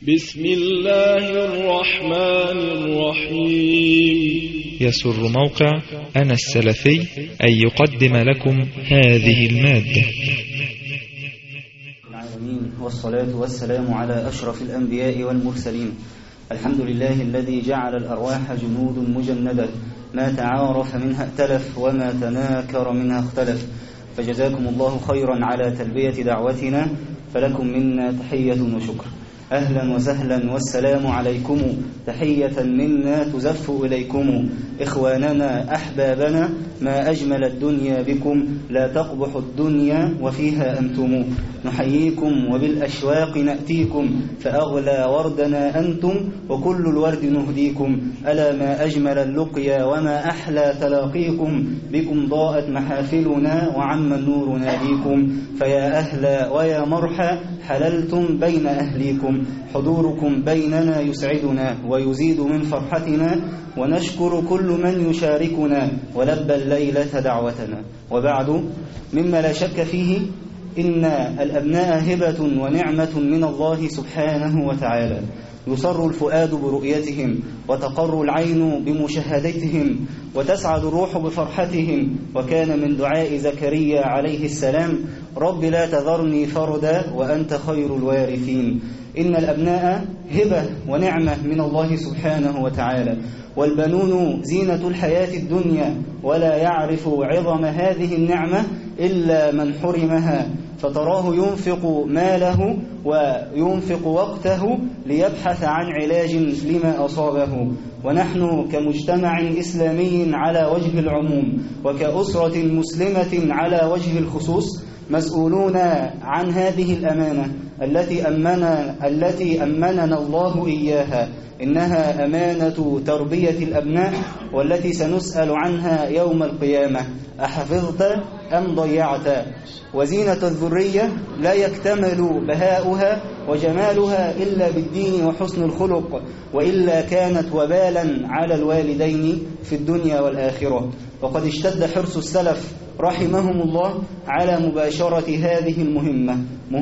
بسم الله الرحمن الرحيم يسر موقع أنا السلفي أن يقدم لكم هذه المادة العالمين والصلاة والسلام على أشرف الأنبياء والمرسلين الحمد لله الذي جعل الأرواح جنود مجندة ما تعارف منها ائتلف وما تناكر منها اختلف فجزاكم الله خيرا على تلبية دعوتنا فلكم منا تحية وشكر أهلا وسهلا والسلام عليكم تحية منا تزف إليكم إخواننا أحبابنا ما أجمل الدنيا بكم لا تقبح الدنيا وفيها أنتم نحييكم وبالأشواق نأتيكم فأغلى وردنا أنتم وكل الورد نهديكم ألا ما أجمل اللقيا وما أحلى تلاقيكم بكم ضاءت محافلنا وعم النور ناديكم فيا أهلا ويا مرحى حللتم بين أهليكم حضوركم بيننا يسعدنا ويزيد من فرحتنا ونشكر كل من يشاركنا ولبى الليلة دعوتنا وبعد مما لا شك فيه إن الأبناء هبة ونعمة من الله سبحانه وتعالى يصر الفؤاد برؤيتهم وتقر العين بمشاهدتهم وتسعد الروح بفرحتهم وكان من دعاء زكريا عليه السلام رب لا تذرني فردا وأنت خير الوارثين إن الأبناء هبة ونعمة من الله سبحانه وتعالى والبنون زينة الحياة الدنيا ولا يعرف عظم هذه النعمة إلا من حرمها فتراه ينفق ماله وينفق وقته ليبحث عن علاج لما أصابه ونحن كمجتمع إسلامي على وجه العموم وكأسرة مسلمة على وجه الخصوص مسؤولون عن هذه الأمانة التي أمنا التي أمننا الله إياها إنها أمانة تربية الأبناء والتي سنسأل عنها يوم القيامة أحفظت أم ضيعت وزينة الذرية لا يكتمل بهاؤها وجمالها إلا بالدين وحسن الخلق وإلا كانت وبالا على الوالدين في الدنيا والآخرة وقد اشتد حرص السلف رحمهم الله على مباشرة هذه المهمة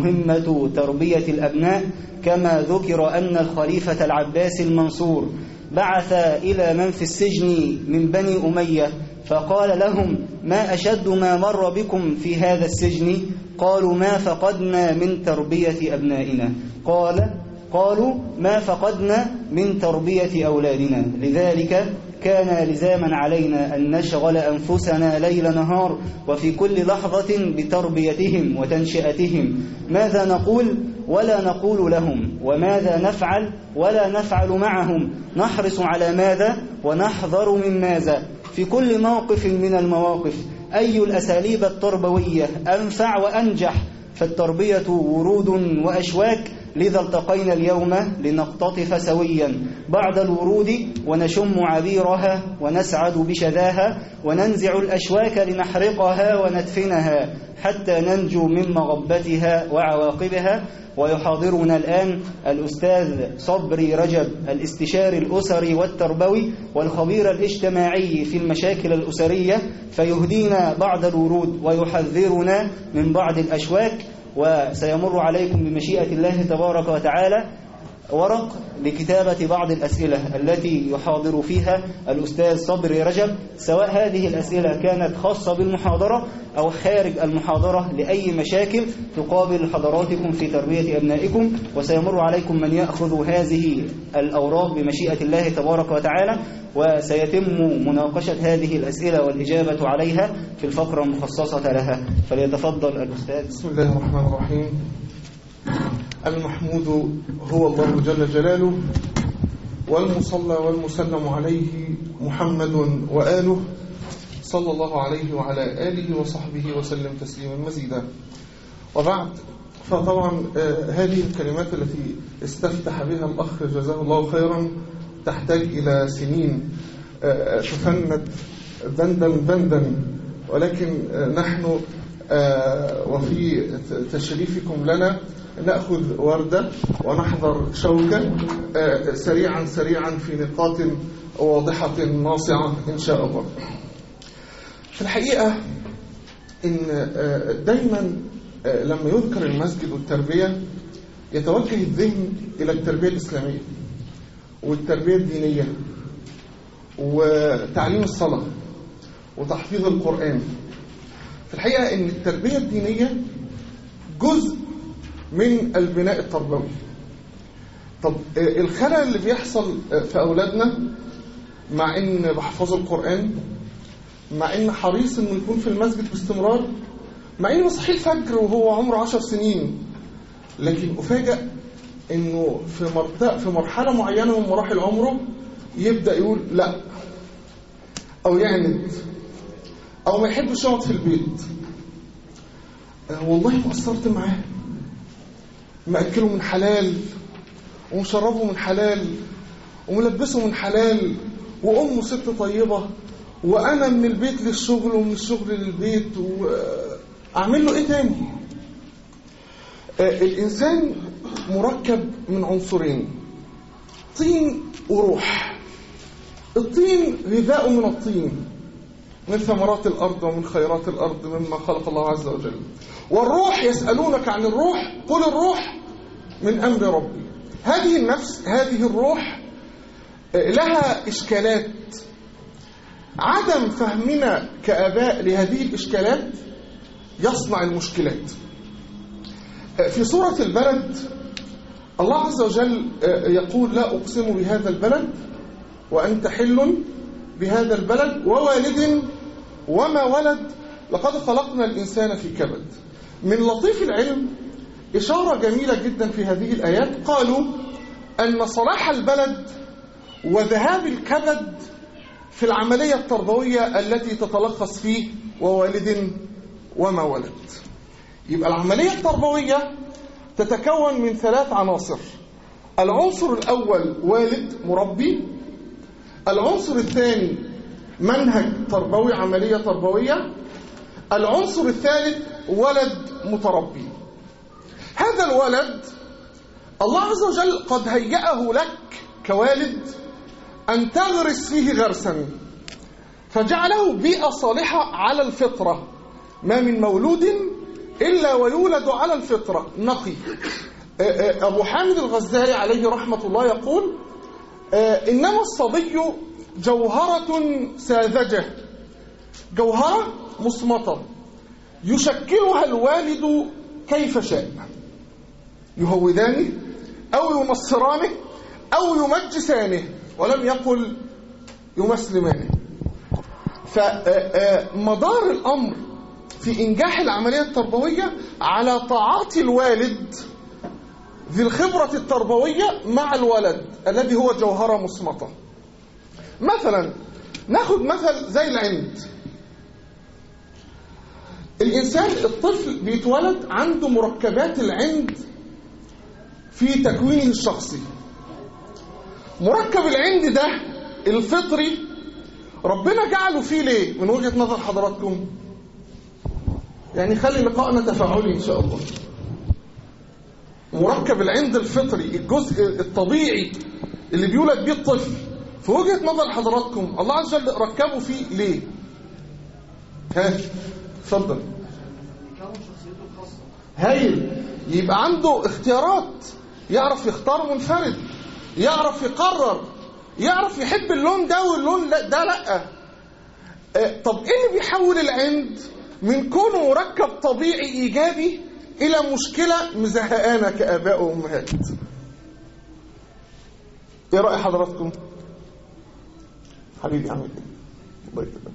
مهمة تربية الأبناء كما ذكر أن الخليفة العباس المنصور بعث إلى من في السجن من بني أمية فقال لهم ما أشد ما مر بكم في هذا السجن قالوا ما فقدنا من تربية أبنائنا قال قالوا ما فقدنا من تربية أولادنا لذلك كان لزاما علينا أن نشغل أنفسنا ليل نهار وفي كل لحظة بتربيتهم وتنشئتهم ماذا نقول ولا نقول لهم وماذا نفعل ولا نفعل معهم نحرص على ماذا ونحذر من ماذا في كل موقف من المواقف أي الأساليب التربوية أنفع وأنجح فالتربية ورود وأشواك لذا التقينا اليوم لنقتطف سويا بعد الورود ونشم عبيرها ونسعد بشذاها وننزع الأشواك لنحرقها وندفنها حتى ننجو من مغبتها وعواقبها ويحاضرنا الآن الأستاذ صبري رجب الاستشاري الأسري والتربوي والخبير الاجتماعي في المشاكل الأسرية فيهدينا بعد الورود ويحذرنا من بعض الأشواك وسيمر عليكم بمشيئة الله تبارك وتعالى ورق لكتابة بعض الأسئلة التي يحاضر فيها الأستاذ صبري رجب سواء هذه الأسئلة كانت خاصة بالمحاضرة أو خارج المحاضرة لأي مشاكل تقابل حضراتكم في تربية أبنائكم وسيمر عليكم من يأخذ هذه الأوراق بمشيئة الله تبارك وتعالى وسيتم مناقشة هذه الأسئلة والإجابة عليها في الفقرة المخصصة لها فليتفضل الأستاذ بسم الله الرحمن الرحيم المحمود هو الله جل جلاله والمصلى والمسلم عليه محمد وآله صلى الله عليه وعلى آله وصحبه وسلم تسليما مزيدا وبعد فطبعا هذه الكلمات التي استفتح بها الأخ جزاه الله خيرا تحتاج إلى سنين تفند بندا بندا ولكن نحن وفي تشريفكم لنا نأخذ وردة ونحضر شوكة سريعا سريعا في نقاط واضحة ناصعة إن شاء الله في الحقيقة إن دايما لما يذكر المسجد والتربية يتوجه الذهن إلى التربية الإسلامية والتربية الدينية وتعليم الصلاة وتحفيظ القرآن في الحقيقة أن التربية الدينية جزء من البناء التربوي طب الخلل اللي بيحصل في أولادنا مع أن بحفظوا القرآن مع أن حريص أنه يكون في المسجد باستمرار مع أنه صحيح الفجر وهو عمره عشر سنين لكن أفاجأ أنه في, مرت... في مرحلة معينة من مراحل عمره يبدأ يقول لا أو يعند أو ما يحبش يقعد في البيت أه والله ما قصرت معاه مأكله من حلال ومشربه من حلال وملبسه من حلال وأمه ست طيبة وأنا من البيت للشغل ومن الشغل للبيت وأعمل له إيه تاني آه الإنسان مركب من عنصرين طين وروح الطين غذاء من الطين من ثمرات الأرض ومن خيرات الأرض مما خلق الله عز وجل والروح يسألونك عن الروح قل الروح من أمر ربي هذه النفس هذه الروح لها إشكالات عدم فهمنا كآباء لهذه الإشكالات يصنع المشكلات في سورة البلد الله عز وجل يقول لا أقسم بهذا البلد وأنت حل بهذا البلد ووالد وما ولد لقد خلقنا الإنسان في كبد من لطيف العلم إشارة جميلة جدا في هذه الآيات قالوا أن صلاح البلد وذهاب الكبد في العملية التربوية التي تتلخص في ووالد وما ولد يبقى العملية التربوية تتكون من ثلاث عناصر العنصر الأول والد مربي العنصر الثاني منهج تربوي عملية تربوية العنصر الثالث ولد متربي هذا الولد الله عز وجل قد هيأه لك كوالد أن تغرس فيه غرسا فجعله بيئة صالحة على الفطرة ما من مولود إلا ويولد على الفطرة نقي أبو حامد الغزالي عليه رحمة الله يقول إنما الصبي جوهرة ساذجة جوهرة مصمتة يشكلها الوالد كيف شاء يهودانه أو يمصرانه أو يمجسانه ولم يقل يمسلمانه فمدار الأمر في إنجاح العملية التربوية على تعاطي الوالد ذي الخبرة التربوية مع الولد الذي هو جوهرة مصمتة مثلا ناخد مثل زي العند الإنسان الطفل بيتولد عنده مركبات العند في تكوينه الشخصي مركب العند ده الفطري ربنا جعله فيه ليه من وجهة نظر حضراتكم يعني خلي لقائنا تفاعلي إن شاء الله مركب العند الفطري الجزء الطبيعي اللي بيولد بيه الطفل في وجهة نظر حضراتكم الله عز وجل ركبه فيه ليه ها اتفضل هايل يبقى عنده اختيارات يعرف يختار منفرد يعرف يقرر يعرف يحب اللون ده واللون ده لا اه طب ايه اللي بيحول العند من كونه مركب طبيعي ايجابي الى مشكله مزهقانا كاباء وامهات ايه راي حضراتكم حبيبي عامل ايه الله يكرمك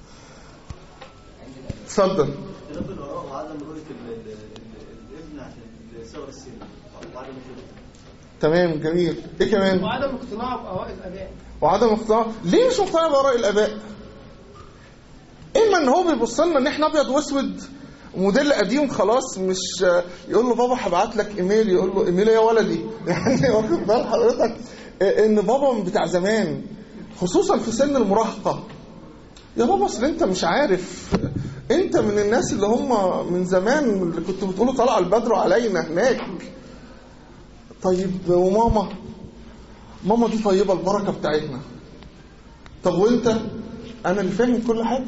اتفضل اختلاف الاراء وعدم رؤيه ال- ال- ال- الابن عشان صغر السن وعدم الخبره تمام جميل ايه كمان وعدم اقتناعه بآراء الآباء وعدم اقتناع ليه مش مقتنع بآراء الآباء إما إن هو بيبص لنا إن إحنا أبيض وأسود موديل قديم خلاص مش يقول له بابا هبعت لك إيميل يقول له إيميل يا ولدي يعني واخد بال حضرتك إن بابا بتاع زمان خصوصا في سن المراهقة يا بابا أصل أنت مش عارف أنت من الناس اللي هم من زمان اللي كنت بتقولوا طلع البدر علينا هناك طيب وماما ماما دي طيبة البركة بتاعتنا طب وانت انا اللي فاهم كل حاجة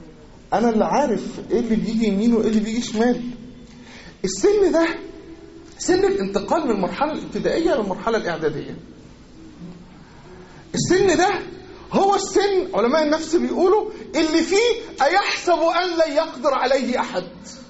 انا اللي عارف ايه اللي بيجي يمين وايه اللي بيجي شمال السن ده سن الانتقال من المرحلة الابتدائية للمرحلة الإعدادية السن ده هو السن علماء النفس بيقولوا اللي فيه أيحسب أن لن يقدر عليه أحد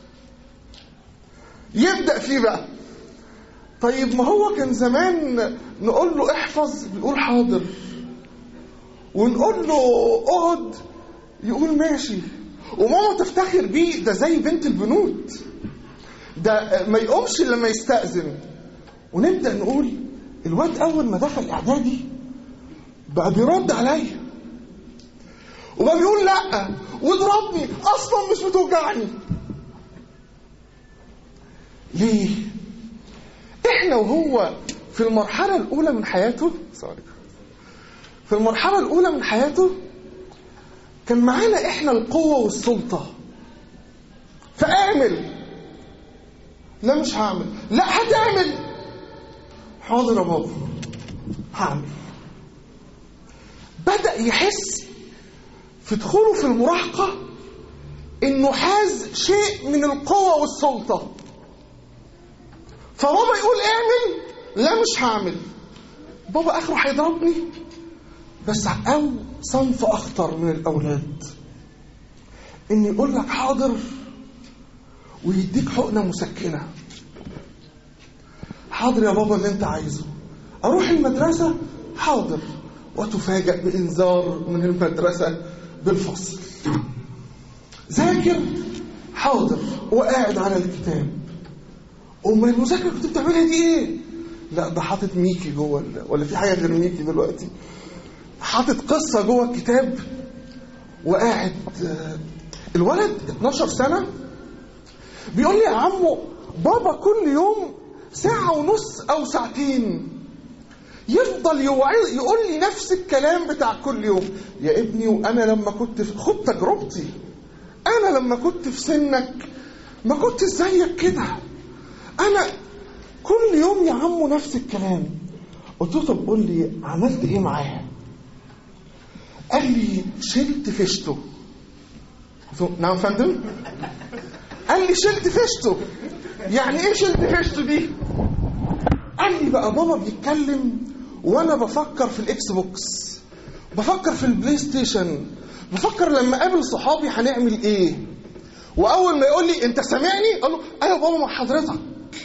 يبدأ فيه بقى طيب ما هو كان زمان نقول له احفظ بيقول حاضر ونقول له اقعد يقول ماشي وماما تفتخر بيه ده زي بنت البنوت ده ما يقومش إلا لما يستأذن ونبدأ نقول الواد أول ما دخل إعدادي بقى بيرد عليا وبقى بيقول لا واضربني أصلا مش بتوجعني ليه؟ إحنا وهو في المرحلة الأولى من حياته سوري في المرحلة الأولى من حياته كان معانا إحنا القوة والسلطة فآمل لا مش هعمل لا هتعمل حاضر يا بابا هعمل بدأ يحس في دخوله في المراهقة انه حاز شيء من القوة والسلطة فبابا يقول اعمل لا مش هعمل بابا اخره هيضربني بس او صنف اخطر من الاولاد ان يقول لك حاضر ويديك حقنة مسكنة حاضر يا بابا اللي انت عايزه اروح المدرسة حاضر وتفاجأ بإنذار من المدرسة بالفصل ذاكر حاضر وقاعد على الكتاب أما المذاكرة كنت بتعملها دي ايه لا ده حاطط ميكي جوه ال- ولا في حاجة غير ميكي دلوقتي حاطط قصة جوه الكتاب وقاعد آه، الولد 12 سنة بيقول لي يا عمو بابا كل يوم ساعة ونص أو ساعتين يفضل يوعظ يقول لي نفس الكلام بتاع كل يوم يا ابني وأنا لما كنت في خد تجربتي أنا لما كنت في سنك ما كنت زيك كده أنا كل يوم يا عمو نفس الكلام قلت له طب قول لي عملت إيه معاه قال لي شلت فشته قلت له نعم يا فندم قال لي شلت فشته يعني ايه شلت فشته دي قال لي بقى بابا بيتكلم وانا بفكر في الاكس بوكس بفكر في البلاي ستيشن بفكر لما اقابل صحابي هنعمل ايه واول ما يقول لي انت سامعني اقول له ايوه بابا مع حضرتك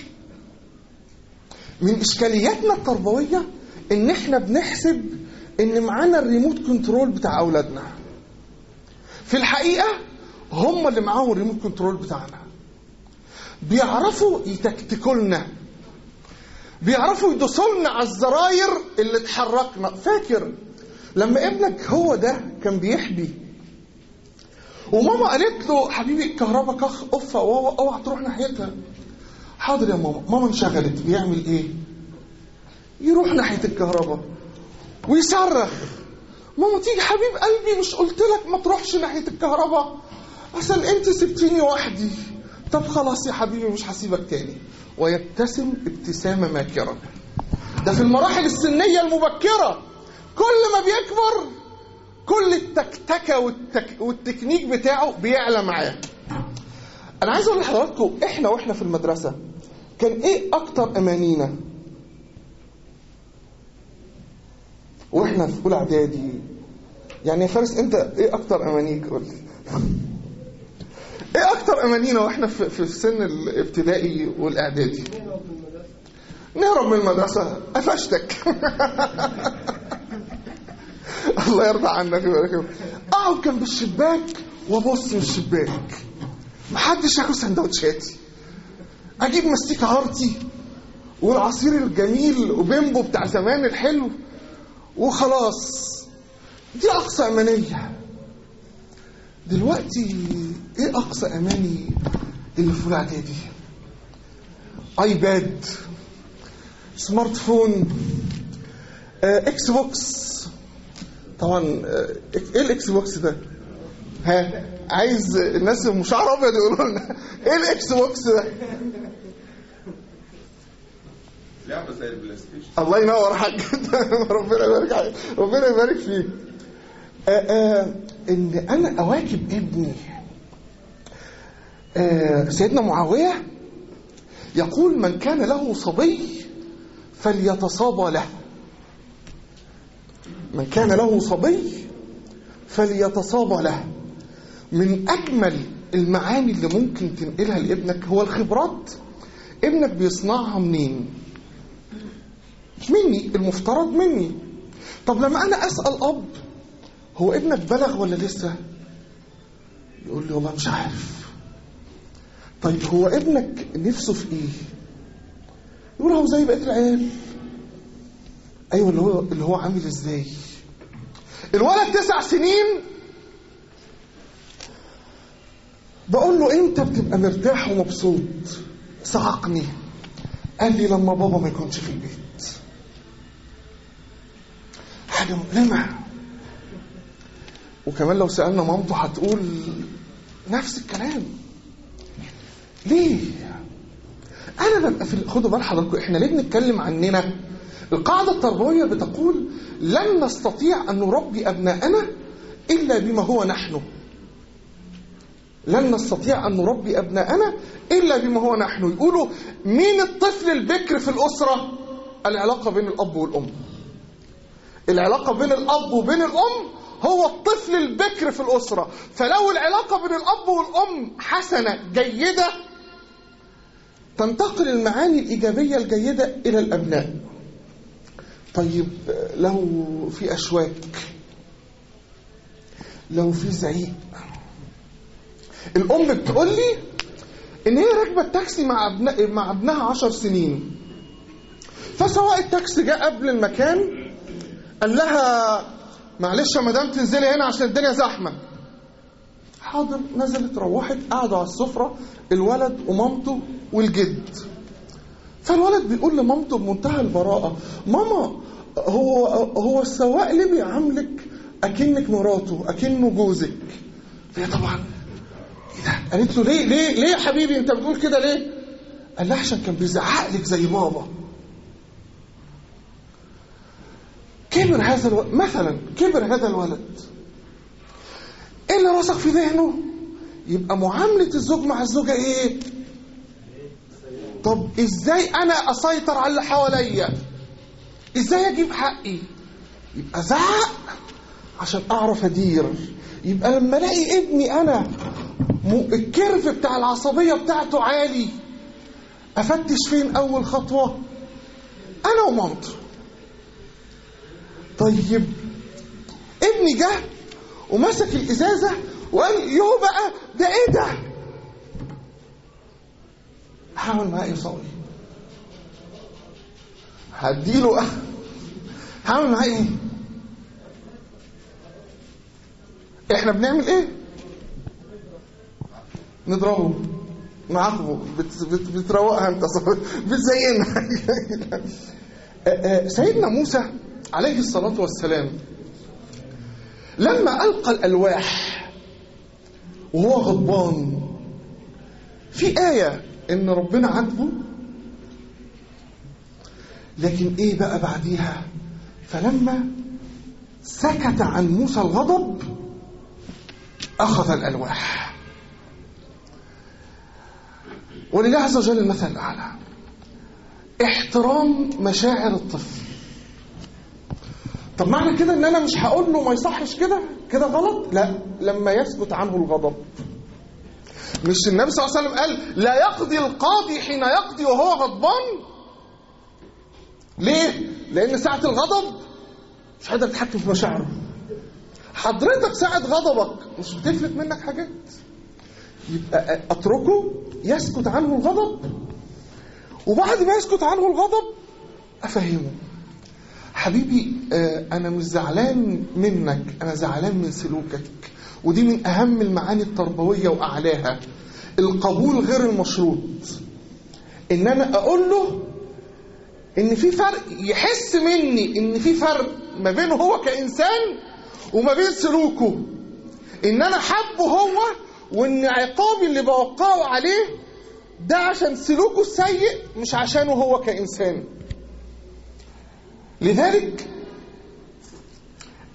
من اشكالياتنا التربويه ان احنا بنحسب ان معانا الريموت كنترول بتاع اولادنا في الحقيقه هم اللي معاهم الريموت كنترول بتاعنا بيعرفوا يتكتكوا لنا بيعرفوا يدوسوا لنا على الزراير اللي اتحركنا فاكر لما ابنك هو ده كان بيحبي وماما قالت له حبيبي الكهرباء كخ اوفا اوعى اوعى تروح ناحيتها حاضر يا ماما ماما انشغلت بيعمل ايه يروح ناحيه الكهرباء ويصرخ ماما تيجي حبيب قلبي مش قلت لك ما تروحش ناحيه الكهرباء عشان انت سبتيني وحدي طب خلاص يا حبيبي مش هسيبك تاني ويبتسم ابتسامه ماكره ده في المراحل السنيه المبكره كل ما بيكبر كل التكتكه والتك... والتكنيك بتاعه بيعلى معاه انا عايز اقول لحضراتكم احنا واحنا في المدرسه كان ايه اكتر امانينا واحنا في اولى اعدادي يعني يا فارس انت ايه اكتر امانيك قول لي ايه اكتر امانينا واحنا في, في سن الابتدائي والاعدادي نهرب من المدرسه قفشتك الله يرضى عنك ويبارك فيك. اقعد جنب الشباك وابص من الشباك محدش ياكل سندوتشاتي اجيب مستيكه هارتي والعصير الجميل وبيمبو بتاع زمان الحلو وخلاص دي اقصى امانيه دلوقتي ايه اقصى اماني اللي في اولى اعدادي ايباد سمارت فون آه، اكس بوكس طبعا آه، ايه الاكس بوكس ده ها عايز الناس اللي شعر ابيض يقولوا لنا ايه الاكس بوكس ده لعبه زي البلاي ستيشن الله ينور حاج ربنا يبارك عليك ربنا يبارك فيك آه آه ان انا اواكب ابني آه سيدنا معاويه يقول من كان له صبي فليتصابى له من كان له صبي فليتصابى له من أجمل المعاني اللي ممكن تنقلها لابنك هو الخبرات ابنك بيصنعها منين مني المفترض مني طب لما أنا أسأل أب هو ابنك بلغ ولا لسه يقول لي والله مش عارف طيب هو ابنك نفسه في ايه يقول هو زي بقيه العيال ايوه اللي هو اللي هو عامل ازاي الولد تسع سنين بقول له انت بتبقى مرتاح ومبسوط صعقني قال لي لما بابا ما يكونش في البيت حاجه مؤلمه وكمان لو سالنا مامته هتقول نفس الكلام ليه انا ببقى في خدوا بال حضراتكم احنا ليه بنتكلم عننا القاعده التربويه بتقول لن نستطيع ان نربي ابناءنا الا بما هو نحن لن نستطيع ان نربي ابناءنا الا بما هو نحن يقولوا مين الطفل البكر في الاسره العلاقه بين الاب والام العلاقه بين الاب وبين الام هو الطفل البكر في الاسره فلو العلاقه بين الاب والام حسنه جيده تنتقل المعاني الإيجابية الجيدة إلى الأبناء طيب لو في أشواك لو في زعيق الأم بتقول لي إن هي راكبة التاكسي مع ابن مع ابنها عشر سنين فسواق التاكسي جاء قبل المكان قال لها معلش يا مدام تنزلي هنا عشان الدنيا زحمه حاضر نزلت روحت قعدوا على السفرة الولد ومامته والجد فالولد بيقول لمامته بمنتهى البراءة ماما هو هو السواق ليه بيعاملك اكنك مراته اكنه جوزك فهي طبعا ايه ده قالت له ليه ليه ليه يا حبيبي انت بتقول كده ليه قال لها عشان كان بيزعق لك زي بابا كبر هذا الولد مثلا كبر هذا الولد ايه اللي رسخ في ذهنه يبقى معاملة الزوج مع الزوجة ايه طب ازاي انا اسيطر على اللي حواليا ازاي اجيب حقي يبقى زعق عشان اعرف ادير يبقى لما الاقي ابني انا م- الكيرف بتاع العصبية بتاعته عالي افتش فين اول خطوة انا ومامته طيب ابني جه ومسك الازازه وقال يو بقى ده ايه ده هعمل معاه ايه صاوي هديله هعمل معاه ايه احنا بنعمل ايه نضربه نعاقبه بت بت بتروقها انت صاحبي. بتزينها آه، آه، سيدنا موسى عليه الصلاه والسلام لما ألقى الألواح وهو غضبان في آية إن ربنا عاتبه لكن إيه بقى بعديها فلما سكت عن موسى الغضب أخذ الألواح ولله عز وجل المثل الأعلى احترام مشاعر الطفل طب معنى كده ان انا مش هقول له ما يصحش كده كده غلط لا لما يثبت عنه الغضب مش النبي صلى الله عليه وسلم قال لا يقضي القاضي حين يقضي وهو غضبان ليه لان ساعه الغضب مش قادر تتحكم في مشاعره حضرتك ساعه غضبك مش بتفلت منك حاجات يبقى اتركه يسكت عنه الغضب وبعد ما يسكت عنه الغضب افهمه حبيبي آه، انا مش زعلان منك انا زعلان من سلوكك ودي من اهم المعاني التربويه واعلاها القبول غير المشروط ان انا اقول له ان في فرق يحس مني ان في فرق ما بينه هو كانسان وما بين سلوكه ان انا حبه هو وان عقابي اللي بوقعه عليه ده عشان سلوكه السيء مش عشانه هو كانسان لذلك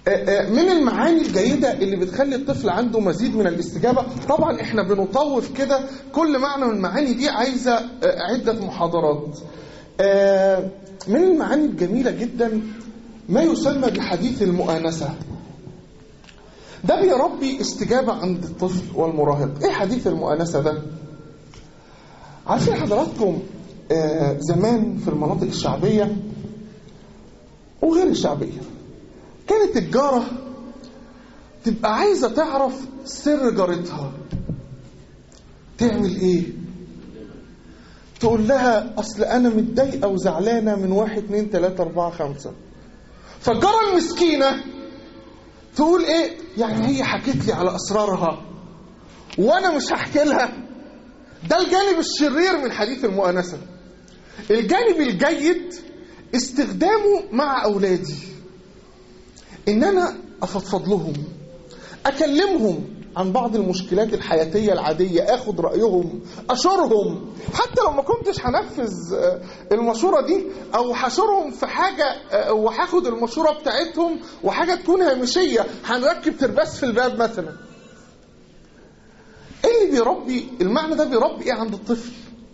آه، آه، من المعاني الجيدة اللي بتخلي الطفل عنده مزيد من الاستجابة طبعا احنا بنطوف كده كل معنى من المعاني دي عايزة آه، عدة محاضرات آه، من المعاني الجميلة جدا ما يسمى بحديث المؤانسة ده بيربي استجابة عند الطفل والمراهق ايه حديث المؤانسة ده عارفين حضراتكم آه، زمان في المناطق الشعبية وغير الشعبية كانت الجارة تبقى عايزة تعرف سر جارتها تعمل ايه تقول لها اصل انا متضايقة وزعلانة من واحد اتنين تلاتة اربعة خمسة فالجارة المسكينة تقول ايه يعني هي حكت لي على اسرارها وانا مش هحكي لها ده الجانب الشرير من حديث المؤانسة الجانب الجيد استخدامه مع أولادي إن أنا أفضفض لهم أكلمهم عن بعض المشكلات الحياتية العادية أخد رأيهم أشورهم حتى لو ما كنتش هنفذ آه، المشورة دي أو هشورهم في حاجة آه، وهاخد المشورة بتاعتهم وحاجة تكون هامشية هنركب ترباس في الباب مثلا ايه اللي بيربي المعنى ده بيربي ايه عند الطفل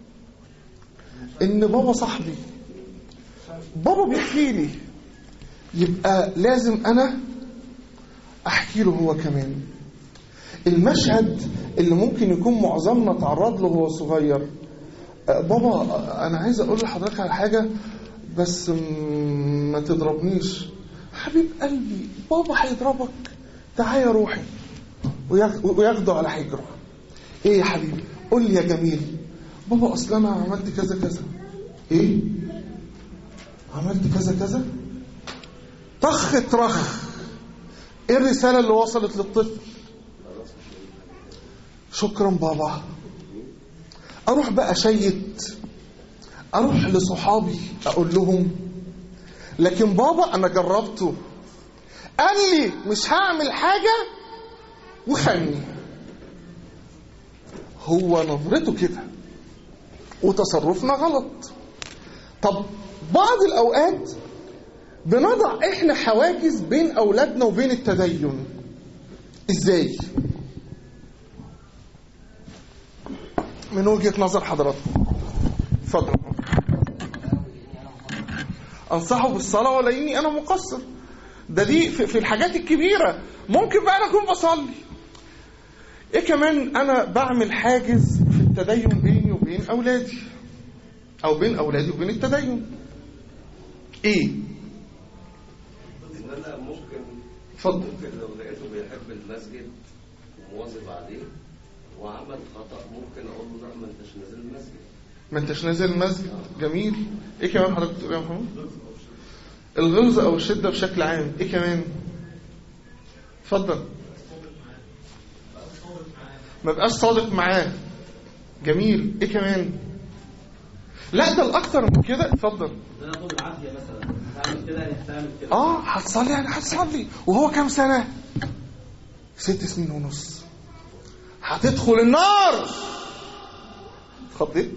ان بابا صاحبي بابا بيحكي لي يبقى لازم انا احكي له هو كمان المشهد اللي ممكن يكون معظمنا تعرض له وهو صغير آه، بابا آه، انا عايز اقول لحضرتك على حاجه بس م- ما تضربنيش حبيب قلبي بابا هيضربك تعالى يا روحي وياخ- وياخده على حجره ايه يا حبيبي قول لي يا جميل بابا اصل انا عملت كذا كذا ايه عملت كذا كذا طخ ترخ ايه الرساله اللي وصلت للطفل شكرا بابا اروح بقى شيت اروح لصحابي اقول لهم لكن بابا انا جربته قال لي مش هعمل حاجه وخلني هو نظرته كده وتصرفنا غلط طب بعض الأوقات بنضع إحنا حواجز بين أولادنا وبين التدين إزاي؟ من وجهة نظر حضراتكم اتفضل أنصحه بالصلاة ولا إني أنا مقصر ده دي في في الحاجات الكبيرة ممكن بقى أنا أكون بصلي ايه كمان انا بعمل حاجز في التدين بيني وبين اولادي او بين اولادي وبين التدين ايه ان انا ممكن اتفضل ممكن لو لقيته بيحب المسجد ومواظب عليه وعمل خطأ ممكن اقول له لا ما انتش نازل المسجد ما انتش نازل المسجد جميل ايه كمان حضرتك بتقول يا محمد الغلظه او الشده بشكل عام ايه كمان اتفضل ما بقاش صادق معاه جميل ايه كمان لا ده الاكتر من كده اتفضل انا اخد العافيه مثلا هعمل كده يعني هتعمل كده اه هتصلي يعني هتصلي وهو كام سنة ست سنين ونص هتدخل النار اتخضيت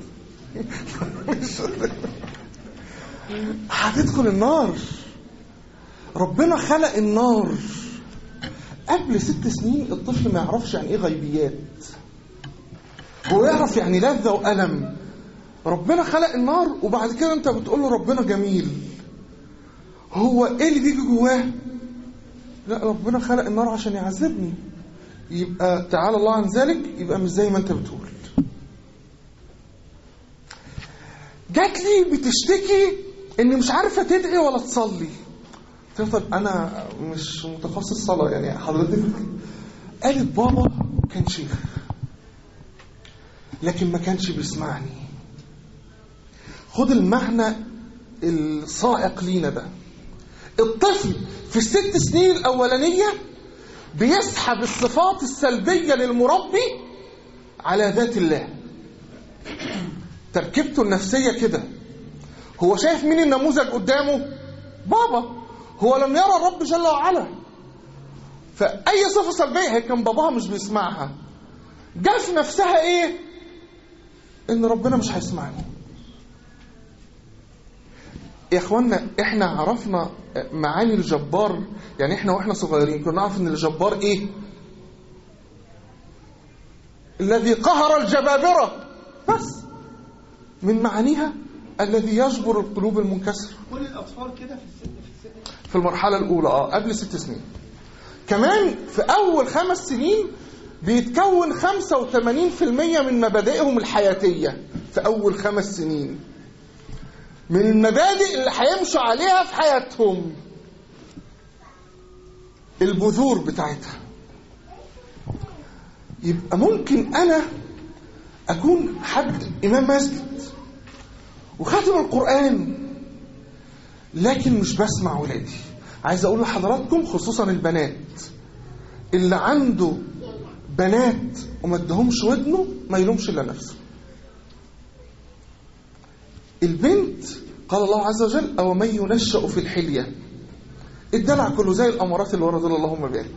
هتدخل النار ربنا خلق النار قبل ست سنين الطفل ما يعرفش يعني ايه غيبيات هو يعرف يعني لذة وألم ربنا خلق النار وبعد كده انت بتقول له ربنا جميل هو ايه اللي بيجي جواه لا ربنا خلق النار عشان يعذبني يبقى تعالى الله عن ذلك يبقى مش زي ما انت بتقول جات لي بتشتكي ان مش عارفه تدعي ولا تصلي قلت لها طب انا مش متخصص صلاه يعني حضرتك قالت بابا كان شيخ لكن ما كانش بيسمعني خد المعنى الصائق لينا ده الطفل في الست سنين الأولانية بيسحب الصفات السلبية للمربي على ذات الله تركيبته النفسية كده هو شايف مين النموذج قدامه بابا هو لم يرى الرب جل وعلا فأي صفة سلبية هي كان باباها مش بيسمعها جا في نفسها ايه ان ربنا مش هيسمعني يا اخوانا احنا عرفنا معاني الجبار يعني احنا واحنا صغيرين كنا نعرف ان الجبار ايه الذي قهر الجبابرة بس من معانيها الذي يجبر القلوب المنكسرة كل الاطفال كده في السن في السن في المرحلة الأولى اه قبل ست سنين كمان في أول خمس سنين بيتكون 85% من مبادئهم الحياتية في أول خمس سنين من المبادئ اللي هيمشوا عليها في حياتهم البذور بتاعتها يبقى ممكن أنا أكون حد إمام مسجد وخاتم القرآن لكن مش بسمع ولادي عايز اقول لحضراتكم خصوصا البنات اللي عنده بنات وما ادهمش ودنه ما يلومش الا نفسه البنت قال الله عز وجل او من ينشأ في الحلية الدلع كله زي الامارات اللي ورا دول اللهم بارك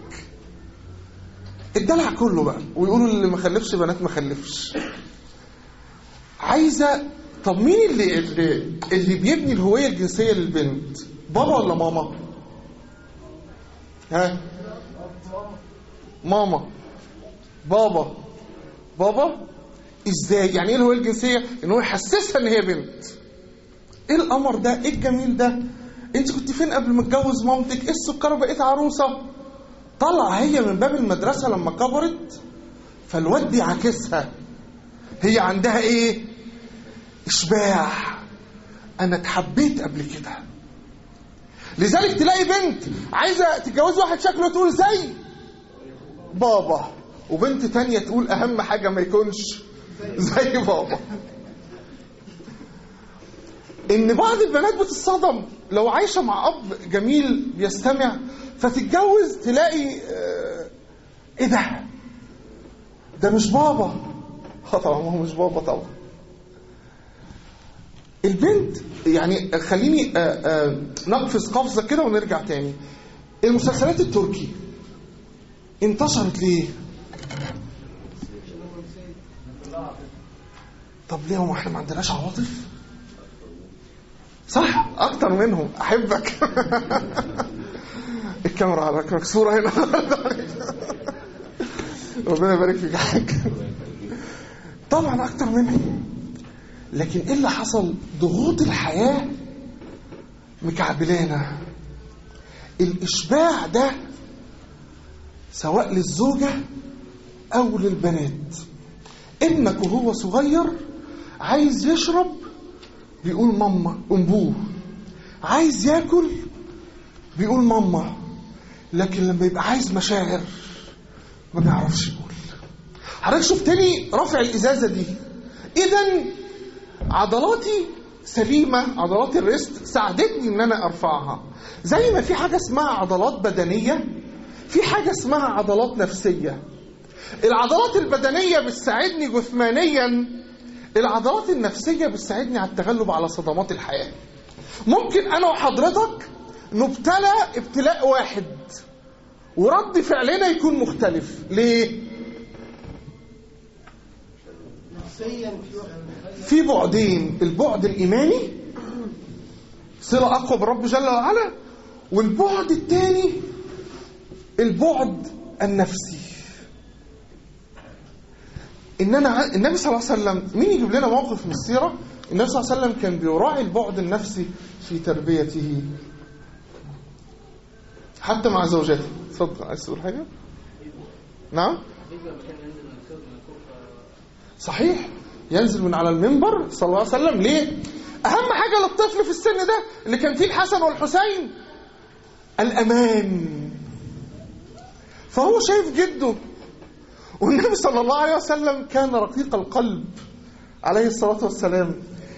الدلع كله بقى ويقولوا اللي ما خلفش بنات ما خلفش عايزه طب مين اللي اللي, اللي بيبني الهويه الجنسيه للبنت بابا ولا ماما ها ماما بابا بابا ازاي يعني ايه الهويه الجنسيه ان هو يحسسها ان هي بنت ايه القمر ده ايه الجميل ده انت كنت فين قبل ما تتجوز مامتك ايه السكره بقيت عروسه طلع هي من باب المدرسه لما كبرت فالواد بيعاكسها هي عندها ايه اشباع انا اتحبيت قبل كده لذلك تلاقي بنت عايزه تتجوز واحد شكله تقول زي بابا وبنت تانية تقول اهم حاجه ما يكونش زي بابا ان بعض البنات بتتصدم لو عايشه مع اب جميل بيستمع فتتجوز تلاقي آه، ايه ده ده مش بابا اه طبعا ما هو مش بابا طبعا البنت يعني خليني آه، آه، نقفز قفزه كده ونرجع تاني المسلسلات التركي انتشرت ليه طب ليه هو احنا ما عندناش عواطف صح اكتر منهم احبك الكاميرا على ركبك صوره هنا ربنا يبارك فيك يا حاج طبعا اكتر منهم لكن ايه اللي حصل ضغوط الحياه مكعبلانا الاشباع ده سواء للزوجه او للبنات ابنك وهو صغير عايز يشرب بيقول ماما انبوه عايز ياكل بيقول ماما لكن لما يبقى عايز مشاعر ما بيعرفش يقول حضرتك شفتني رافع الازازه دي اذا عضلاتي سليمه عضلات الريست ساعدتني ان انا ارفعها زي ما في حاجه اسمها عضلات بدنيه في حاجه اسمها عضلات نفسيه العضلات البدنيه بتساعدني جسمانيا العضلات النفسيه بتساعدني على التغلب على صدمات الحياه ممكن انا وحضرتك نبتلى ابتلاء واحد ورد فعلنا يكون مختلف ليه نفسيا في واحد في بعدين البعد الإيماني صلة أقوى بالرب جل وعلا والبعد الثاني البعد النفسي إن أنا ع- النبي صلى الله عليه وسلم مين يجيب لنا موقف من السيرة النبي صلى الله عليه وسلم كان بيراعي البعد النفسي في تربيته حتى مع زوجته اتفضل عايز تقول حاجة نعم صحيح ينزل من على المنبر صلى الله عليه وسلم ليه اهم حاجه للطفل في السن ده اللي كان فيه الحسن والحسين الامان فهو شايف جده والنبي صلى الله عليه وسلم كان رقيق القلب عليه الصلاه والسلام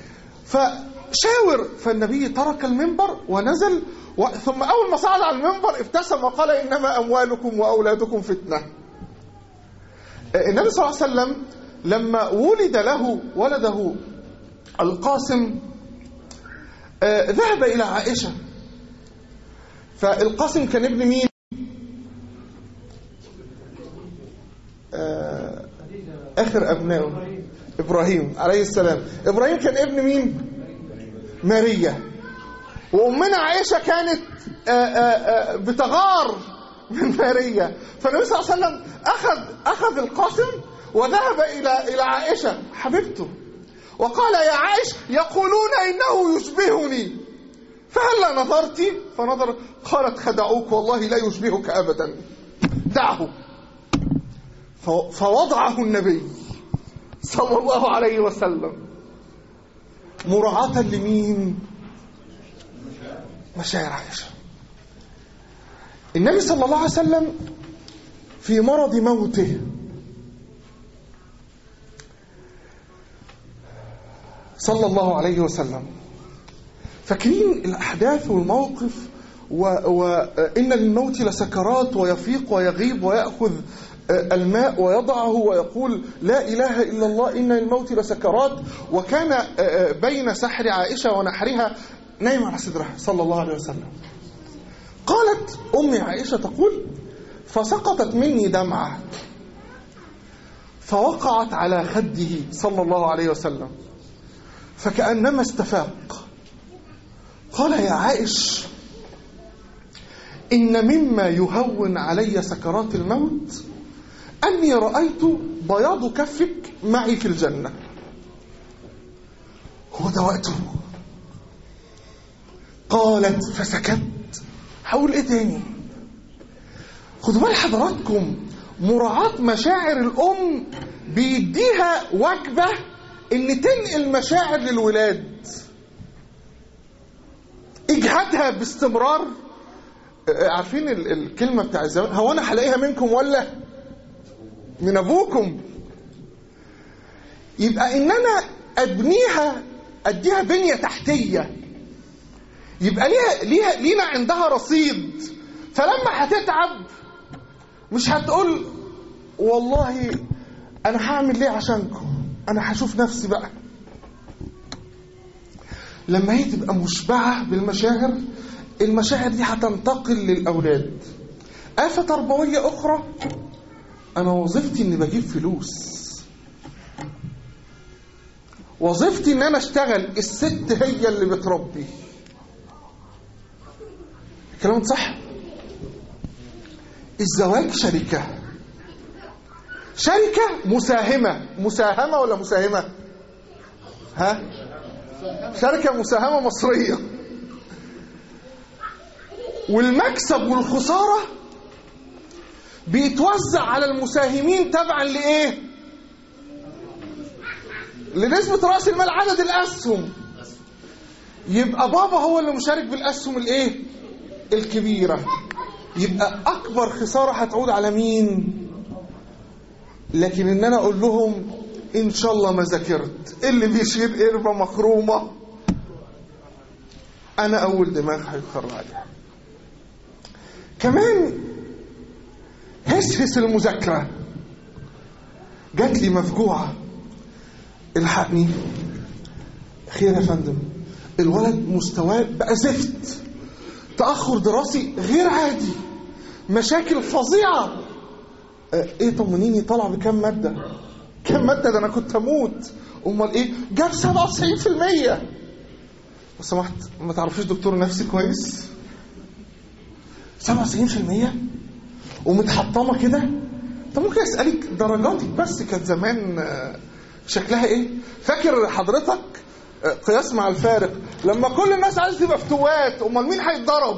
فشاور فالنبي ترك المنبر ونزل و... ثم اول ما صعد على المنبر ابتسم وقال انما اموالكم واولادكم فتنه النبي صلى الله عليه وسلم لما ولد له ولده القاسم آه، ذهب إلى عائشة فالقاسم كان ابن مين؟ آه، آخر أبنائه إبراهيم عليه السلام إبراهيم كان ابن مين؟ ماريا وأمنا عائشة كانت آه، آه، آه، بتغار من ماريا فالنبي صلى الله عليه وسلم أخذ أخذ القاسم وذهب إلى إلى عائشة حبيبته وقال يا عائشة يقولون إنه يشبهني فهلا نظرت فنظر قالت خدعوك والله لا يشبهك أبدا دعه ف- فوضعه النبي صلى الله عليه وسلم مراعاة لمين مشاعر عائشة النبي صلى الله عليه وسلم في مرض موته صلى الله عليه وسلم فاكرين الأحداث والموقف وإن للموت لسكرات ويفيق ويغيب ويأخذ آه، الماء ويضعه ويقول لا إله إلا الله إن للموت لسكرات وكان آه، آه، بين سحر عائشة ونحرها نايم على صدرها صلى الله عليه وسلم قالت أمي عائشة تقول فسقطت مني دمعة فوقعت على خده صلى الله عليه وسلم فكأنما استفاق قال يا عائش إن مما يهون علي سكرات الموت أني رأيت بياض كفك معي في الجنة هو ده وقته قالت فسكت هقول ايه تاني خدوا بال حضراتكم مراعاة مشاعر الأم بيديها وجبة إن تنقل مشاعر للولاد اجهدها باستمرار آه، عارفين ال- الكلمة بتاع زمان هو أنا هلاقيها منكم ولا من أبوكم يبقى إن أنا أبنيها أديها بنية تحتية يبقى ليها ليها لينا عندها رصيد فلما هتتعب مش هتقول والله انا هعمل ليه عشانكم انا هشوف نفسي بقى لما هي تبقى مشبعة بالمشاعر المشاعر دي هتنتقل للأولاد آفة تربوية أخرى أنا وظيفتي إني بجيب فلوس وظيفتي إن أنا أشتغل الست هي اللي بتربي الكلام ده صح الزواج شركة شركة مساهمة مساهمة ولا مساهمة ها شركة مساهمة مصرية والمكسب والخسارة بيتوزع على المساهمين تبعا لإيه لنسبة رأس المال عدد الأسهم يبقى بابا هو اللي مشارك بالأسهم الإيه الكبيرة يبقى أكبر خسارة هتعود على مين لكن إن أنا أقول لهم إن شاء الله ما ذاكرت اللي بيشيل قربة مخرومة أنا أول دماغ هيخر عليها كمان هسهس المذاكرة جات لي مفجوعة الحقني خير يا فندم الولد مستواه بقى زفت تأخر دراسي غير عادي مشاكل فظيعة آه، ايه طمنيني طلع بكام مادة كام مادة ده انا كنت اموت امال ايه جاب 97% لو سمحت ما تعرفيش دكتور نفسي كويس 97% ومتحطمة كده طب ممكن اسألك درجاتك بس كانت زمان آه، شكلها ايه فاكر حضرتك آه، قياس مع الفارق لما كل الناس عايزه تبقى فتوات امال مين هيتضرب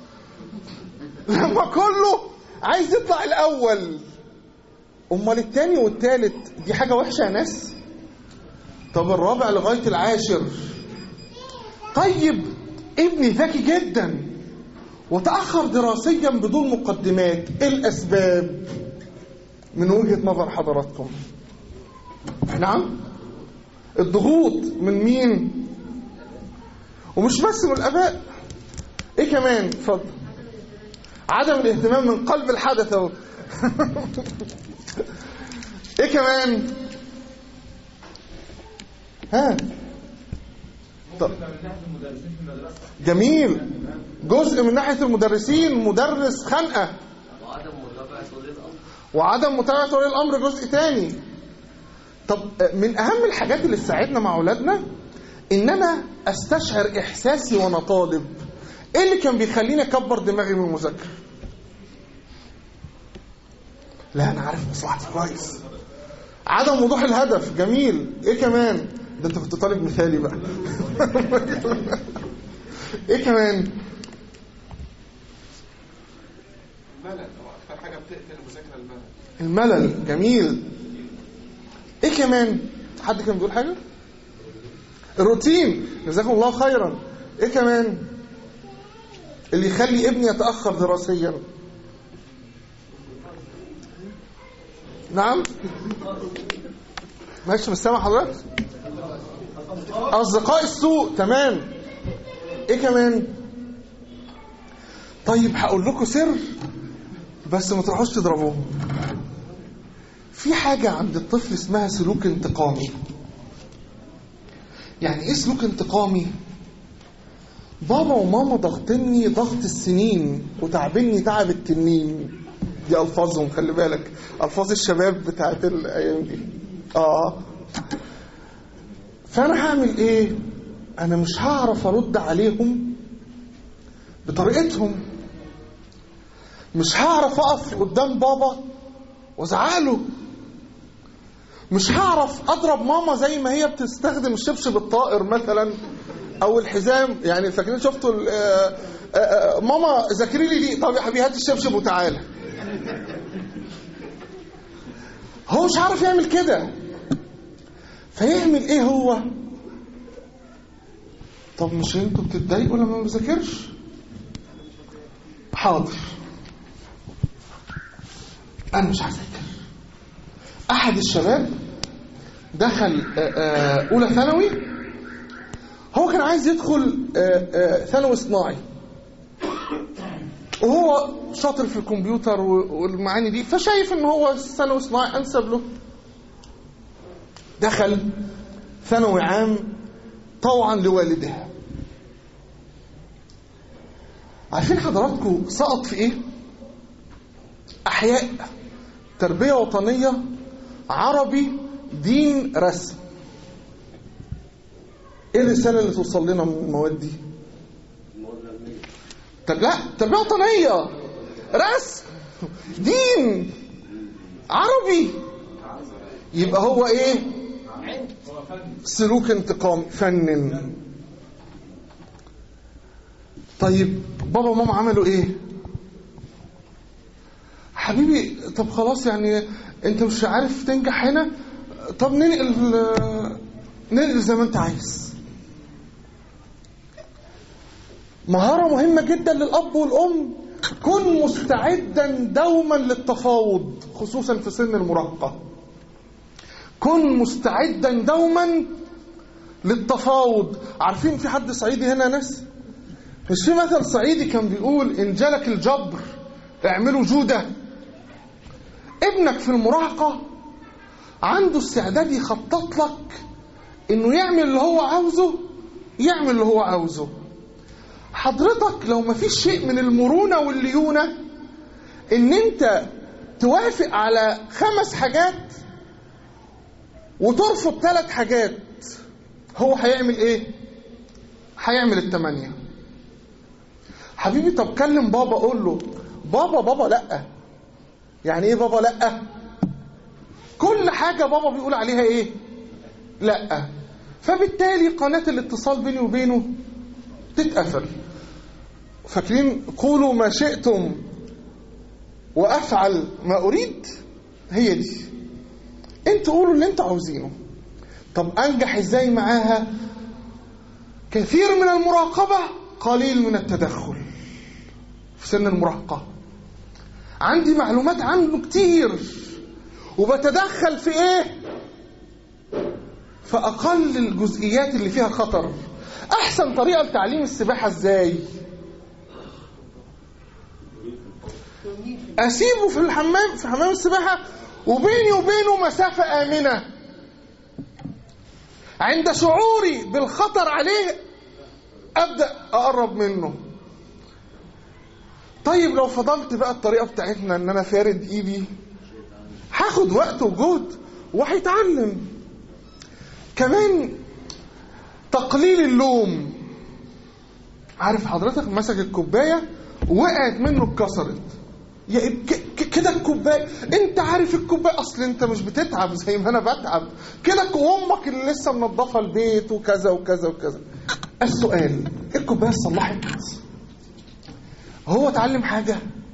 لما كله عايز يطلع الاول امال التاني والتالت دي حاجه وحشه يا ناس طب الرابع لغايه العاشر طيب ابني ذكي جدا وتاخر دراسيا بدون مقدمات ايه الاسباب من وجهه نظر حضراتكم نعم الضغوط من مين ومش بس من الاباء ايه كمان اتفضل عدم الاهتمام من قلب الحدث اهو ايه كمان ها طب جميل جزء من ناحيه المدرسين مدرس خنقه وعدم متابعة ولي الأمر وعدم متابعه ولي الامر جزء تاني طب من اهم الحاجات اللي تساعدنا مع اولادنا ان انا استشعر احساسي وانا طالب ايه اللي كان بيخليني اكبر دماغي من المذاكره لا انا عارف مصلحتي كويس عدم وضوح الهدف جميل ايه كمان ده انت كنت طالب مثالي بقى ايه كمان الملل هو اكتر حاجه بتقتل المذاكره الملل الملل جميل ايه كمان حد كان بيقول حاجه الروتين جزاكم الله خيرا ايه كمان اللي يخلي ابني يتاخر دراسيا نعم ماشي مش سامع حضرتك اصدقاء السوء تمام ايه كمان طيب هقول لكم سر بس ما تروحوش تضربوهم في حاجة عند الطفل اسمها سلوك انتقامي يعني ايه سلوك انتقامي بابا وماما ضغطني ضغط السنين وتعبني تعب التنين دي الفاظهم خلي بالك الفاظ الشباب بتاعت الايام دي اه فانا هعمل ايه انا مش هعرف ارد عليهم بطريقتهم مش هعرف اقف قدام بابا وازعله مش هعرف اضرب ماما زي ما هي بتستخدم الشبشب الطائر مثلا او الحزام يعني فاكرين شفتوا ال- آه، آه، آه، ماما ذاكري لي دي طب يا حبيبي هات الشبشب وتعالى هو مش عارف يعمل كده فيعمل ايه هو طب مش انتوا بتتضايقوا لما ما بذاكرش حاضر انا مش هذاكر احد الشباب دخل آه، آه، اولى ثانوي هو كان عايز يدخل آه، آه، ثانوي صناعي وهو شاطر في الكمبيوتر و- والمعاني دي فشايف ان هو ثانوي صناعي انسب له دخل ثانوي عام طوعا لوالده عارفين حضراتكم سقط في ايه احياء تربيه وطنيه عربي دين رسم ايه الرساله اللي توصل لنا من المواد دي طب لا تربيه وطنيه رسم دين عربي يبقى هو ايه سلوك انتقام فنن طيب بابا وماما عملوا ايه حبيبي طب خلاص يعني انت مش عارف تنجح هنا طب ننقل ننقل زي ما انت عايز مهارة مهمة جدا للأب والأم كن مستعدا دوما للتفاوض خصوصا في سن المراهقة كن مستعدا دوما للتفاوض عارفين في حد صعيدي هنا يا ناس مش في مثل صعيدي كان بيقول إن جالك الجبر اعملوا جودة ابنك في المراهقة عنده استعداد يخطط لك انه يعمل اللي هو عاوزه يعمل اللي هو عاوزه حضرتك لو ما فيش شيء من المرونة والليونة ان انت توافق على خمس حاجات وترفض ثلاث حاجات هو هيعمل ايه هيعمل التمانية حبيبي طب كلم بابا قول له بابا بابا لا يعني ايه بابا لا كل حاجة بابا بيقول عليها ايه لا فبالتالي قناة الاتصال بيني وبينه تتقفل فاكرين قولوا ما شئتم وافعل ما اريد هي دي انتوا قولوا اللي انتوا عاوزينه طب انجح ازاي معاها كثير من المراقبة قليل من التدخل في سن المراهقة عندي معلومات عنه كتير وبتدخل في ايه في اقل الجزئيات اللي فيها خطر احسن طريقة لتعليم السباحة ازاي اسيبه في الحمام في حمام السباحة وبيني وبينه مسافة امنة عند شعوري بالخطر عليه ابدا اقرب منه طيب لو فضلت بقى الطريقه بتاعتنا ان انا فارد ايدي هاخد وقت وجهد وهيتعلم كمان تقليل اللوم عارف حضرتك مسك الكوبايه وقعت منه اتكسرت يا ك- ك- كده الكوبايه انت عارف الكوبايه اصل انت مش بتتعب زي ما انا بتعب كده امك اللي لسه منظفه البيت وكذا وكذا وكذا السؤال الكوبايه اتصلحت هو اتعلم حاجه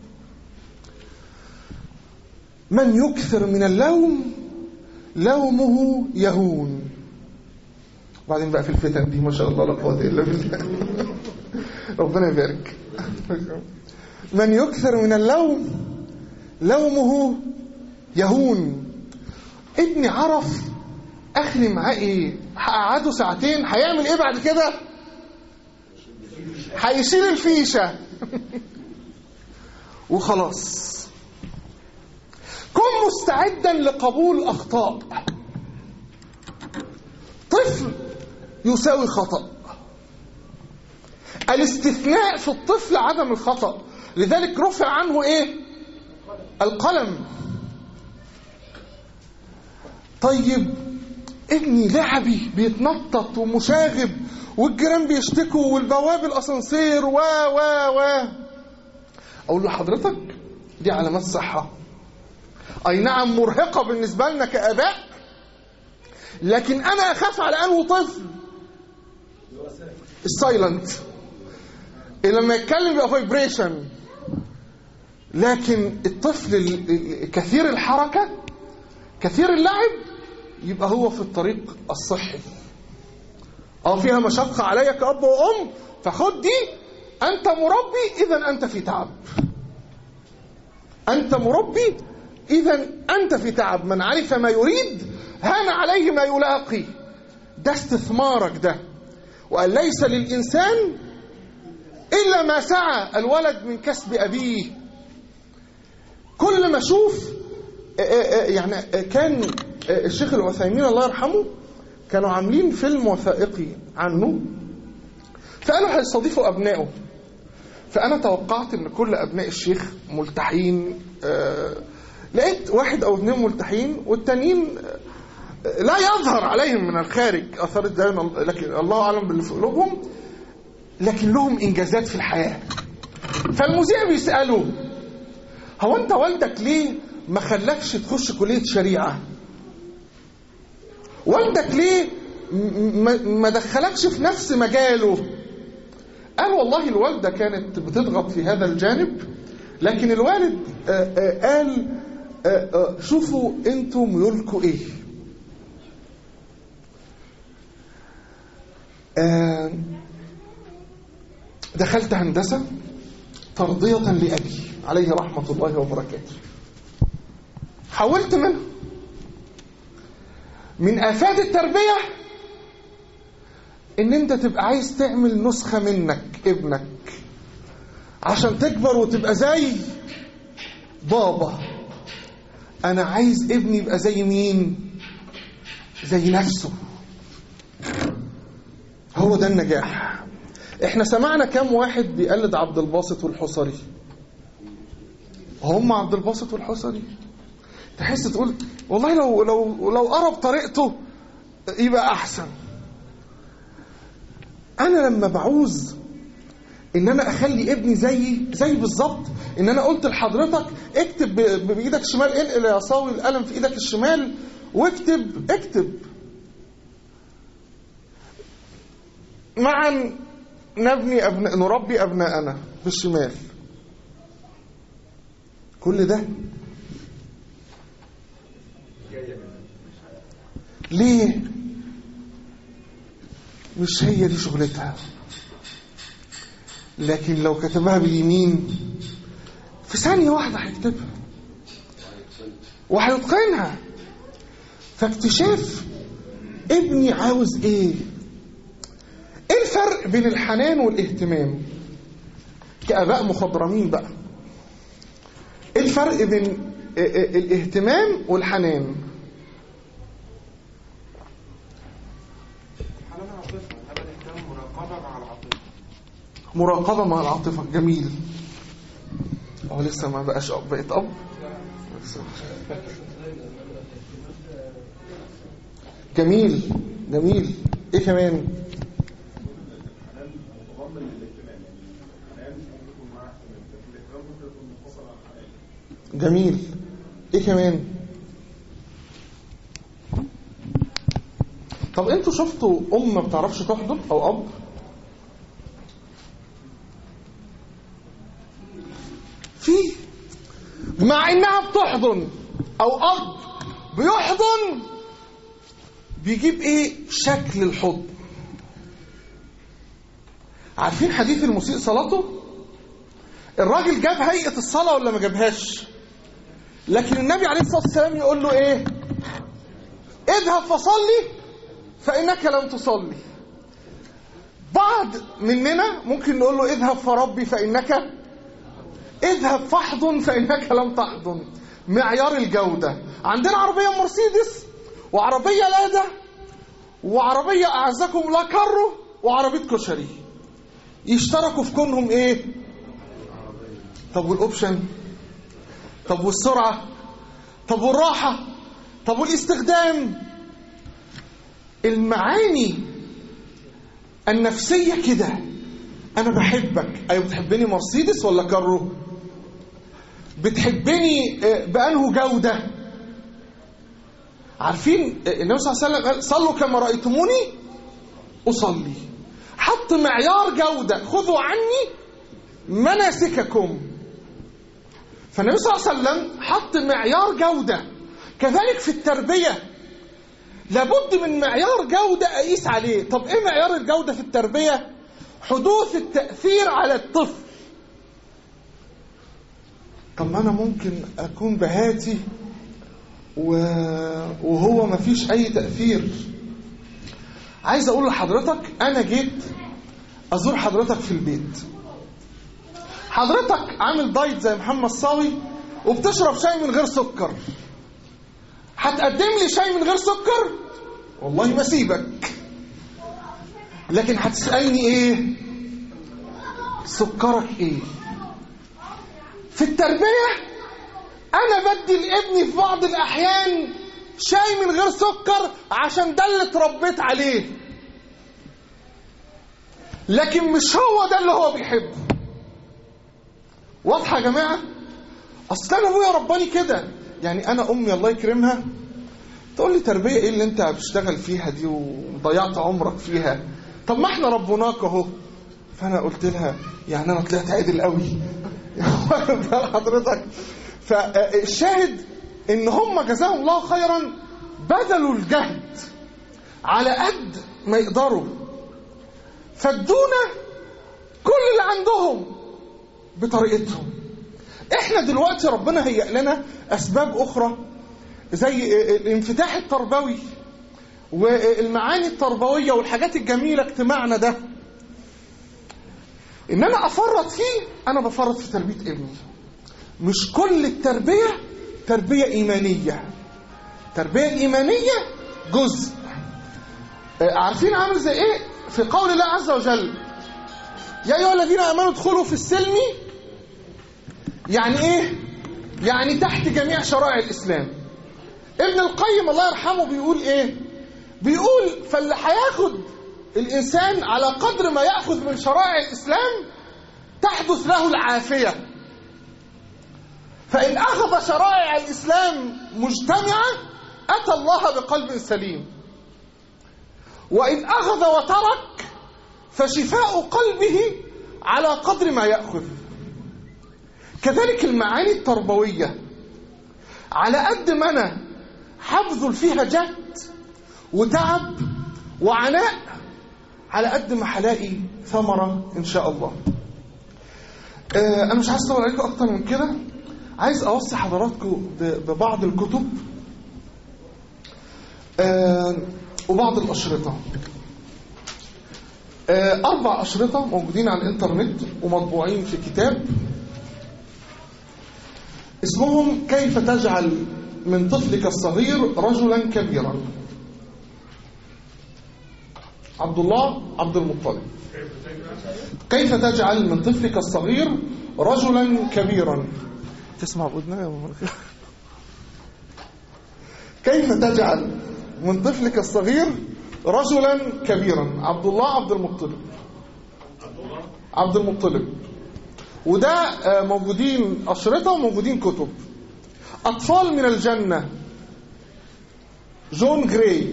من يكثر من اللوم لومه يهون وبعدين بقى في الفتن دي ما شاء الله لا قوه الا بالله ربنا يبارك من يكثر من اللوم لومه يهون ابني عرف اخلي معاه ايه هقعده ساعتين هيعمل ايه بعد كده هيشيل الفيشه وخلاص كن مستعدا لقبول اخطاء طفل يساوي خطأ الاستثناء في الطفل عدم الخطأ لذلك رفع عنه ايه القلم طيب ابني لعبي بيتنطط ومشاغب والجيران بيشتكوا والبواب الاسانسير و و و اقول له حضرتك دي علامات صحه اي نعم مرهقه بالنسبه لنا كاباء لكن انا اخاف على انه طفل السايلنت لما يتكلم بيبقى فايبريشن لكن الطفل ال- ال- كثير الحركه كثير اللعب يبقى هو في الطريق الصحي اه فيها مشقه عليا كاب وام فخد دي انت مربي اذا انت في تعب انت مربي اذا انت في تعب من عرف ما يريد هان عليه ما يلاقي ده استثمارك ده وقال ليس للانسان الا ما سعى الولد من كسب ابيه كل ما اشوف آه، آه، آه، يعني آه، كان آه، الشيخ العثيمين الله يرحمه كانوا عاملين فيلم وثائقي عنه فقالوا هيستضيفوا ابنائه فانا توقعت ان كل ابناء الشيخ ملتحين آه، لقيت واحد او اثنين ملتحين والتانيين آه، لا يظهر عليهم من الخارج اثار الدين لكن الله اعلم باللي في قلوبهم لكن لهم انجازات في الحياه فالمذيع بيساله هو انت والدك ليه ما خلاكش تخش كليه شريعه والدك ليه م- ما- ما دخلكش في نفس مجاله قال والله الوالده كانت بتضغط في هذا الجانب لكن الوالد آه، آه، قال آه، آه، شوفوا انتوا ميولكوا ايه آه، دخلت هندسه ترضيه لابي عليه رحمه الله وبركاته حاولت منها من آفات التربية إن أنت تبقى عايز تعمل نسخة منك ابنك عشان تكبر وتبقى زي بابا أنا عايز ابني يبقى زي مين؟ زي نفسه هو ده النجاح احنا سمعنا كام واحد بيقلد عبد الباسط والحصري هم عبد الباسط والحصري تحس تقول والله لو لو لو قرب طريقته يبقى احسن انا لما بعوز ان انا اخلي ابني زيي زي بالظبط ان انا قلت لحضرتك اكتب ب- بايدك الشمال انقل يا صاوي القلم في ايدك الشمال واكتب اكتب معا نبني أبناء نربي ابناءنا بالشمال كل ده ليه مش هي دي شغلتها لكن لو كتبها باليمين في ثانية واحدة هيكتبها وهيتقنها فاكتشاف ابني عاوز ايه ايه الفرق بين الحنان والاهتمام كآباء مخضرمين بقى ايه الفرق بين ا- ا- الاهتمام والحنان حنان عاطفة هذا الاهتمام مراقبة مع العاطفة مراقبة مع العاطفة جميل هو لسه ما بقاش أب بقيت أب لسه. جميل جميل ايه كمان جميل ايه كمان طب انتوا شفتوا ام ما بتعرفش تحضن او اب في مع انها بتحضن او اب بيحضن بيجيب ايه شكل الحضن عارفين حديث المسيء صلاته الراجل جاب هيئة الصلاة ولا ما جابهاش لكن النبي عليه الصلاة والسلام يقول له ايه اذهب فصلي فإنك لم تصلي بعض مننا ممكن نقول له اذهب فربي فإنك اذهب فاحضن فإنك لم تحضن معيار الجودة عندنا عربية مرسيدس وعربية لادا وعربية أعزكم لا كارو وعربية كشري يشتركوا في كونهم ايه طب والاوبشن طب والسرعة طب والراحة طب والاستخدام المعاني النفسية كده أنا بحبك أيوة بتحبني مرسيدس ولا كارو بتحبني آه، بأنه جودة عارفين آه، النبي صلى الله عليه وسلم قال صلوا كما رأيتموني أصلي حط معيار جودة خذوا عني مناسككم فالنبي صلى الله عليه وسلم حط معيار جودة كذلك في التربية لابد من معيار جودة أقيس عليه طب إيه معيار الجودة في التربية حدوث التأثير على الطفل طب ما أنا ممكن أكون بهاتي و... وهو ما فيش أي تأثير عايز أقول لحضرتك أنا جيت أزور حضرتك في البيت حضرتك عامل دايت زي محمد صاوي وبتشرب شاي من غير سكر هتقدم لي شاي من غير سكر والله ما سيبك لكن هتسألني ايه سكرك ايه في التربية انا بدي لابني في بعض الاحيان شاي من غير سكر عشان ده اللي اتربيت عليه لكن مش هو ده اللي هو بيحبه واضحه يا جماعه اصل انا ابويا رباني كده يعني انا امي الله يكرمها تقول لي تربيه ايه اللي انت بتشتغل فيها دي وضيعت عمرك فيها طب ما احنا ربناك اهو فانا قلت لها يعني انا طلعت عدل قوي حضرتك فالشاهد ان هم جزاهم الله خيرا بذلوا الجهد على قد ما يقدروا فادونا كل اللي عندهم بطريقتهم احنا دلوقتي ربنا هيئ لنا اسباب اخرى زي الانفتاح التربوي والمعاني التربويه والحاجات الجميله اجتماعنا ده ان انا افرط فيه انا بفرط في تربيه ابني مش كل التربيه تربيه ايمانيه التربيه الايمانيه جزء عارفين عامل زي ايه في قول الله عز وجل يا ايها الذين امنوا ادخلوا في السلم يعني ايه يعني تحت جميع شرائع الاسلام ابن القيم الله يرحمه بيقول ايه بيقول فاللي هياخد الانسان على قدر ما ياخذ من شرائع الاسلام تحدث له العافيه فان اخذ شرائع الاسلام مجتمعه اتى الله بقلب سليم وان اخذ وترك فشفاء قلبه على قدر ما ياخذ كذلك المعاني التربويه على قد ما انا هبذل فيها جهد وتعب وعناء على قد ما هلاقي ثمرة إن شاء الله آه أنا مش عايز أطول عليكم أكتر من كده عايز أوصي حضراتكم ببعض الكتب آه وبعض الأشرطة آه أربع أشرطة موجودين على الإنترنت ومطبوعين في كتاب اسمهم كيف تجعل من طفلك الصغير رجلا كبيرا عبد الله عبد المطلب كيف تجعل من طفلك الصغير رجلا كبيرا تسمع بودنا يا ماما كيف تجعل من طفلك الصغير رجلا كبيرا عبد الله عبد المطلب عبد المطلب وده موجودين أشرطة وموجودين كتب أطفال من الجنة جون جراي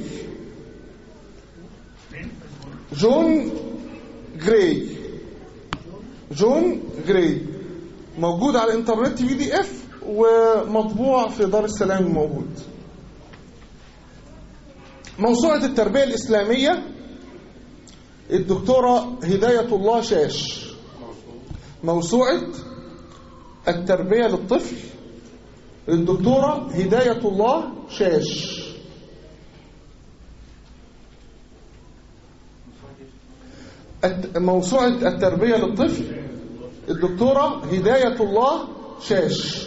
جون جراي جون جراي موجود على الانترنت بي دي اف ومطبوع في دار السلام موجود موسوعة التربية الإسلامية الدكتورة هداية الله شاش موسوعة التربية للطفل الدكتورة هداية الله شاش الت- موسوعة التربية للطفل الدكتورة هداية الله شاش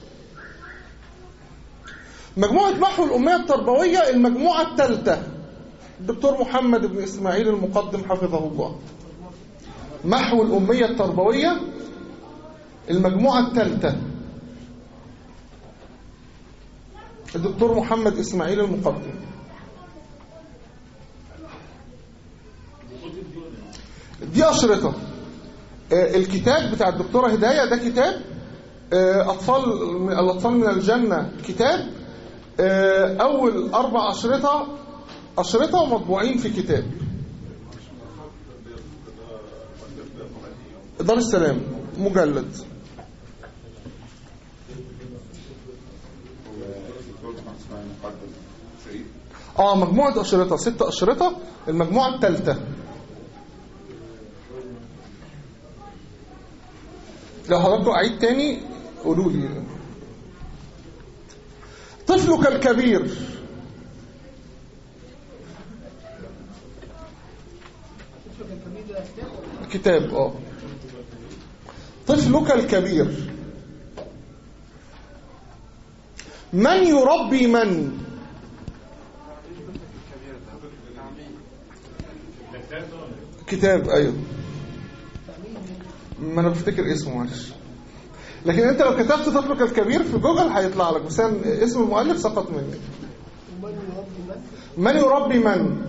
مجموعة محو الأمية التربوية المجموعة الثالثة الدكتور محمد بن إسماعيل المقدم حفظه الله محو الأمية التربوية المجموعة الثالثة الدكتور محمد إسماعيل المقدم دي أشرطة آه، الكتاب بتاع الدكتورة هداية ده كتاب آه، أطفال الأطفال من الجنة كتاب آه، أول أربع أشرطة أشرطة ومطبوعين في كتاب دار السلام مجلد اه مجموعة أشرطة ست أشرطة المجموعة الثالثة لو حضرتك أعيد تاني قولوا لي طفلك الكبير كتاب اه طفلك الكبير من يربي من كتاب ايوه ما انا بفتكر اسمه معلش لكن انت لو كتبت طفلك الكبير في جوجل هيطلع لك بس أنا اسم المؤلف سقط مني من يربي من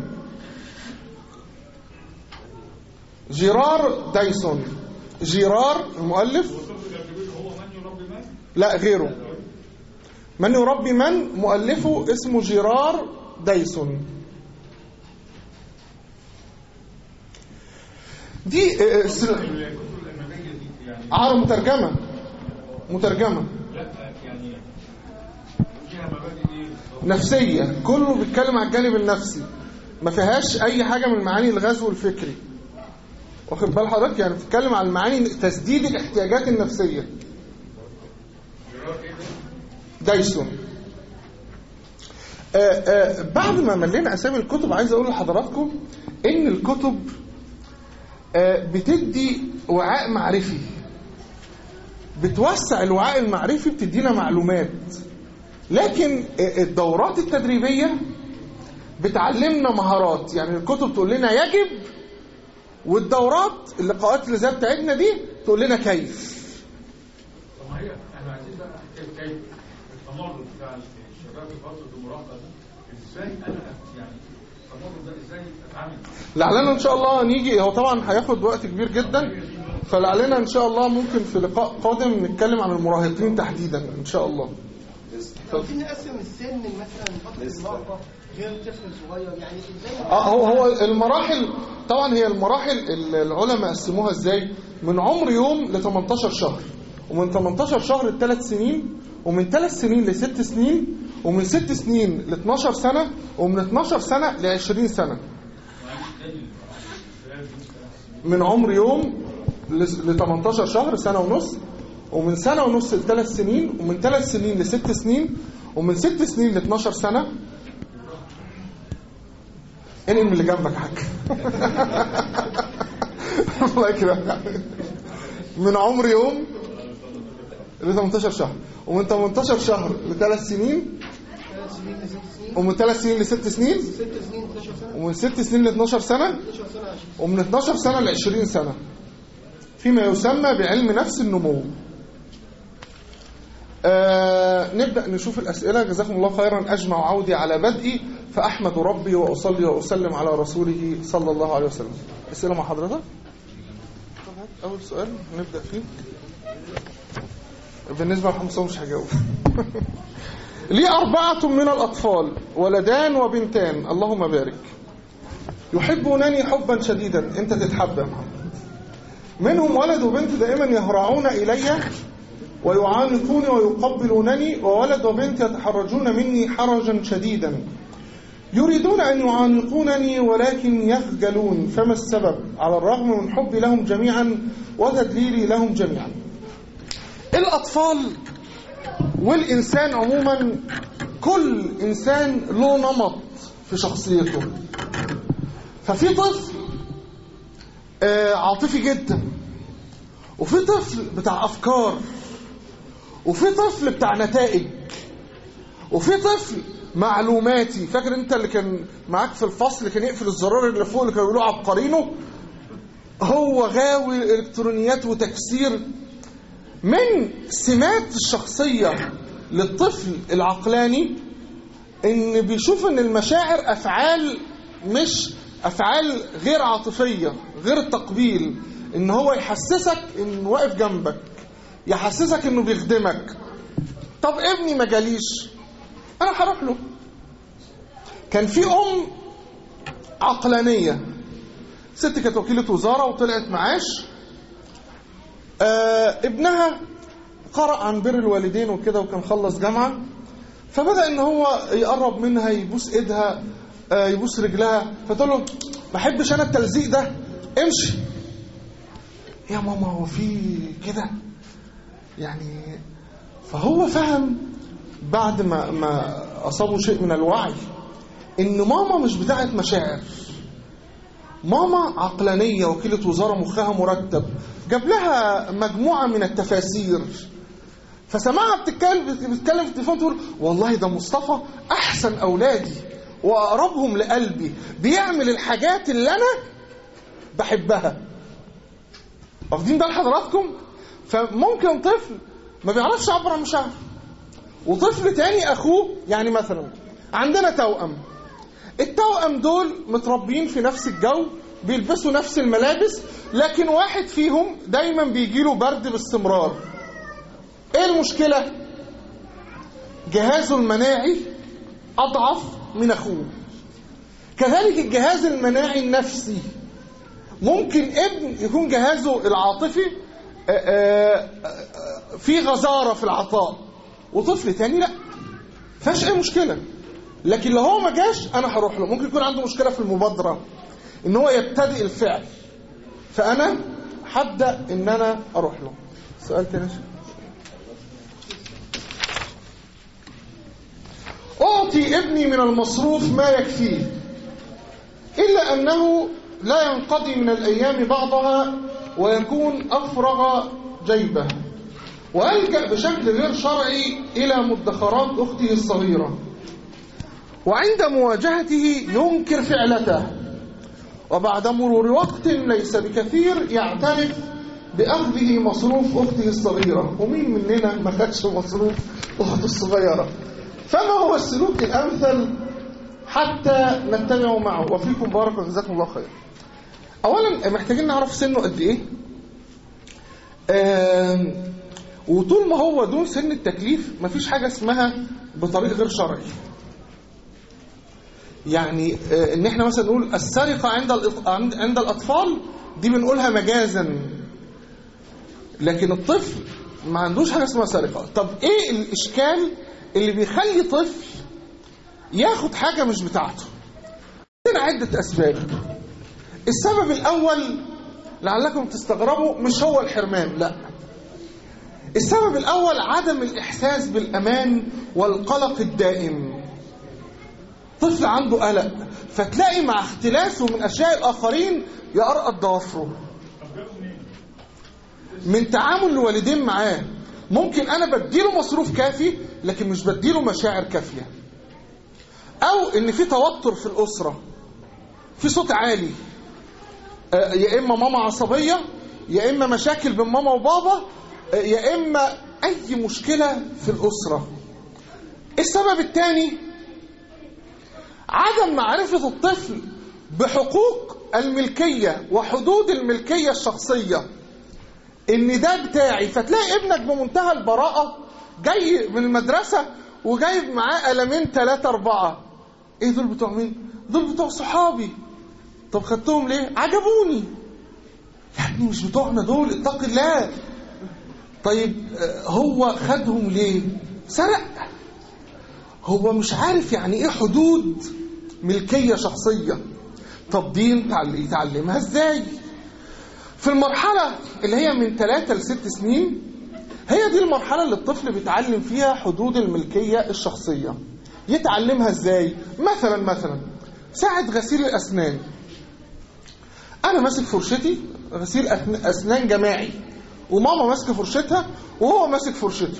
جيرار دايسون جيرار المؤلف لا غيره من يربي من مؤلفه اسمه جيرار دايسون دي آه، س- عرب مترجمة مترجمة نفسية كله بيتكلم عن الجانب النفسي ما فيهاش أي حاجة من معاني الغزو الفكري واخد بال حضرتك يعني بتتكلم عن معاني تسديد الاحتياجات النفسية دايسون آه آه بعد ما ملينا أسامي الكتب عايز أقول لحضراتكم إن الكتب آه بتدي وعاء معرفي بتوسع الوعاء المعرفي بتدينا معلومات لكن آه، الدورات التدريبية بتعلمنا مهارات يعني الكتب تقول لنا يجب والدورات اللقاءات اللي زي بتاعتنا دي تقول لنا كيف طب ما هي احنا عايزين بقى حكايه كيف التمرد بتاع الشباب في فتره المراهقه ده ازاي انا يعني التمرد ده ازاي اتعامل لعلنا ان شاء الله نيجي هو طبعا هياخد وقت كبير جدا فلعلنا ان شاء الله ممكن في لقاء قادم نتكلم عن المراهقين تحديدا ان شاء الله عايزين نقسم السن مثلا فتره المراهقه غير الطفل الصغير يعني ازاي اه هو هو المراحل طبعا هي المراحل ال- العلماء قسموها ازاي من عمر يوم ل 18 شهر ومن 18 شهر لثلاث سنين ومن ثلاث سنين لست سنين ومن ست سنين ل 12 سنة ومن 12 سنة ل 20 سنة من عمر يوم ل 18 شهر سنة ونص ومن سنة ونص لثلاث سنين ومن ثلاث سنين لست سنين ومن ست سنين ل 12 سنة انقل من اللي جنبك يا حاج الله يكرمك من عمر يوم ل 18 شهر ومن 18 شهر لثلاث سنين ثلاث سنين لست سنين ومن ثلاث سنين لست سنين ست سنين 12 سنه ومن ست سنين ل 12 سنة 12 سنه 20 ومن 12 سنة ل 20 سنة فيما يسمى بعلم نفس النمو آه نبدأ نشوف الأسئلة جزاكم الله خيرا أجمع عودي على بدئي فأحمد ربي وأصلي وأسلم على رسوله صلى الله عليه وسلم أسئلة مع حضرتك طب هات أول سؤال نبدأ فيه بالنسبة لحمصة مش هجاوب لي أربعة من الأطفال ولدان وبنتان اللهم بارك يحبونني حبا شديدا انت تتحب يا محمد منهم ولد وبنت دائما يهرعون إلي ويعانقوني ويقبلونني وولد وبنت يتحرجون مني حرجا شديدا يريدون أن يعانقونني ولكن يخجلون فما السبب على الرغم من حبي لهم جميعا وتدليلي لهم جميعا الأطفال والإنسان عموما كل إنسان له نمط في شخصيته ففي طفل آه، عاطفي جدا وفي طفل بتاع أفكار وفي طفل بتاع نتائج وفي طفل معلوماتي فاكر انت اللي كان معاك في الفصل كان يقفل الزرار اللي فوق اللي كانوا يقولوا عبقرينه هو غاوي الالكترونيات وتكسير من سمات الشخصية للطفل العقلاني ان بيشوف ان المشاعر افعال مش افعال غير عاطفية غير التقبيل ان هو يحسسك انه واقف جنبك يحسسك انه بيخدمك طب ابني ما جاليش انا هروح له كان في ام عقلانية ست كانت وكيلة وزارة وطلعت معاش آه ابنها قرأ عن بر الوالدين وكده وكان خلص جامعة فبدأ ان هو يقرب منها يبوس ايدها آه يبوس رجلها فتقول له ما بحبش انا التلزيق ده امشي يا ماما هو في كده يعني فهو فهم بعد ما ما اصابه شيء من الوعي ان ماما مش بتاعت مشاعر ماما عقلانية وكيلة وزارة مخها مرتب جاب لها مجموعة من التفاسير فسمعها بتتكلم بتتكلم في التليفون تقول والله ده مصطفى احسن اولادي واقربهم لقلبي بيعمل الحاجات اللي انا بحبها واخدين بال حضراتكم فممكن طفل ما بيعرفش يعبر عن مشاعره وطفل تاني اخوه يعني مثلا عندنا توأم التوأم دول متربيين في نفس الجو بيلبسوا نفس الملابس لكن واحد فيهم دايما بيجيله برد باستمرار ايه المشكلة جهازه المناعي اضعف من اخوه كذلك الجهاز المناعي النفسي ممكن ابن يكون جهازه العاطفي في غزارة في العطاء وطفل تاني لا فاش اي مشكلة لكن لو هو ما جاش انا هروح له ممكن يكون عنده مشكلة في المبادرة ان هو يبتدئ الفعل فانا هبدا ان انا اروح له سؤال تاني اعطي ابني من المصروف ما يكفيه الا انه لا ينقضي من الايام بعضها ويكون افرغ جيبه والجا بشكل غير شرعي الى مدخرات اخته الصغيره وعند مواجهته ينكر فعلته وبعد مرور وقت ليس بكثير يعترف بأخذه مصروف أخته الصغيرة ومين مننا ما خدش مصروف أخته الصغيرة فما هو السلوك الأمثل حتى نتبعه معه وفيكم بارك وجزاكم الله خير أولا محتاجين نعرف سنه قد إيه وطول ما هو دون سن التكليف مفيش حاجة اسمها بطريق غير شرعي يعني ان احنا مثلا نقول السرقة عند عند الأطفال دي بنقولها مجازا لكن الطفل ما عندوش حاجة اسمها سرقة طب ايه الاشكال اللي بيخلي طفل ياخد حاجة مش بتاعته عندنا عدة اسباب السبب الاول لعلكم تستغربوا مش هو الحرمان لا السبب الاول عدم الاحساس بالامان والقلق الدائم طفل عنده قلق فتلاقي مع اختلافه من اشياء الاخرين يقرقط ضوافره من تعامل الوالدين معاه ممكن انا بديله مصروف كافي لكن مش بديله مشاعر كافيه او ان في توتر في الاسره في صوت عالي يا اما ماما عصبيه يا اما مشاكل بين ماما وبابا يا اما اي مشكله في الاسره السبب الثاني عدم معرفة الطفل بحقوق الملكية وحدود الملكية الشخصية ان ده بتاعي فتلاقي ابنك بمنتهى البراءة جاي من المدرسة وجايب معاه قلمين ثلاثة أربعة ايه دول بتوع مين؟ دول بتوع صحابي طب خدتهم ليه؟ عجبوني يا ابني مش بتوعنا دول اتق الله طيب آه، هو خدهم ليه؟ سرق هو مش عارف يعني ايه حدود ملكية شخصية طب دي يتعل- يتعلمها ازاي؟ في المرحلة اللي هي من 3 ل 6 سنين هي دي المرحلة اللي الطفل بيتعلم فيها حدود الملكية الشخصية يتعلمها ازاي مثلا مثلا ساعة غسيل الأسنان أنا ماسك فرشتي غسيل أثن- أسنان جماعي وماما ماسكة فرشتها وهو ماسك فرشته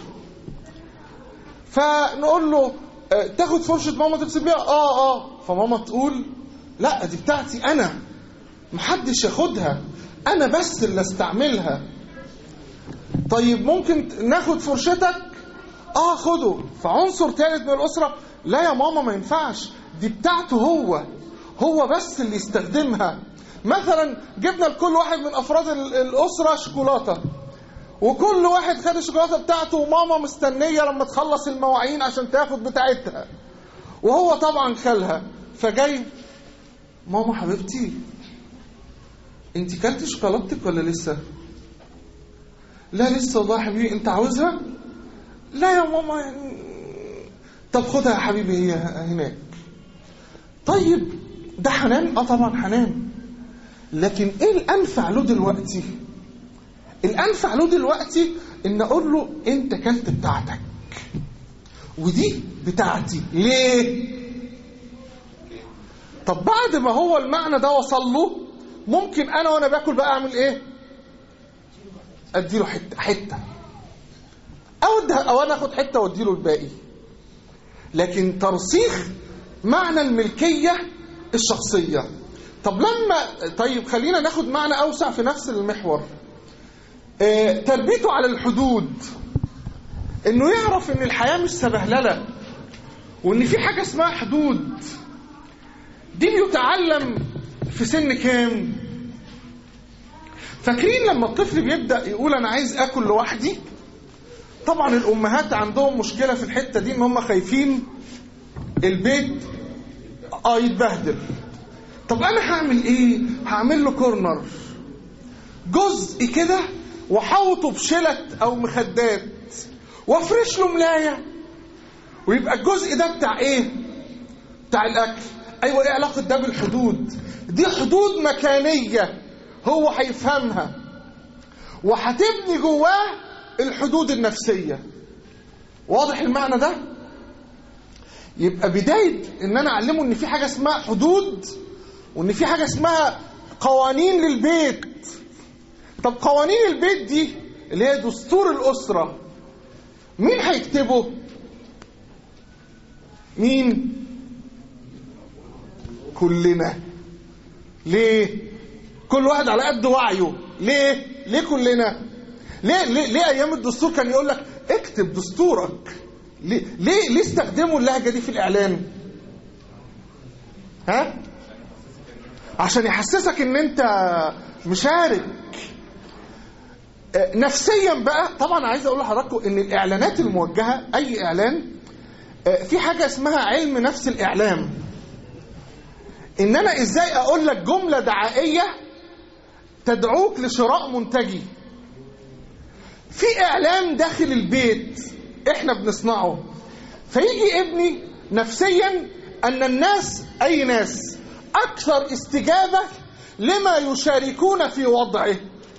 فنقول له آه، تاخد فرشة ماما تغسل بيها اه اه فماما تقول لا دي بتاعتي أنا محدش ياخدها أنا بس اللي استعملها طيب ممكن ناخد فرشتك اه خده فعنصر ثالث من الأسرة لا يا ماما ما ينفعش دي بتاعته هو هو بس اللي يستخدمها مثلا جبنا لكل واحد من أفراد ال- الأسرة شوكولاتة وكل واحد خد الشوكولاتة بتاعته وماما مستنية لما تخلص المواعين عشان تاخد بتاعتها وهو طبعا خالها فجاي ماما حبيبتي انت كلتي شوكولاتتك ولا لسه لا لسه والله يا حبيبي انت عاوزها لا يا ماما يعني طب خدها يا حبيبي هي هناك طيب ده حنان اه طبعا حنان لكن ايه الانفع له دلوقتي الانفع له دلوقتي ان اقول له انت كلت بتاعتك ودي بتاعتي ليه طب بعد ما هو المعنى ده وصل له ممكن انا وانا باكل بقى اعمل ايه اديله حته حته او أدها او انا اخد حته واديله الباقي لكن ترسيخ معنى الملكيه الشخصيه طب لما طيب خلينا ناخد معنى اوسع في نفس المحور آه، تربيته على الحدود انه يعرف ان الحياه مش سبهلله وان في حاجه اسمها حدود دي بيتعلم في سن كام فاكرين لما الطفل بيبدا يقول انا عايز اكل لوحدي طبعا الامهات عندهم مشكله في الحته دي ان هم خايفين البيت اه يتبهدل طب انا هعمل ايه هعمل له كورنر جزء كده واحوطه بشلت او مخدات وافرش له ملايه ويبقى الجزء ده بتاع ايه بتاع الاكل ايوه ايه علاقه ده بالحدود دي حدود مكانيه هو هيفهمها وهتبني جواه الحدود النفسيه واضح المعنى ده يبقى بدايه ان انا اعلمه ان في حاجه اسمها حدود وان في حاجه اسمها قوانين للبيت طب قوانين البيت دي اللي هي دستور الاسره مين هيكتبه مين كلنا ليه كل واحد على قد وعيه ليه ليه كلنا ليه ليه, ليه ايام الدستور كان يقول لك اكتب دستورك ليه ليه ليه استخدموا اللهجه دي في الاعلان ها عشان يحسسك ان انت مشارك آه، نفسيا بقى طبعا عايز اقول لحضراتكم ان الاعلانات الموجهه اي اعلان آه، في حاجه اسمها علم نفس الاعلام ان انا ازاي اقول لك جمله دعائيه تدعوك لشراء منتجي في اعلام داخل البيت احنا بنصنعه فيجي ابني نفسيا ان الناس اي ناس اكثر استجابه لما يشاركون في وضعه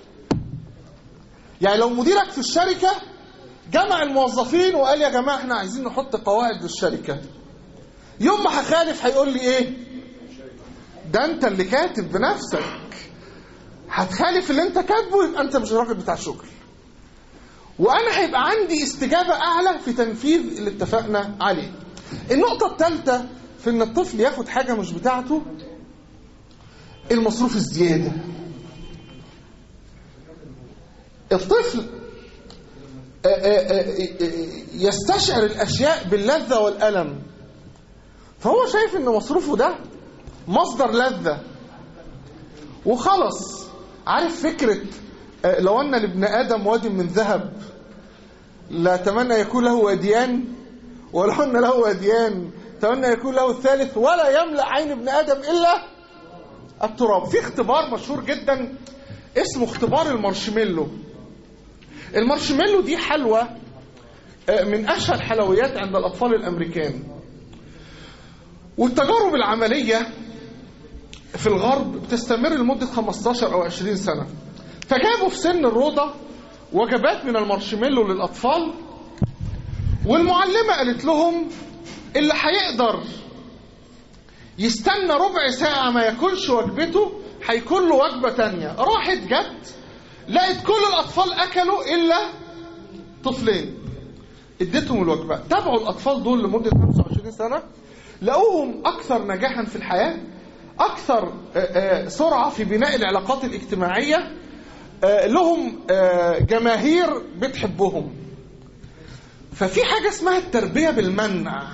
يعني لو مديرك في الشركه جمع الموظفين وقال يا جماعه احنا عايزين نحط قواعد للشركه يوم ما هخالف هيقول لي ايه ده انت اللي كاتب بنفسك هتخالف اللي انت كاتبه يبقى انت مش الراجل بتاع شغل وانا هيبقى عندي استجابه اعلى في تنفيذ اللي اتفقنا عليه النقطه الثالثه في ان الطفل ياخد حاجه مش بتاعته المصروف الزياده الطفل آه، آه، آه، آه، يستشعر الاشياء باللذه والالم فهو شايف ان مصروفه ده مصدر لذة وخلص عارف فكرة آه، لو أن لابن آدم واد من ذهب لا تمنى يكون له واديان ولو أن له واديان تمنى يكون له الثالث ولا يملأ عين ابن آدم إلا التراب في اختبار مشهور جدا اسمه اختبار المارشميلو المارشميلو دي حلوى آه، من أشهر الحلويات عند الأطفال الأمريكان والتجارب العملية في الغرب بتستمر لمدة 15 أو 20 سنة فجابوا في سن الروضة وجبات من المارشميلو للأطفال والمعلمة قالت لهم اللي هيقدر يستنى ربع ساعة ما ياكلش وجبته هيكون له وجبة تانية راحت جت لقيت كل الأطفال أكلوا إلا طفلين اديتهم الوجبة تابعوا الأطفال دول لمدة 25 سنة لقوهم أكثر نجاحا في الحياة أكثر آه، آه، سرعة في بناء العلاقات الاجتماعية آه، لهم آه، جماهير بتحبهم ففي حاجة اسمها التربية بالمنع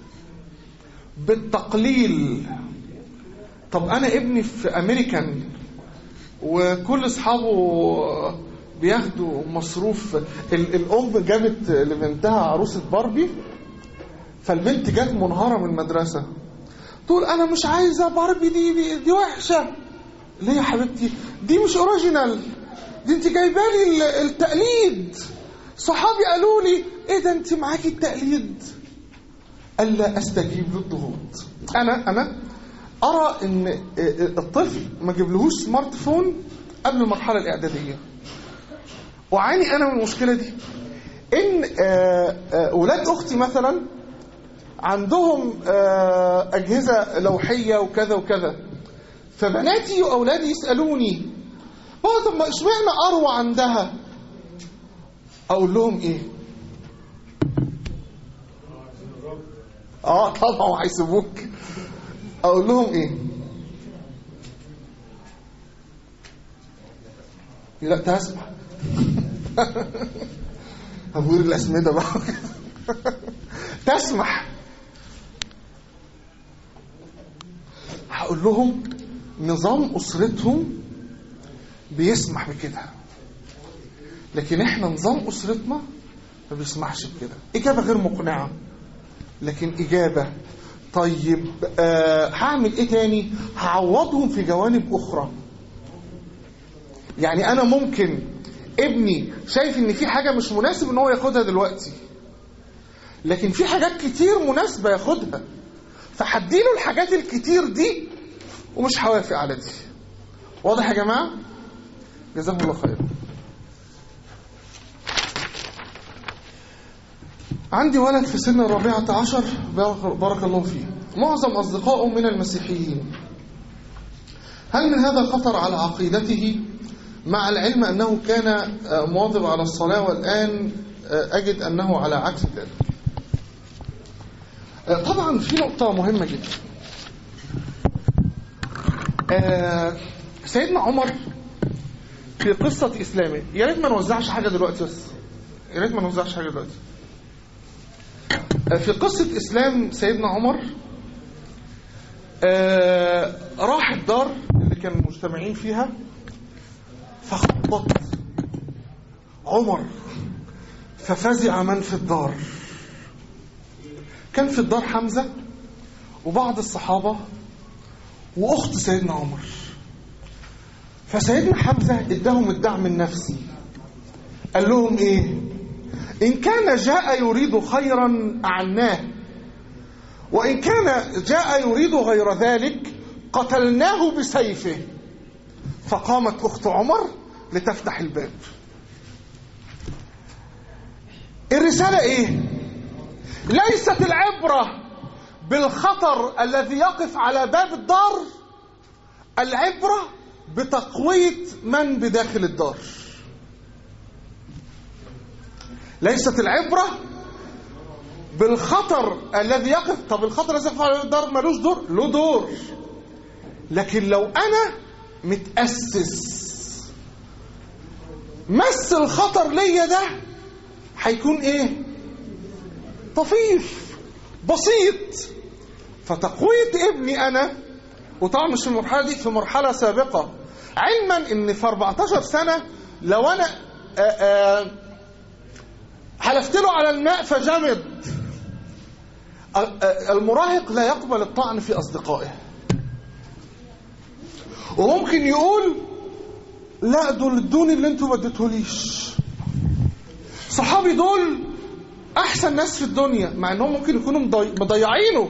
بالتقليل طب أنا ابني في أمريكان وكل أصحابه بياخدوا مصروف ال- الأم جابت لبنتها عروسة باربي فالبنت جت منهارة من المدرسة تقول أنا مش عايزة باربي دي دي, دي وحشة ليه يا حبيبتي دي مش اوريجينال دي انت جايبه لي ال- التقليد صحابي قالوا لي ايه ده انت معاكي التقليد الا استجيب للضغوط انا انا ارى ان الطفل ما جبلهوش سمارت فون قبل المرحله الاعداديه وعاني انا من المشكله دي ان آه، آه، ولاد اختي مثلا عندهم آه، اجهزه لوحيه وكذا وكذا فبناتي واولادي يسالوني اه طب ما اشمعنى اروى عندها اقول لهم ايه اه طبعا هيسيبوك اقول لهم ايه لا تسمع هبور الاسمده بقى تسمح هقول لهم نظام اسرتهم بيسمح بكده لكن احنا نظام اسرتنا ما بيسمحش بكده اجابه غير مقنعه لكن اجابه طيب آه هعمل ايه تاني هعوضهم في جوانب اخرى يعني انا ممكن ابني شايف ان في حاجه مش مناسب ان هو ياخدها دلوقتي لكن في حاجات كتير مناسبه ياخدها فهديله الحاجات الكتير دي ومش هوافق على دي واضح يا جماعه جزاكم الله خير عندي ولد في سن الرابعة عشر بارك بارك الله فيه معظم أصدقائه من المسيحيين هل من هذا خطر على عقيدته مع العلم أنه كان آه، مواظب على الصلاة والآن آه، أجد أنه على عكس ذلك آه، طبعا في نقطة مهمة جدا آه، سيدنا عمر في قصة إسلامه يا ريت ما نوزعش حاجة دلوقتي بس يا ريت ما نوزعش حاجة دلوقتي آه، في قصة إسلام سيدنا عمر آه، راح الدار اللي كانوا مجتمعين فيها فخبط عمر ففزع من في الدار كان في الدار حمزة وبعض الصحابة وأخت سيدنا عمر فسيدنا حمزة اداهم الدعم النفسي قال لهم ايه إن كان جاء يريد خيرا أعناه وإن كان جاء يريد غير ذلك قتلناه بسيفه فقامت أخت عمر لتفتح الباب الرسالة إيه؟ ليست العبرة بالخطر الذي يقف على باب الدار العبرة بتقوية من بداخل الدار ليست العبرة بالخطر الذي يقف طب الخطر الذي يقف على باب الدار ملوش دور له دور لكن لو أنا متأسس مس الخطر ليا ده هيكون ايه طفيف بسيط فتقوية ابني انا وطبعا مش في المرحلة دي في مرحلة سابقة علما ان في 14 سنة لو انا آه، آه، حلفت له على الماء فجمد آه، آه، المراهق لا يقبل الطعن في اصدقائه وممكن يقول لا دول ادوني اللي انتوا ما اديتهوليش صحابي دول احسن ناس في الدنيا مع انهم ممكن يكونوا مضي- مضيعينه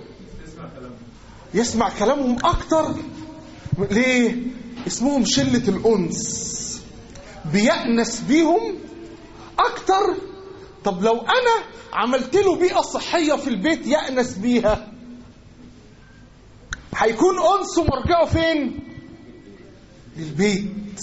يسمع كلامهم اكتر ليه اسمهم شلة الانس بيأنس بيهم اكتر طب لو انا عملت له بيئة صحية في البيت يأنس بيها هيكون انسه مرجعه فين للبيت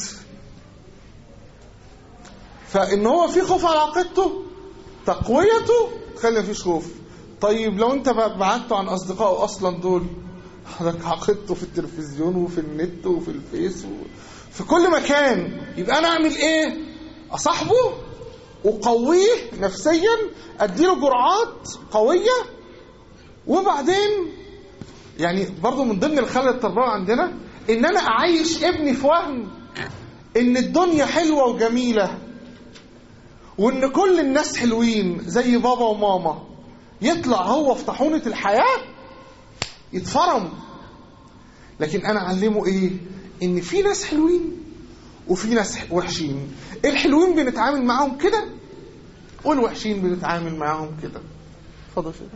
فان هو في خوف على عقيدته تقويته خلي مفيش خوف طيب لو انت بعدته عن اصدقائه اصلا دول حضرتك عقيدته في التلفزيون وفي النت وفي الفيس و... في كل مكان يبقى انا اعمل ايه اصاحبه وقويه نفسيا اديله جرعات قويه وبعدين يعني برضو من ضمن الخلل التربوي عندنا ان انا اعيش ابني في وهم ان الدنيا حلوه وجميله وان كل الناس حلوين زي بابا وماما يطلع هو في طاحونه الحياه يتفرم لكن انا اعلمه ايه ان في ناس حلوين وفي ناس وحشين الحلوين بنتعامل معاهم كده والوحشين بنتعامل معاهم كده اتفضل يا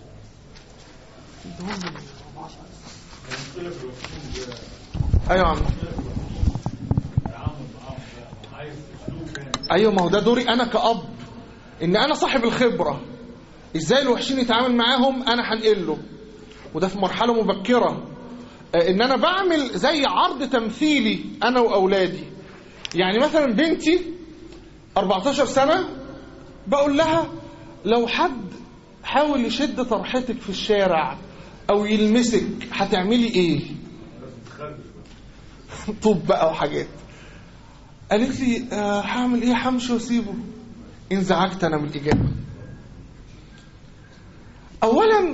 ايوه يا عم ايوه ما هو ده دوري انا كأب ان انا صاحب الخبرة ازاي الوحشين يتعامل معاهم انا هنقل له وده في مرحلة مبكرة آه، ان انا بعمل زي عرض تمثيلي انا واولادي يعني مثلا بنتي 14 سنة بقول لها لو حد حاول يشد طرحتك في الشارع او يلمسك هتعملي ايه طوب بقى وحاجات قالت لي آه، هعمل ايه همشي واسيبه انزعجت انا من الاجابه اولا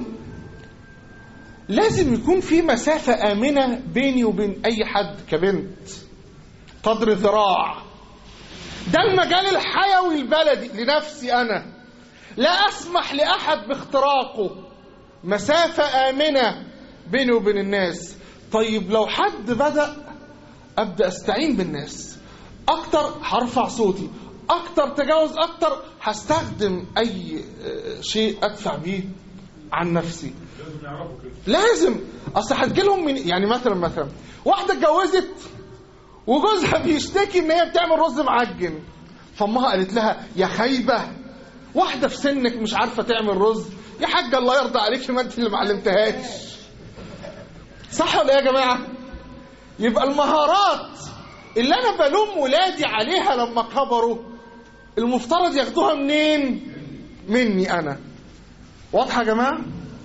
لازم يكون في مسافه امنه بيني وبين اي حد كبنت قدر ذراع ده المجال الحيوي البلدي لنفسي انا لا اسمح لاحد باختراقه مسافه امنه بيني وبين الناس طيب لو حد بدا ابدا استعين بالناس اكتر هرفع صوتي اكتر تجاوز اكتر هستخدم اي آه، شيء ادفع بيه عن نفسي لازم يعرفوا كده لازم اصل هتجيلهم من يعني مثلا مثلا واحده اتجوزت وجوزها بيشتكي ان هي بتعمل رز معجن فامها قالت لها يا خايبه واحده في سنك مش عارفه تعمل رز يا حاجه الله يرضى عليك ما انت اللي ما علمتهاش صح ولا ايه يا جماعه يبقى المهارات اللي انا بلوم ولادي عليها لما كبروا المفترض ياخدوها منين مني انا واضحه يا جماعه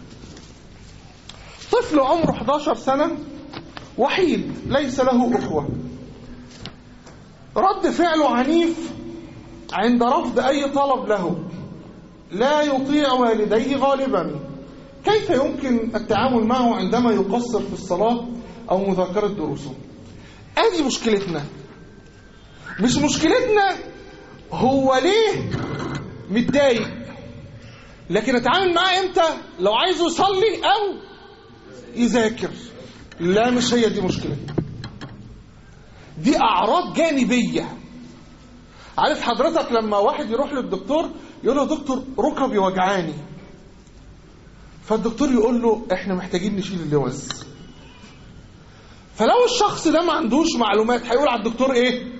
طفل عمره 11 سنه وحيد ليس له اخوه رد فعله عنيف عند رفض اي طلب له لا يطيع والديه غالبا كيف يمكن التعامل معه عندما يقصر في الصلاه او مذاكره دروسه ادي مشكلتنا مش مشكلتنا هو ليه متضايق لكن اتعامل معاه امتى لو عايزه يصلي او يذاكر لا مش هي دي مشكلتنا دي اعراض جانبيه عارف حضرتك لما واحد يروح للدكتور يقول له دكتور ركبي وجعاني فالدكتور يقول له احنا محتاجين نشيل اللوز فلو الشخص ده ما عندوش معلومات هيقول على الدكتور ايه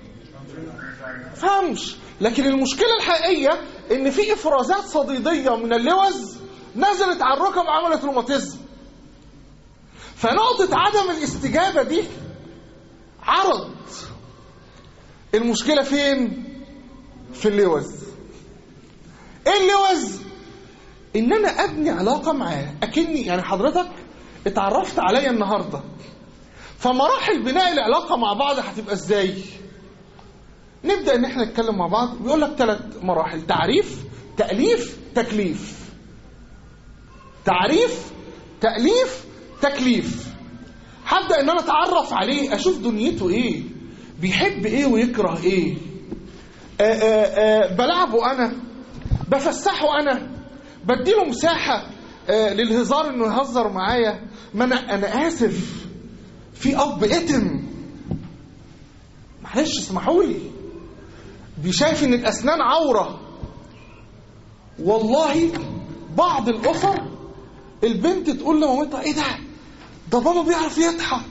فهمش لكن المشكلة الحقيقية ان في افرازات صديدية من اللوز نزلت على الركب عملت روماتيزم فنقطة عدم الاستجابة دي عرض المشكلة فين في اللوز ايه اللوز ان انا ابني علاقة معاه اكني يعني حضرتك اتعرفت عليا النهاردة فمراحل بناء العلاقة مع بعض هتبقى ازاي نبدأ ان احنا نتكلم مع بعض بيقول لك ثلاث مراحل تعريف تأليف تكليف تعريف تأليف تكليف هبدأ ان انا اتعرف عليه اشوف دنيته ايه بيحب ايه ويكره ايه آآ آآ بلعبه انا بفسحه انا بديله مساحة آه للهزار انه يهزر معايا ما انا انا اسف في اب اتم معلش اسمحوا لي بيشايف ان الاسنان عورة والله بعض الاسر البنت تقول لمامتها ايه ده ده بابا بيعرف يضحك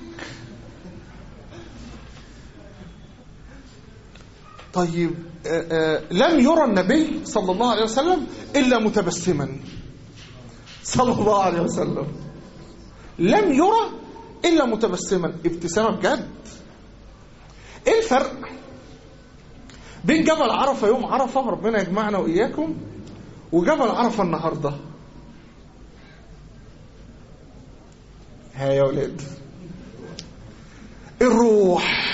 طيب آآ آآ لم يرى النبي صلى الله عليه وسلم إلا متبسما صلى الله عليه وسلم لم يرى إلا متبسما ابتسامة بجد إيه الفرق بين جبل عرفة يوم عرفة ربنا يجمعنا وإياكم وجبل عرفة النهاردة ها يا ولاد الروح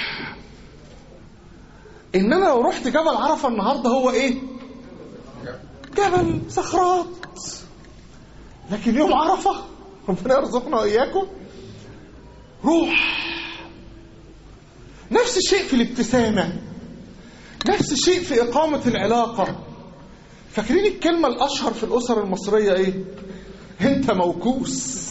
ان انا لو رحت جبل عرفه النهارده هو ايه جبل صخرات لكن يوم عرفه ربنا يرزقنا واياكم روح نفس الشيء في الابتسامه نفس الشيء في اقامه العلاقه فاكرين الكلمه الاشهر في الاسر المصريه ايه انت موكوس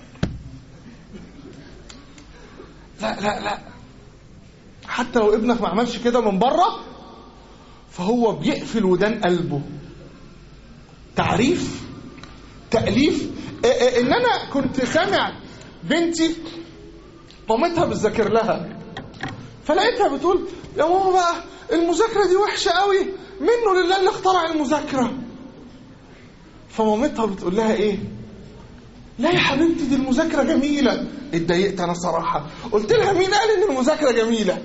لا لا لا حتى لو ابنك ما عملش كده من بره فهو بيقفل ودان قلبه تعريف تأليف آه آه ان انا كنت سامع بنتي مامتها بتذاكر لها فلقيتها بتقول يا ماما بقى المذاكرة دي وحشة قوي منه لله اللي اخترع المذاكرة فمامتها بتقول لها ايه لا يا حبيبتي دي المذاكرة جميلة اتضايقت انا صراحة قلت لها مين قال ان المذاكرة جميلة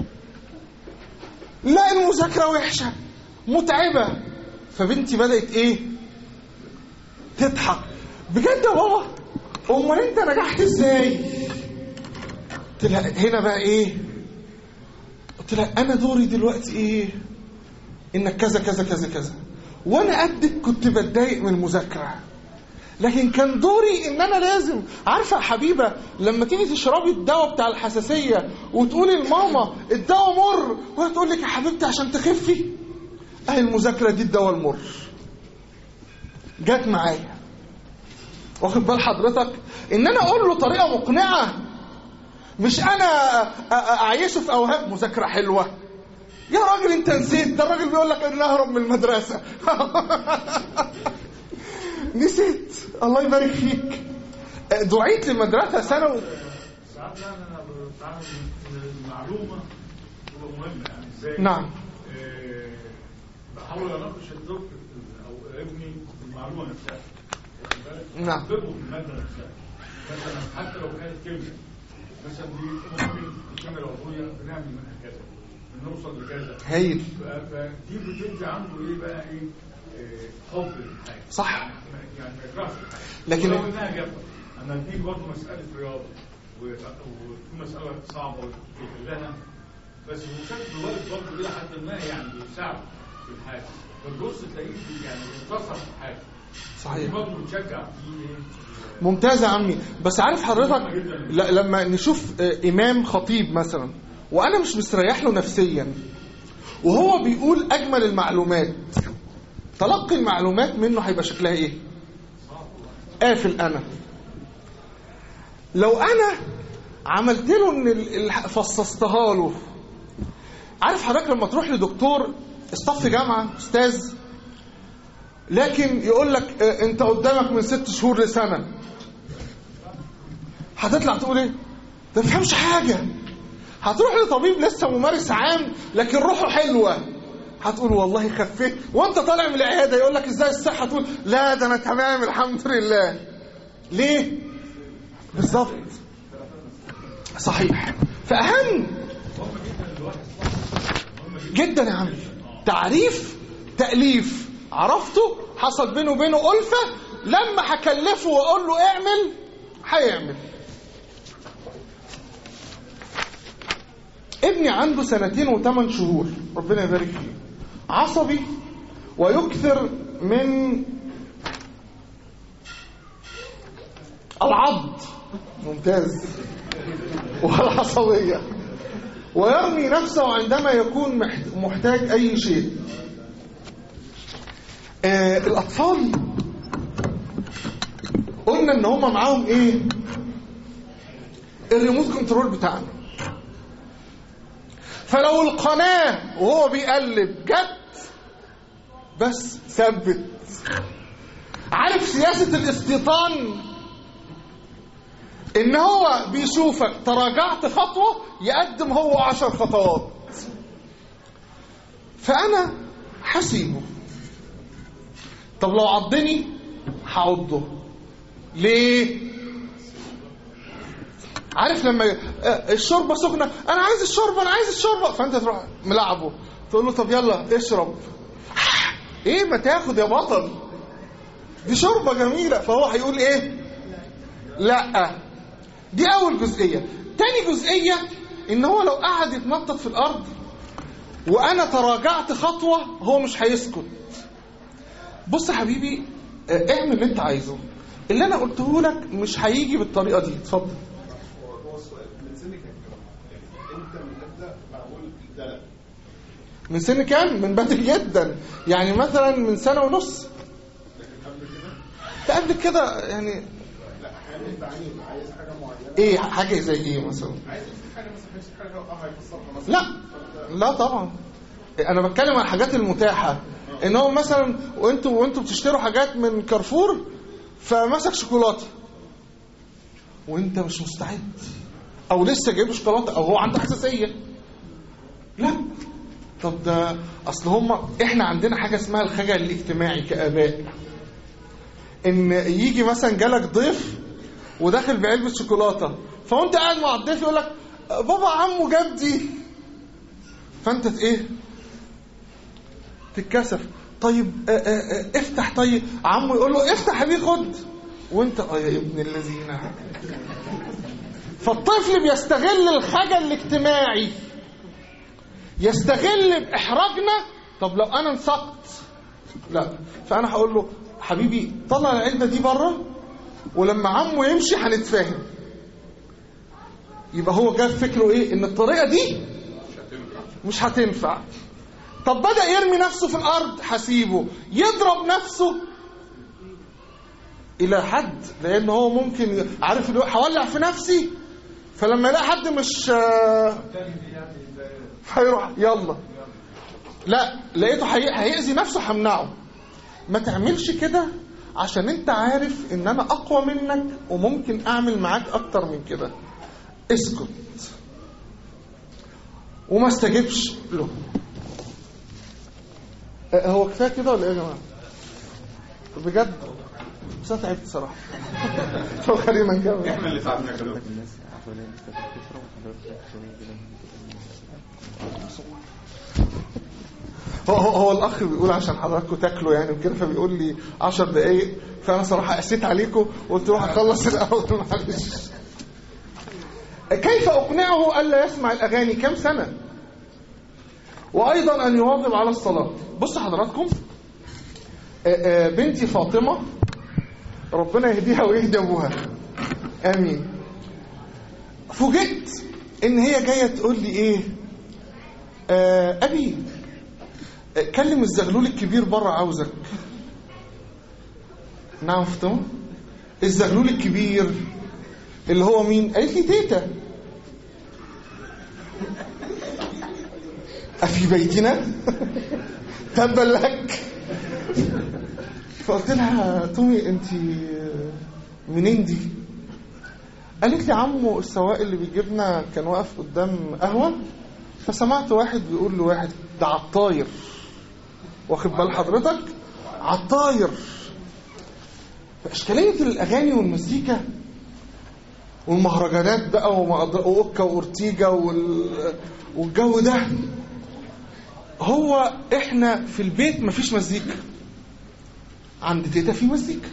لا المذاكرة وحشة متعبة فبنتي بدأت ايه تضحك بجد يا بابا امال انت نجحت ازاي قلت لها هنا بقى ايه قلت لها انا دوري دلوقتي ايه انك كذا كذا كذا كذا وانا قدك كنت بتضايق من المذاكره لكن كان دوري ان انا لازم عارفه يا حبيبه لما تيجي تشربي الدواء بتاع الحساسيه وتقولي لماما الدواء مر وهي تقول لك يا حبيبتي عشان تخفي اهي المذاكره دي الدواء المر جت معايا واخد بال حضرتك ان انا اقول له طريقه مقنعه مش انا اعيشه في اوهام مذاكره حلوه يا راجل انت نسيت ده الراجل بيقول لك ان اهرب من المدرسه نسيت الله يبارك فيك دعيت لمدرسه ثانوي ساعات يعني انا بتعامل من المعلومه تبقى مهمه يعني ازاي نعم آه، بحاول اناقش الطفل او ابني في المعلومه نفسها واخد بالك؟ نعم. اخبره بالماده نفسها مثلا حتى لو كانت كيمياء مثلا دي ممكن الكيمياء العضويه بنعمل منها كذا بنوصل لكذا هايل ف- فدي بتدي عنده ايه بقى ايه آه، حب للحاجه صح. يعني يعني ما يكرهش الحاجه لكن- ولو انها جابه اما تيجي برضه مساله رياضه وتكون مساله صعبه وتحلها بس مشاكل الوالد برضه ليها حد ما يعني بيساعده في الحاجه فتبص تلاقيه يعني انتصر في حاجه صحيح. برضه بتشجع فيه ايه ممتاز يا عمي بس عارف حضرتك لا لما نشوف آه، امام خطيب مثلا وانا مش مستريح له نفسيا وهو بيقول اجمل المعلومات تلقي المعلومات منه هيبقى شكلها ايه قافل انا لو انا عملت له ان ال- ال- فصصتها له عارف حضرتك لما تروح لدكتور اصطف جامعه استاذ لكن يقول لك آه، انت قدامك من ست شهور لسنه هتطلع تقول ايه ده ما بفهمش حاجه هتروح لطبيب لسه ممارس عام لكن روحه حلوه هتقول والله خفيت وانت طالع من العياده يقول لك ازاي الصحه تقول لا ده انا تمام الحمد لله ليه بالظبط صحيح فاهم جدا يا عم تعريف تأليف عرفته حصل بينه وبينه ألفة لما هكلفه وأقول له اعمل هيعمل ابني عنده سنتين وثمان شهور ربنا يبارك فيه عصبي ويكثر من العض ممتاز والعصبية ويرمي نفسه عندما يكون محت- محتاج أي شيء آه الأطفال قلنا إن هم معاهم إيه الريموت كنترول بتاعنا فلو القناة وهو بيقلب جت بس ثبت عارف سياسة الاستيطان ان هو بيشوفك تراجعت خطوة يقدم هو عشر خطوات فانا هسيبه طب لو عضني هعضه ليه عارف لما آه، الشوربه سخنه انا عايز الشوربه انا عايز الشوربه فانت تروح ملعبه تقول له طب يلا اشرب ايه ما تاخد يا بطل دي شوربه جميله فهو هيقول ايه لا دي اول جزئيه تاني جزئيه ان هو لو قعد يتنطط في الارض وانا تراجعت خطوه هو مش هيسكت بص يا حبيبي آه، اعمل اللي انت عايزه اللي انا قلته لك مش هيجي بالطريقه دي اتفضل هو السؤال من سن كام كده؟ يعني امتى من ابدا معمول الدلع؟ من سن كام من بدري جدا يعني مثلا من سنه ونص لكن قبل كده ده قبل كده يعني لا احيانا التعليم عايز حاجه معينه ايه حاجه زي ايه مثلا عايز يمسك حاجه مثلا هيمسك حاجه اه هيفسرها مثلا لا لا طبعا انا بتكلم عن الحاجات المتاحه ان هو مثلا وانتوا وانتوا بتشتروا حاجات من كارفور فمسك شوكولاته وانت مش مستعد او لسه جايب شوكولاته او هو عنده حساسيه لا طب ده اصل هم احنا عندنا حاجه اسمها الخجل الاجتماعي كاباء ان يجي مثلا جالك ضيف وداخل بعلبه شوكولاته فوانت قاعد مع الضيف يقول لك بابا عمو جاب دي فانت ت- ايه تتكسف طيب آه آه آه افتح طيب عمو يقول له افتح يا بيه خد وانت اه يا ابن الذين فالطفل بيستغل الخجل الاجتماعي يستغل باحراجنا طب لو انا انسقط لا فانا هقول له حبيبي طلع العلبه دي بره ولما عمو يمشي هنتفاهم يبقى هو جاب فكره ايه ان الطريقه دي مش هتنفع طب بدأ يرمي نفسه في الأرض هسيبه يضرب نفسه إلى حد لأن هو ممكن عارف اللي هو هولع في نفسي فلما يلاقي حد مش آه، هيروح يلا لا لقيته هي- هيأذي نفسه همنعه ما تعملش كده عشان انت عارف ان انا اقوى منك وممكن اعمل معاك اكتر من كده اسكت وما استجبش له أه، هو كفايه كده ولا ايه يا جماعه بجد بس انا تعبت صراحه طب خلينا نكمل احنا اللي ساعدنا كده هو هو, هو الاخ بيقول عشان حضراتكم تاكلوا يعني وكده فبيقول لي 10 دقايق فانا صراحه قسيت عليكم وقلت له هخلص الاول معلش كيف اقنعه الا يسمع الاغاني كم سنه وايضا ان يواظب على الصلاه بص حضراتكم آه، آه، بنتي فاطمه ربنا يهديها ويهدي ابوها امين فوجئت ان هي جايه تقول لي ايه آه ابي آه، كلم الزغلول الكبير بره عاوزك نعم فاطمه الزغلول الكبير اللي هو مين قالت لي تيتا أفي بيتنا تبا لك فقلت لها تومي انت منين دي قالت لي عمو السواق اللي بيجيبنا كان واقف قدام قهوة فسمعت واحد بيقول لواحد ده عطاير واخد بال حضرتك عطاير فإشكالية الأغاني والمزيكا والمهرجانات بقى ومقض- وأوكا وأورتيجا وال- والجو ده هو احنا في البيت مفيش مزيكا عند تيتا في مزيكا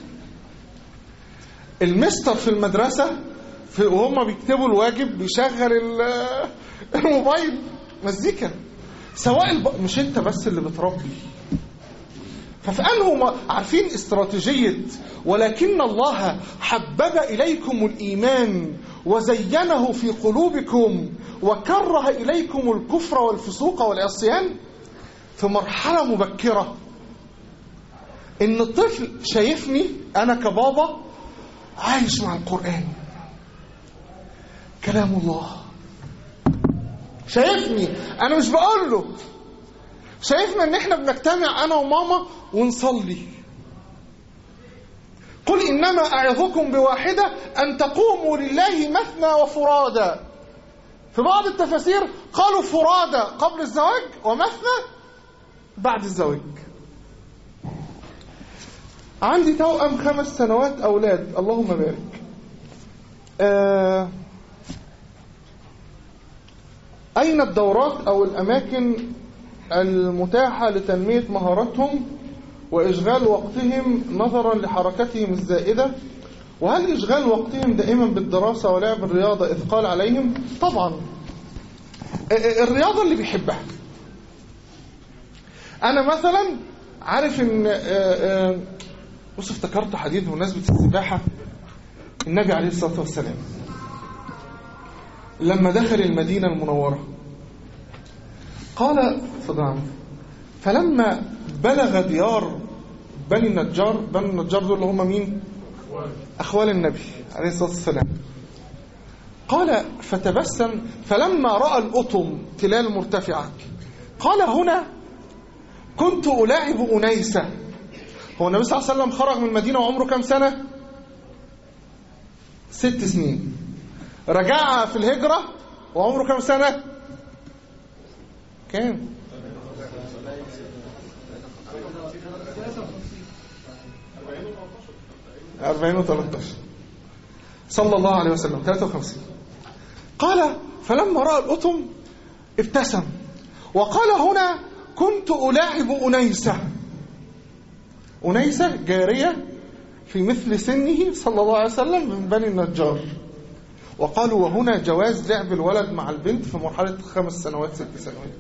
المستر في المدرسة في وهم بيكتبوا الواجب بيشغل ال- الموبايل مزيكا سواء الب... مش انت بس اللي بتربي ففي أنه ما- عارفين استراتيجية ولكن الله حبب إليكم الإيمان وزينه في قلوبكم وكره إليكم الكفر والفسوق والعصيان في مرحلة مبكرة إن الطفل شايفني أنا كبابا عايش مع القرآن كلام الله شايفني أنا مش بقول له شايفنا ان احنا بنجتمع انا وماما ونصلي قل انما اعظكم بواحده ان تقوموا لله مثنى وفرادى في بعض التفاسير قالوا فرادى قبل الزواج ومثنى بعد الزواج عندي توأم خمس سنوات أولاد اللهم بارك آه أين الدورات أو الأماكن المتاحة لتنمية مهاراتهم وإشغال وقتهم نظرا لحركتهم الزائدة وهل إشغال وقتهم دائما بالدراسة ولعب الرياضة إثقال عليهم؟ طبعا الرياضة اللي بيحبها أنا مثلا عارف إن بص افتكرت حديث بمناسبة السباحة النبي عليه الصلاة والسلام لما دخل المدينة المنورة قال صدام فلما بلغ ديار بني النجار بني النجار دول اللي هم مين أخوال النبي عليه الصلاة والسلام قال فتبسم فلما رأى الأطم تلال مرتفعة قال هنا كنت ألاعب أنيسة هو النبي صلى الله عليه وسلم خرج من المدينة وعمره كم سنة ست سنين رجع في الهجرة وعمره كم سنة كام أربعين وثلاثة صلى الله عليه وسلم 53 قال فلما رأى الأطم ابتسم وقال هنا كنت ألاعب أنيسة أنيسة جارية في مثل سنه صلى الله عليه وسلم من بني النجار وقالوا وهنا جواز لعب الولد مع البنت في مرحلة خمس سنوات ست سنوات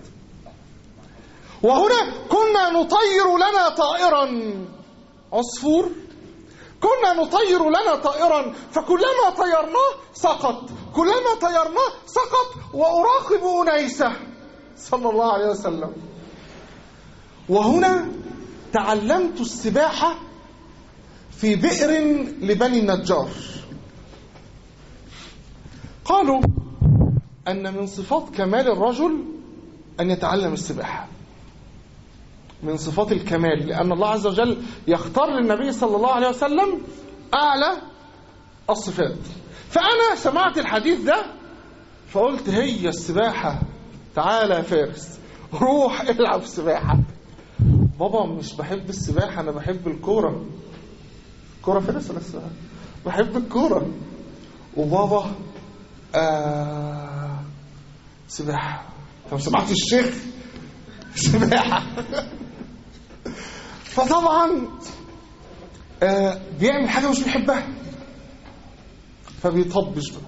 وهنا كنا نطير لنا طائرا عصفور كنا نطير لنا طائرا فكلما طيرناه سقط كلما طيرناه سقط وأراقب أنيسة صلى الله عليه وسلم وهنا تعلمت السباحة في بئر لبني النجار قالوا أن من صفات كمال الرجل أن يتعلم السباحة من صفات الكمال لأن الله عز وجل يختار للنبي صلى الله عليه وسلم أعلى الصفات فأنا سمعت الحديث ده فقلت هي السباحة تعالى يا فارس روح العب سباحة بابا مش بحب السباحة أنا بحب الكورة كورة فارس ولا السباحة بحب الكورة وبابا آه سباحة طب سمعت الشيخ سباحة فطبعا آه بيعمل حاجة مش بيحبها فبيطبش بقى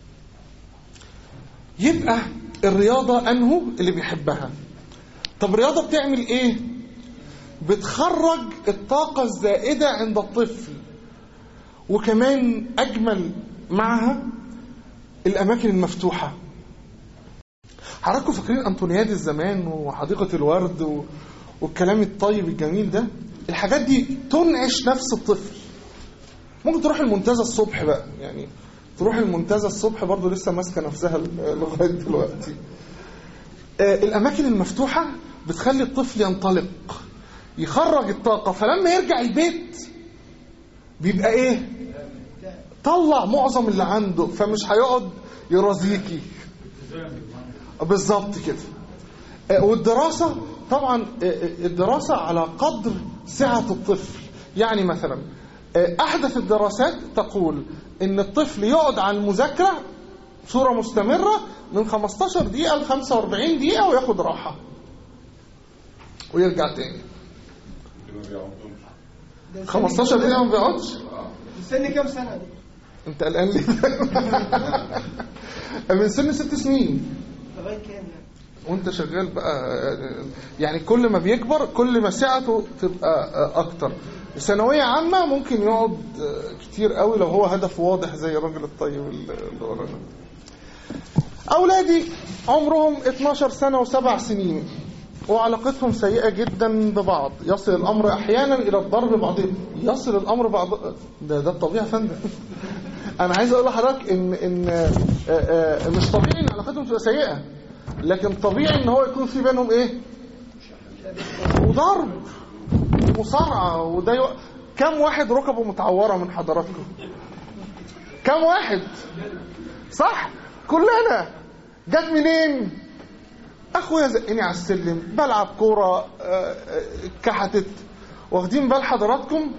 يبقى الرياضة أنه اللي بيحبها طب الرياضة بتعمل ايه بتخرج الطاقة الزائدة عند الطفل وكمان أجمل معها الأماكن المفتوحة حضراتكم فاكرين أنطونيادس زمان وحديقة الورد و... والكلام الطيب الجميل ده الحاجات دي تنعش نفس الطفل ممكن تروح المنتزه الصبح بقى يعني تروح المنتزه الصبح برضو لسه ماسكه نفسها لغايه دلوقتي آه الاماكن المفتوحه بتخلي الطفل ينطلق يخرج الطاقه فلما يرجع البيت بيبقى ايه طلع معظم اللي عنده فمش هيقعد يرازيكي بالظبط كده آه والدراسه طبعا الدراسة على قدر سعة الطفل يعني مثلا أحدث الدراسات تقول إن الطفل يقعد على المذاكرة صورة مستمرة من 15 دقيقة ل 45 دقيقة وياخد راحة ويرجع تاني 15 دقيقة ما بيقعدش سن كام سنة دي؟ انت قلقان ليه من سن ست سنين لغاية كام يعني؟ وانت شغال بقى يعني كل ما بيكبر كل ما سعته تبقى اكتر ثانوية عامة ممكن يقعد كتير قوي لو هو هدف واضح زي الراجل الطيب اللي ورانا أولادي عمرهم 12 سنة وسبع سنين وعلاقتهم سيئة جدا ببعض يصل الأمر أحيانا إلى الضرب بعضهم يصل الأمر بعض ده ده الطبيعي يا فندم أنا عايز أقول لحضرتك إن إن آه، آه، مش طبيعي إن علاقتهم تبقى سيئة لكن طبيعي إن هو يكون في بينهم إيه؟ وضرب ومصارعة وده يو... كم واحد ركبه متعورة من حضراتكم؟ كم واحد؟ صح؟ كلنا جت منين؟ اخويا زقني على السلم بلعب كوره آه، آه، كحتت واخدين بال حضراتكم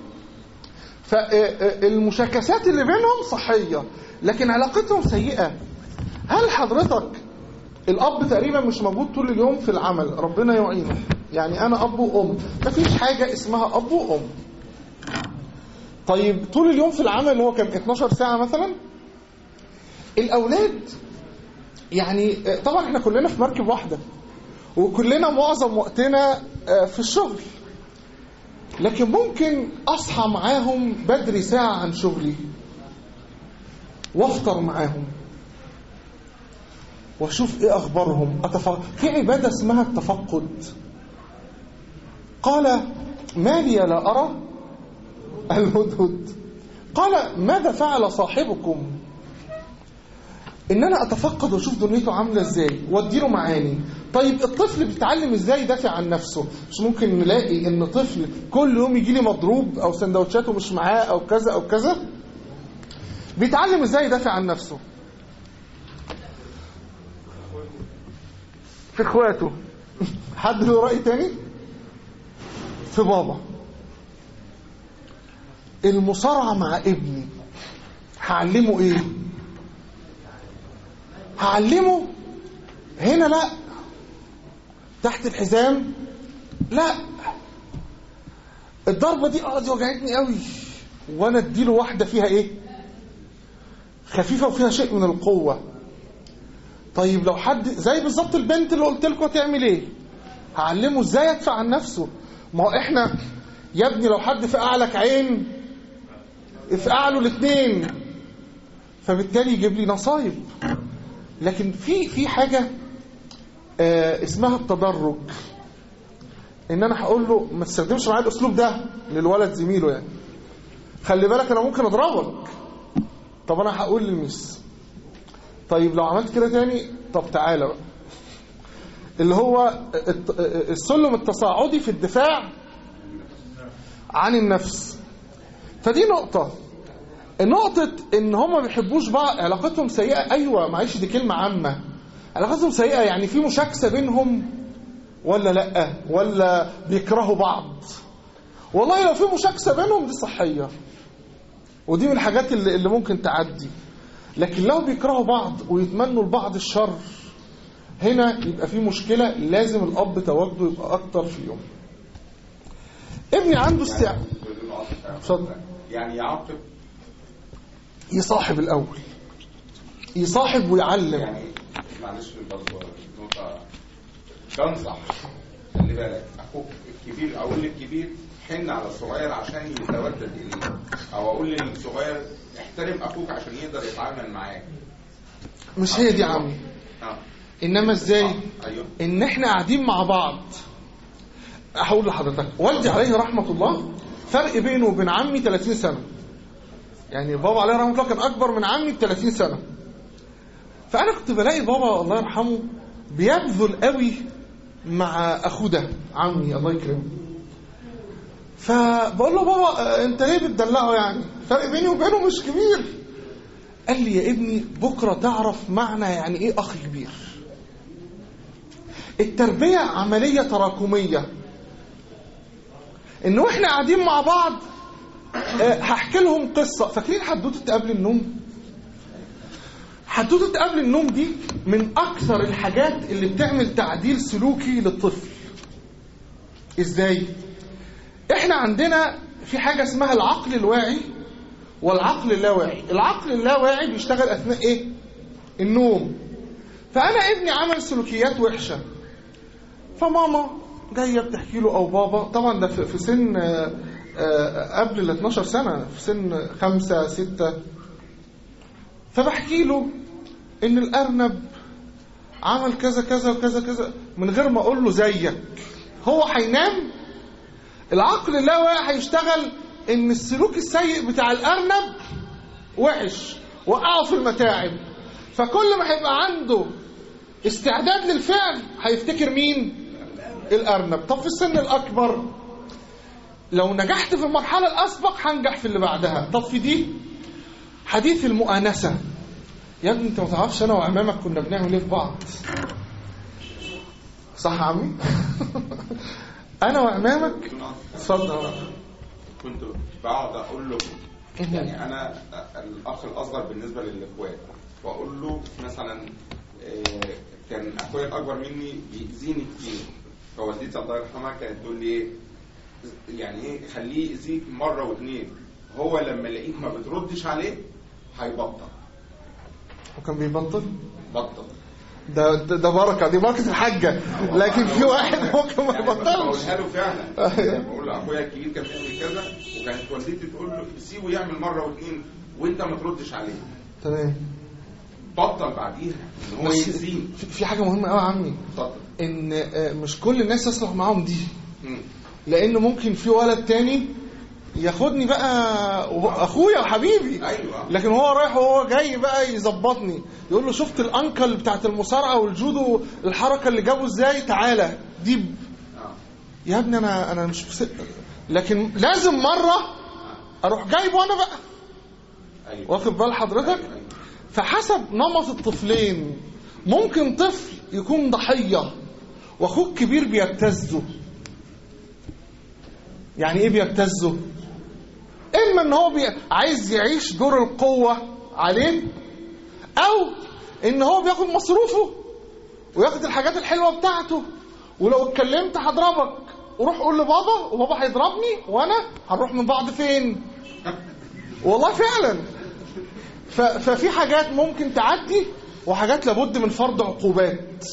فالمشاكسات اللي بينهم صحيه لكن علاقتهم سيئه هل حضرتك الاب تقريبا مش موجود طول اليوم في العمل ربنا يعينه يعني انا اب وام مفيش حاجه اسمها اب وام طيب طول اليوم في العمل هو كام 12 ساعه مثلا الاولاد يعني آه، طبعا احنا كلنا في مركب واحده وكلنا معظم وقتنا آه، في الشغل لكن ممكن اصحى معاهم بدري ساعه عن شغلي وافطر معاهم واشوف ايه اخبارهم أتف... في عباده اسمها التفقد قال ما لي لا ارى الهدهد قال ماذا فعل صاحبكم ان انا اتفقد واشوف دنيته عامله ازاي واديله معاني طيب الطفل بيتعلم ازاي يدافع عن نفسه مش ممكن نلاقي ان طفل كل يوم يجي لي مضروب او سندوتشاته مش معاه او كذا او كذا بيتعلم ازاي يدافع عن نفسه في اخواته حد له راي تاني في بابا المصارعه مع ابني هعلمه ايه هعلمه هنا لا تحت الحزام لا الضربه دي اه دي وجعتني قوي وانا اديله واحده فيها ايه خفيفه وفيها شيء من القوه طيب لو حد زي بالظبط البنت اللي قلت لكم هتعمل ايه هعلمه ازاي يدفع عن نفسه ما هو احنا يا ابني لو حد فقع لك عين افقع له الاثنين فبالتالي يجيب لي نصايب لكن في في حاجه آه اسمها التدرج ان انا هقول له ما تستخدمش معايا الاسلوب ده للولد زميله يعني خلي بالك انا ممكن اضربك طب انا هقول للميس طيب لو عملت كده تاني طب تعالى بقى اللي هو الت- السلم التصاعدي في الدفاع عن النفس فدي نقطة نقطة ان هم ما بيحبوش بعض علاقتهم سيئة ايوه معلش دي كلمة عامة علاقتهم سيئة يعني في مشاكسة بينهم ولا لا ولا بيكرهوا بعض والله لو في مشاكسة بينهم دي صحية ودي من الحاجات اللي, اللي ممكن تعدي لكن لو بيكرهوا بعض ويتمنوا لبعض الشر هنا يبقى في مشكلة لازم الأب تواجده يبقى أكتر في اليوم ابني عنده استعداد بدون عاطفة. اتفضل. يعني يعاقب يصاحب الأول يصاحب ويعلم يعني معلش برضه نقطة بنصح خلي بالك اخوك الكبير اقول للكبير حن على الصغير عشان يتودد اليه او اقول للصغير احترم اخوك عشان يقدر يتعامل معاك مش هي دي يا عمي اه إنما إزاي آه، ايوه إن إحنا قاعدين مع بعض هقول لحضرتك والدي عليه رحمة الله فرق بينه وبين عمي 30 سنة يعني بابا عليه رحمة الله كان أكبر من عمي ب 30 سنة فأنا كنت بلاقي بابا الله يرحمه بيبذل قوي مع أخوه ده عمي الله يكرمه فبقول له بابا آه، أنت ليه بتدلعه يعني فرق بيني وبينه مش كبير قال لي يا ابني بكرة تعرف معنى يعني إيه أخ كبير التربية عملية تراكمية ان واحنا قاعدين مع بعض آه، هحكي لهم قصة فاكرين حدوتة قبل النوم حدوتة قبل النوم دي من اكثر الحاجات اللي بتعمل تعديل سلوكي للطفل ازاي احنا عندنا في حاجة اسمها العقل الواعي والعقل اللاواعي العقل اللاواعي بيشتغل اثناء ايه النوم فانا ابني عمل سلوكيات وحشه فماما جايه بتحكي له او بابا طبعا ده في في سن آه، آه، قبل ال 12 سنه في سن خمسة ستة فبحكي له ان الارنب عمل كذا كذا وكذا كذا من غير ما اقول له زيك هو هينام العقل اللاواعي هيشتغل ان السلوك السيء بتاع الارنب وحش وقعه في المتاعب فكل ما هيبقى عنده استعداد للفعل هيفتكر مين الارنب طب في السن الاكبر لو نجحت في المرحله الاسبق هنجح في اللي بعدها طب في دي حديث المؤانسه يا ابني انت ما تعرفش انا وعمامك كنا بنعمل ايه في بعض صح يا عمي انا وعمامك اتفضل كنت بقعد اقول له يعني انا الاخ الاصغر بالنسبه للاخوات واقول له مثلا آه، كان اخويا الاكبر مني بيأذيني كتير فوالدتي الله يرحمها كانت تقول لي ايه يعني ايه خليه يأذيك مره واثنين هو لما يلاقيك ما بتردش عليه هيبطل وكان بيبطل بطل ده ده, ده بركه دي بركه الحاجه لكن في واحد ممكن ما يعني يبطلش بقولها له فعلا يعني بقول له اخويا الكبير كان بيعمل كذا وكانت والدتي تقول له سيبه يعمل مره واثنين وانت ما تردش عليه تمام بطل بعديها ان هو بس يأذيك في في حاجه مهمه قوي يا عمي اتفضل ان آه، مش كل الناس يصلح معاهم دي مم. لان ممكن في ولد تاني ياخدني بقى وهو اخويا وحبيبي ايوه لكن هو رايح وهو جاي بقى يظبطني يقول له شفت الانكل بتاعت المصارعه والجودو الحركه اللي جابه ازاي تعالى ديب آه. يا ابني انا انا مش بس... لكن لازم مره اروح جايبه انا بقى ايوه واخد بال حضرتك فحسب نمط الطفلين ممكن طفل يكون ضحيه واخوه الكبير بيبتزه يعني ايه بيبتزه اما ان هو بي... عايز يعيش دور القوه عليه او ان هو بياخد مصروفه وياخد الحاجات الحلوه بتاعته ولو اتكلمت هضربك وروح قول لبابا وبابا هيضربني وانا هنروح من بعض فين والله فعلا ف... ففي حاجات ممكن تعدي وحاجات لابد من فرض عقوبات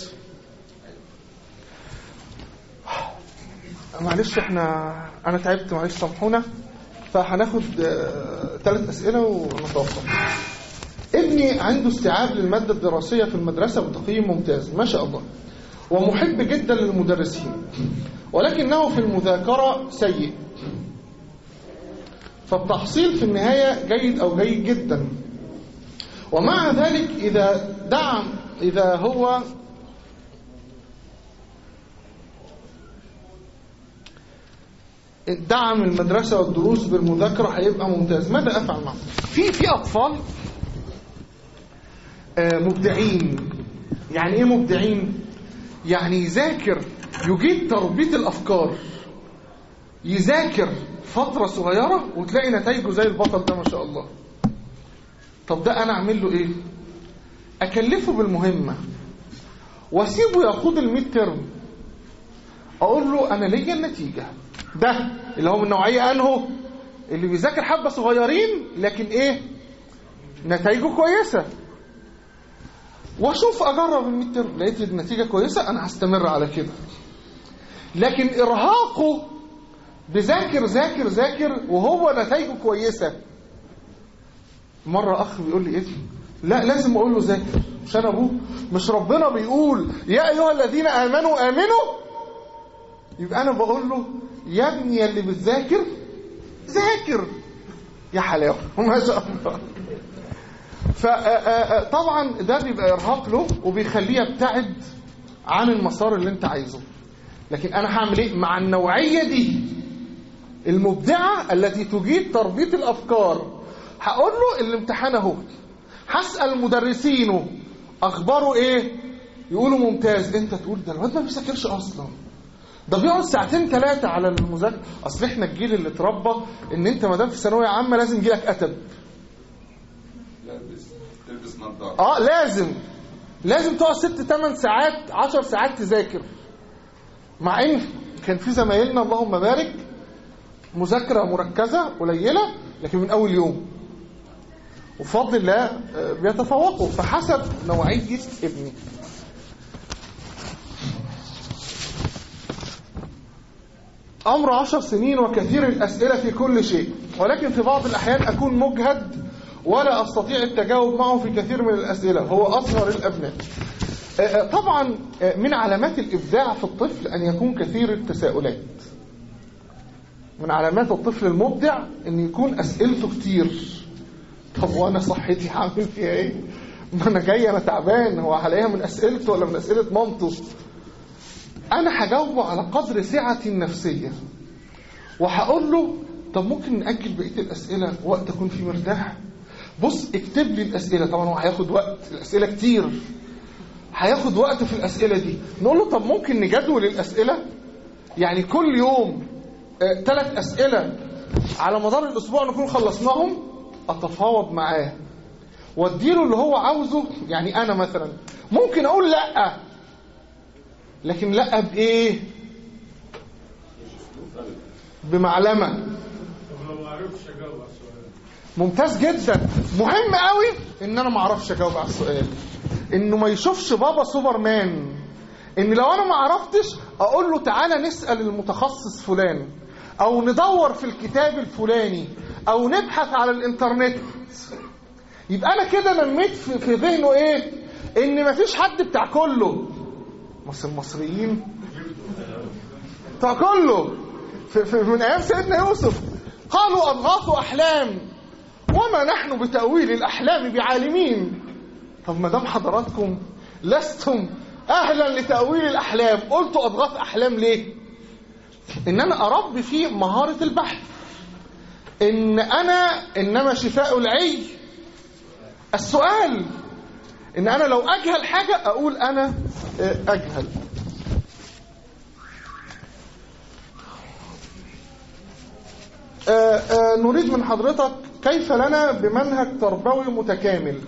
معلش احنا انا تعبت معلش سامحونا فهناخد ثلاث اسئله ونتوقف ابني عنده استيعاب للماده الدراسيه في المدرسه بتقييم ممتاز ما شاء الله ومحب جدا للمدرسين ولكنه في المذاكره سيء فالتحصيل في النهايه جيد او جيد جدا ومع ذلك اذا دعم اذا هو دعم المدرسة والدروس بالمذاكرة هيبقى ممتاز ماذا أفعل معه في في أطفال آه، مبدعين يعني إيه مبدعين يعني يذاكر يجيد تربية الأفكار يذاكر فترة صغيرة وتلاقي نتائجه زي البطل ده ما شاء الله طب ده أنا أعمل له إيه أكلفه بالمهمة واسيبه يقود الميد ترم اقول له انا ليا النتيجه ده اللي هو من نوعيه انه اللي بيذاكر حبه صغيرين لكن ايه نتائجه كويسه واشوف اجرب الميد ترم لقيت النتيجه كويسه انا هستمر على كده لكن ارهاقه بذاكر ذاكر ذاكر وهو نتائجه كويسه مره اخ بيقول لي ايه لا لازم اقول له ذاكر مش انا ابوه مش ربنا بيقول يا ايها الذين امنوا امنوا يبقى انا بقول له يا ابني يا اللي بتذاكر ذاكر يا حلاوه ما شاء الله فطبعا ده بيبقى ارهاق له وبيخليه يبتعد عن المسار اللي انت عايزه لكن انا هعمل ايه مع النوعيه دي المبدعه التي تجيد تربيه الافكار هقول له الامتحان اهو هسال مدرسينه اخباره ايه يقولوا ممتاز انت تقول ده الواد ما بيذاكرش اصلا ده بيقعد ساعتين ثلاثة على المذاكرة أصل إحنا الجيل اللي اتربى إن أنت ما دام في ثانوية عامة لازم يجيلك أتب لابس تلبس نظاره أه لازم لازم تقعد ست ثمان ساعات عشر ساعات تذاكر مع إن كان في زمايلنا اللهم بارك مذاكرة مركزة قليلة لكن من أول يوم وبفضل الله آه، بيتفوقوا فحسب نوعية ابني أمر عشر سنين وكثير الأسئلة في كل شيء ولكن في بعض الأحيان أكون مجهد ولا أستطيع التجاوب معه في كثير من الأسئلة هو أصغر الأبناء آه، آه، طبعا آه، من علامات الإبداع في الطفل أن يكون كثير التساؤلات من علامات الطفل المبدع أن يكون أسئلته كتير طب وأنا صحتي هعمل فيها إيه ما أنا جاي أنا تعبان هو هلاقيها من أسئلته ولا من أسئلة مامته أنا هجاوبه على قدر سعتي النفسية وهقول له طب ممكن نأجل بقية الأسئلة وقت أكون فيه مرتاح بص اكتب لي الأسئلة طبعا هو هياخد وقت الأسئلة كتير هياخد وقت في الأسئلة دي نقول له طب ممكن نجدول الأسئلة يعني كل يوم ثلاث أسئلة على مدار الأسبوع نكون خلصناهم أتفاوض معاه واديله اللي هو عاوزه يعني أنا مثلا ممكن أقول لأ لكن لأ بإيه بمعلمة طب لو ما عرفتش اجاوب على السؤال ممتاز جدا مهم قوي ان انا ما اعرفش اجاوب على السؤال انه ما يشوفش بابا سوبرمان ان لو انا ما عرفتش اقول له تعالى نسال المتخصص فلان او ندور في الكتاب الفلاني او نبحث على الانترنت يبقى انا كده نميت في, في ذهنه ايه ان مفيش حد بتاع كله بس المصريين بتاع كله في في من ايام سيدنا يوسف قالوا اضغاث احلام وما نحن بتاويل الاحلام بعالمين طب ما دام حضراتكم لستم اهلا لتاويل الاحلام قلتوا اضغاث احلام ليه ان انا اربي فيه مهاره البحث ان انا انما شفاء العي السؤال ان انا لو اجهل حاجه اقول انا آه، اجهل آه، آه، نريد من حضرتك كيف لنا بمنهج تربوي متكامل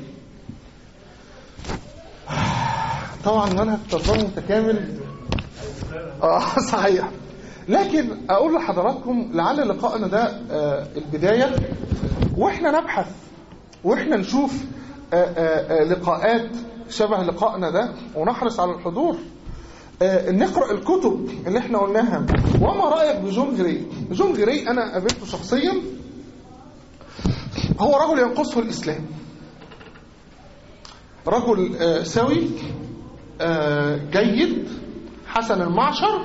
طبعا منهج تربوي متكامل اه صحيح لكن اقول لحضراتكم لعل لقائنا ده آه، البدايه واحنا نبحث واحنا نشوف آه، آه، آه، لقاءات شبه لقائنا ده ونحرص على الحضور آه، نقرأ الكتب اللي احنا قلناها وما رأيك بجون جري جون جري انا قابلته شخصيا هو رجل ينقصه الاسلام رجل آه، سوي آه، جيد حسن المعشر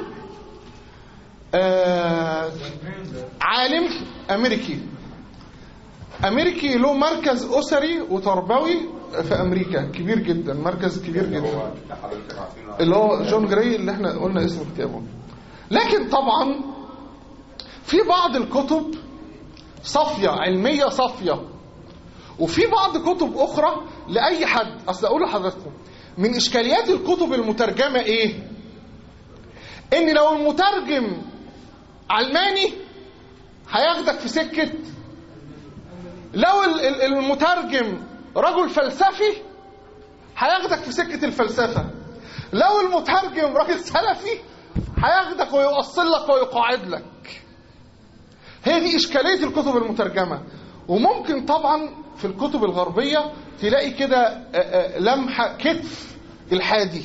آه، عالم امريكي امريكي له مركز اسري وتربوي في امريكا كبير جدا مركز كبير جدا هو حضرتك عارفينه اللي هو جون جراي اللي احنا قلنا اسم كتابه لكن طبعا في بعض الكتب صافية علمية صافية وفي بعض كتب أخرى لأي حد أصل أقول لحضراتكم من إشكاليات الكتب المترجمة إيه؟ إن لو المترجم علماني هياخدك في سكة لو ال- ال- المترجم رجل فلسفي هياخدك في سكة الفلسفة لو المترجم راجل سلفي هياخدك ويؤصل لك ويقاعد لك هي دي إشكالية الكتب المترجمة وممكن طبعا في الكتب الغربية تلاقي كده آه، آه، لمحة كتف الحادي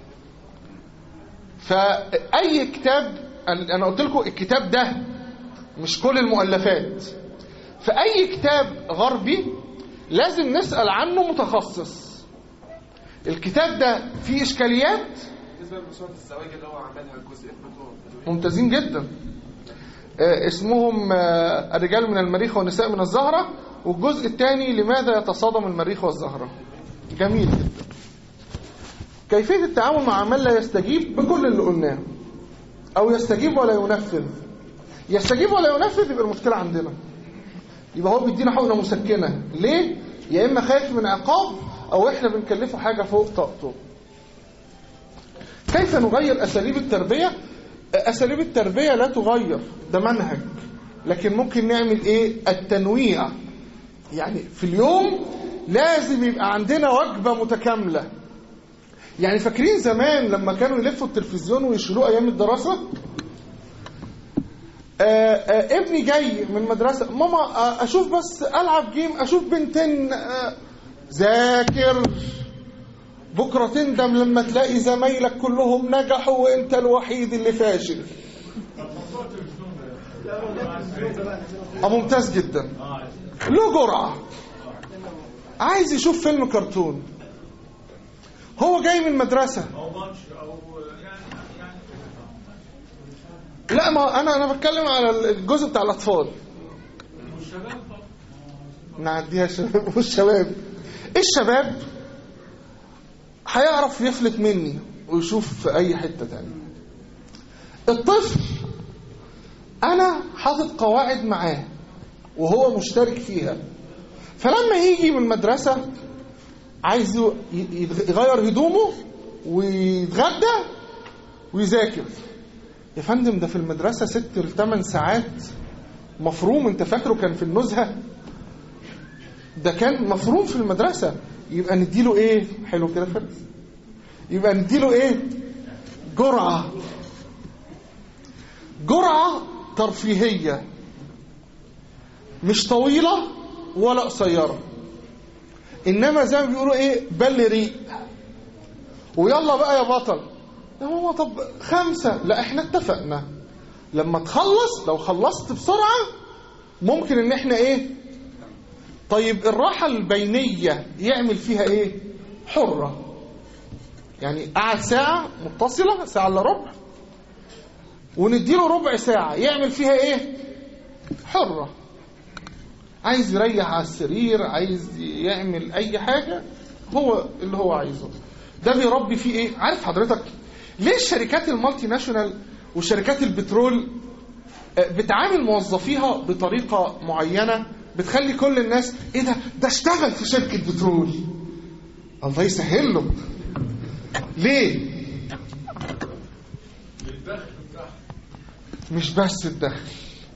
فأي كتاب أنا قلت لكم الكتاب ده مش كل المؤلفات فأي كتاب غربي لازم نسأل عنه متخصص الكتاب ده فيه إشكاليات بالنسبه لمسوره الزواج اللي هو عملها الجزء بتوع ممتازين جدا آه، اسمهم آه، الرجال من المريخ والنساء من الزهرة والجزء الثاني لماذا يتصادم المريخ والزهرة جميل جدا كيفية التعامل مع من لا يستجيب بكل اللي قلناه أو يستجيب ولا ينفذ يستجيب ولا ينفذ يبقى المشكلة عندنا يبقى هو بيدينا حقنة مسكنة ليه؟ يا إما خايف من عقاب أو إحنا بنكلفه حاجة فوق طاقته كيف نغير أساليب التربية أساليب التربية لا تغير ده منهج لكن ممكن نعمل إيه التنويع يعني في اليوم لازم يبقى عندنا وجبة متكاملة يعني فاكرين زمان لما كانوا يلفوا التلفزيون ويشيلوه أيام الدراسة آآ آآ ابني جاي من مدرسة ماما آه، أشوف بس ألعب جيم أشوف بنتين آه، ذاكر بكرة تندم لما تلاقي زمايلك كلهم نجحوا وانت الوحيد اللي فاشل طب موضوع التلفزيون اه ممتاز جدا له جرعة عايز يشوف فيلم كرتون هو جاي من المدرسة او ماتش او يعني يعني لا ما انا انا بتكلم على الجزء بتاع الاطفال والشباب طبعا نعديها الشباب والشباب الشباب هيعرف يفلت مني ويشوف في اي حتة تانية الطفل انا حاطط قواعد معاه وهو مشترك فيها فلما يجي من المدرسة عايز ي- ي- يغير هدومه ويتغدى ويذاكر يا فندم ده في المدرسة ست لثمان ساعات مفروم انت فاكره كان في النزهة ده كان مفروم في المدرسة يبقى نديله ايه حلو كده فارس يبقى نديله ايه جرعة جرعة ترفيهية مش طويلة ولا قصيرة انما زي ما بيقولوا ايه بل ريق ويلا بقى يا بطل يا ماما طب خمسة لا احنا اتفقنا لما تخلص لو خلصت بسرعة ممكن ان احنا ايه طيب الراحة البينية يعمل فيها ايه حرة يعني قعد ساعة متصلة ساعة الا ربع ونديله ربع ساعة يعمل فيها ايه حرة عايز يريح على السرير عايز يعمل اي حاجة هو اللي هو عايزه ده بيربي فيه ايه عارف حضرتك ليه الشركات المالتي ناشونال وشركات البترول آه، بتعامل موظفيها بطريقة معينة بتخلي كل الناس ايه ده ده اشتغل في شركة بترول الله يسهل له ليه للدخل بتاعهم مش بس الدخل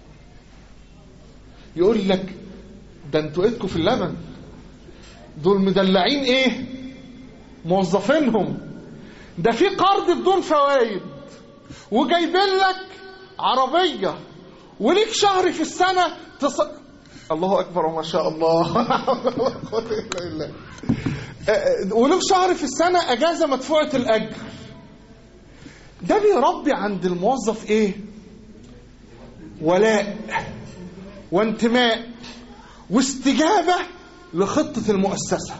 يقول لك ده انتوا ايدكم في اللبن دول مدلعين ايه موظفينهم ده في قرض بدون فوائد وجايبين لك عربية وليك شهر في السنة تص... الله أكبر وما شاء الله لا حول ولا قوة إلا بالله. آه، آه، وليك شهر في السنة أجازة مدفوعة الأجر ده بيربي عند الموظف إيه ولاء وانتماء واستجابة لخطة المؤسسة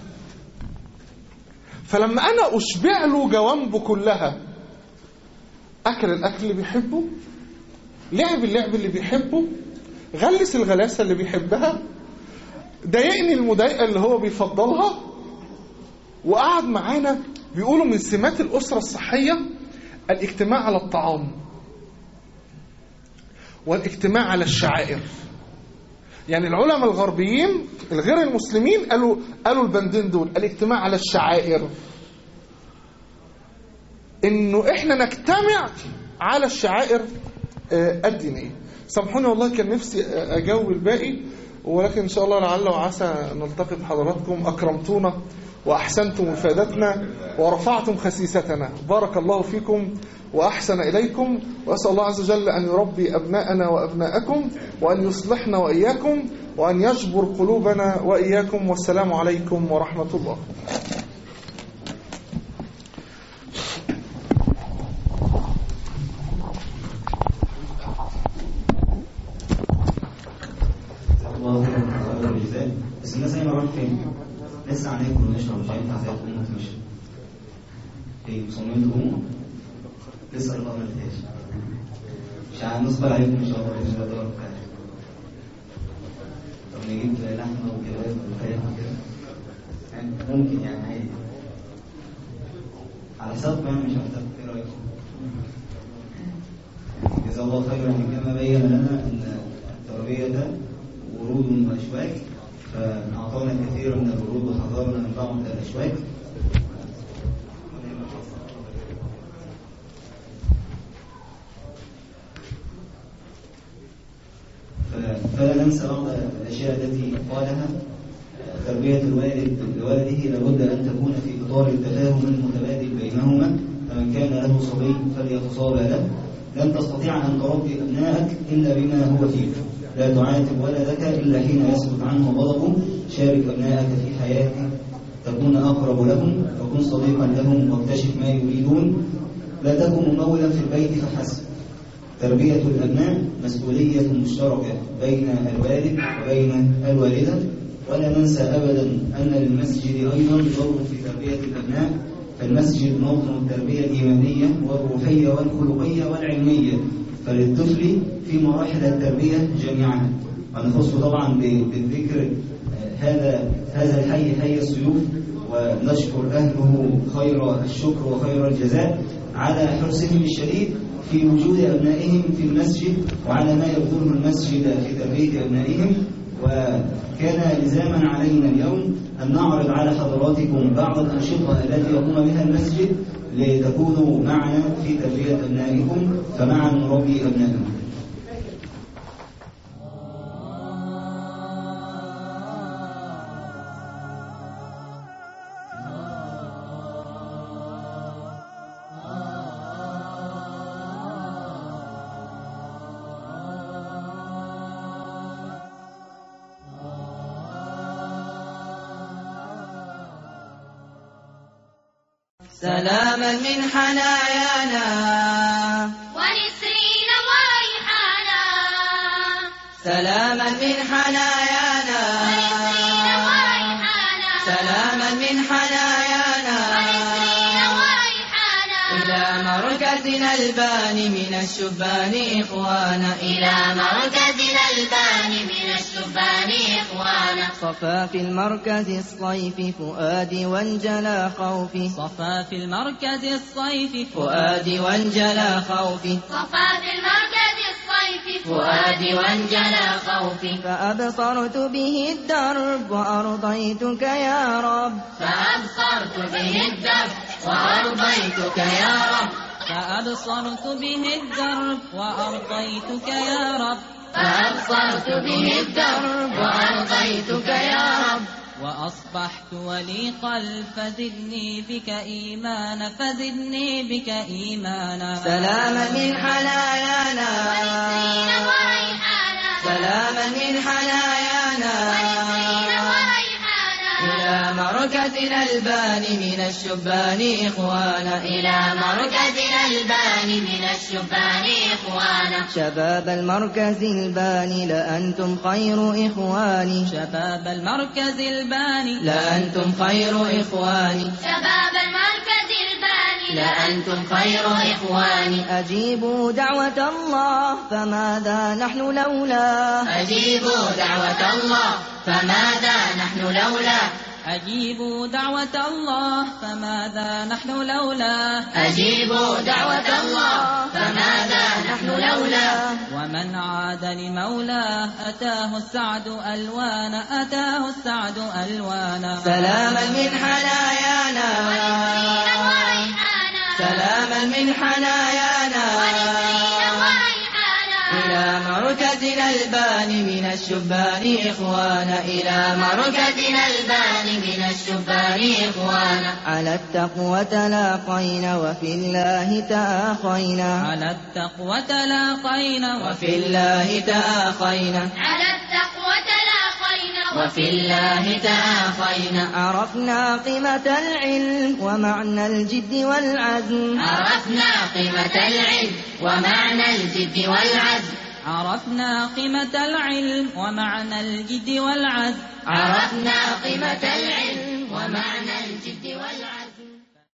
فلما أنا أشبع له جوانبه كلها أكل الأكل اللي بيحبه لعب اللعب اللي بيحبه غلس الغلاسة اللي بيحبها ضايقني المضايقة اللي هو بيفضلها وقعد معانا بيقولوا من سمات الأسرة الصحية الاجتماع على الطعام والاجتماع على الشعائر يعني العلماء الغربيين الغير المسلمين قالوا قالوا البندين دول الاجتماع على الشعائر انه احنا نجتمع على الشعائر آه، الدينيه سامحوني والله كان نفسي آه، اجاوب الباقي ولكن ان شاء الله لعل وعسى نلتقي بحضراتكم اكرمتونا واحسنتم افادتنا ورفعتم خسيستنا بارك الله فيكم واحسن اليكم واسال الله عز وجل ان يربي ابناءنا وابناءكم وان يصلحنا واياكم وان يجبر قلوبنا واياكم والسلام عليكم ورحمه الله الله خير خير الجزاء بس الناس هنا راح فين؟ لسه هناكل ونشرب مش هينفع زي الأم تمشي ايه مصممين تقوموا؟ لسه الله ما لقيتهاش مش هنصبر عليكم ان شاء الله باذن الله دور بتاعتكم طب نجيب لحمه وكباب وفراخ وكده يعني ممكن يعني عادي على حسابكم يعني مش هحتاج ايه رايكم؟ جزاه الله خيرا يعني كما بين لنا ان التربيه ده ورود واشواك فاعطانا كثيرا من الورود وحذرنا من بعض الاشواك ف- فلا ننسى بعض الاشياء التي قالها تربية الوالد لولده لابد أن تكون في إطار التفاهم المتبادل بينهما فمن كان له صبي فليتصابى له لن تستطيع أن تربي أبنائك إلا بما هو فيك لا تعاتب ولدك إلا حين يسكت عنه غضبه شارك أبنائك في حياتك تكون أقرب لهم وكن صديقا لهم واكتشف ما يريدون لا تكن ممولا في البيت فحسب تربية الأبناء مسؤولية مشتركة بين الوالد وبين الوالدة ولا ننسى أبدا أن للمسجد أيضا دور في تربية الأبناء فالمسجد موطن التربية الإيمانية والروحية والخلقية والعلمية فللطفل في مراحل التربية جميعها ونخص طبعا ب- بالذكر آه، هذا هذا الحي حي السيوف ونشكر أهله خير الشكر وخير الجزاء على حرصهم الشديد في وجود أبنائهم في المسجد وعلى ما يبذله المسجد في تربية أبنائهم وكان لزاما علينا اليوم أن نعرض على حضراتكم بعض الأنشطة التي يقوم بها المسجد لتكونوا معنا في تربية أبنائكم فمعا نربي أبنائنا سلاما من حنايانا ونسرين وريحانا سلاما من حنايانا ونسرين وريحانا سلاما من حنايانا ونسرين وريحانا إلى مركزنا الباني من الشبان إخوانا إلى مركزنا الباني من الشبان إخوانا صفا في المركز الصيف فؤادي وانجلى خوفي صفا في المركز الصيف فؤادي وانجلى خوفي صفا في المركز الصيف فؤادي وانجلى خوفي فأبصرت به الدرب وأرضيتك يا رب فأبصرت به الدرب وأرضيتك يا رب فأبصرت به الدرب وأرضيتك يا رب فأبصرت به الدرب وأرضيتك يا رب وأصبحت ولي قلب فزدني بك إيمانا فزدني بك إيمانا سلاما من حنايانا ونسرين وريحانا سلاما من حنايانا ونسرين وريحانا إلى مركزنا الباني من الشبان إخوانا إلى مركزنا الباني من الشبان إخوانا شباب المركز الباني لأنتم خير إخواني شباب المركز الباني لأنتم خير إخواني شباب المركز الباني لأنتم خير إخواني أجيبوا دعوة الله فماذا نحن لولا أجيبوا دعوة الله فماذا نحن لولا أجيبوا دعوة الله فماذا نحن لولا أجيبوا دعوة الله فماذا نحن لولا ومن عاد لمولاه أتاه السعد ألوان أتاه السعد ألوانا سلاما من حنايانا ونسرين وريحانا سلاما من حنايانا ونسرين وريحانا إلى مركزنا الباني من الشبان إخوانا إلى مركزنا الباني من الشبان إخوانا على التقوى تلاقينا وفي الله تآخينا على التقوى تلاقينا وفي الله تآخينا على التقوى تلاقينا وفي الله تآخينا عرفنا قيمة العلم ومعنى الجد والعزم عرفنا قيمة العلم ومعنى الجد والعزم عرفنا قيمة العلم ومعنى الجد والعزم عرفنا قيمة العلم ومعنى الجد والعزم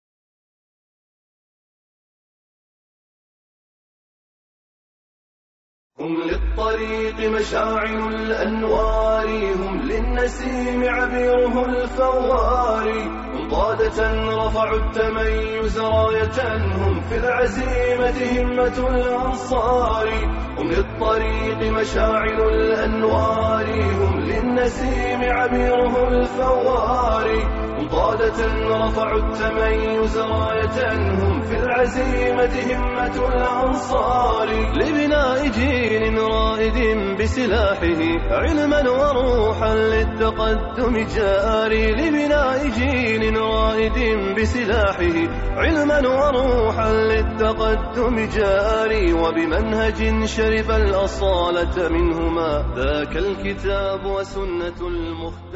هم للطريق مشاعل الأنوار هم للنسيم عبيره الفوار هم قادة رفعوا التميز راية هم في العزيمة همة الأنصار هم للطريق مشاعل الأنوار هم للنسيم عبيره الفوار هم قادة رفعوا التميز راية هم في العزيمة همة الأنصار لبناء جيل رائد بسلاحه علما وروحا للتقدم جاري لبناء جيل رائد بسلاحه علما وروحا للتقدم جاري وبمنهج شرب الأصالة منهما ذاك الكتاب وسنة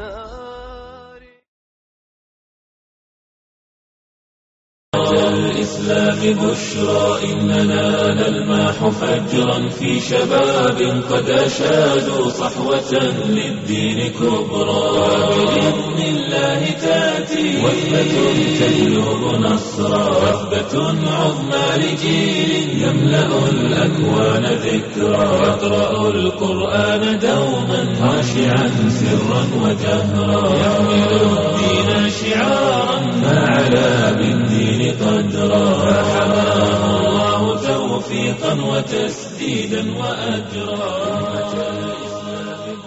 المختار الإسلام بشرى إننا نلمح فجرا في شباب قد أشادوا صحوة للدين كبرى بإذن الله تأتي وثبة تجلب نصرا وثبة عظمى لجيل يملأ الأكوان ذكرا يقرأ القرآن دوما خاشعا سرا وجهرا يحمل الدين شعارا ما علا بالدين قدرا فحماه الله توفيقا وتسديدا وأجرا أمة الإسلام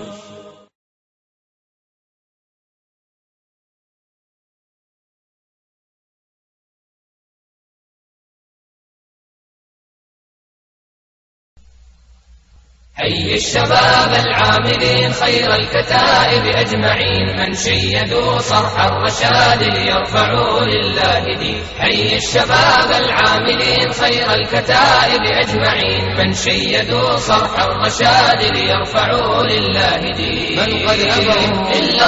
حي الشباب العاملين خير الكتائب أجمعين من شيدوا صرح الرشاد ليرفعوا لله دين حي الشباب العاملين خير الكتائب أجمعين من شيدوا صرح الرشاد ليرفعوا لله دين من قد أبوا إلا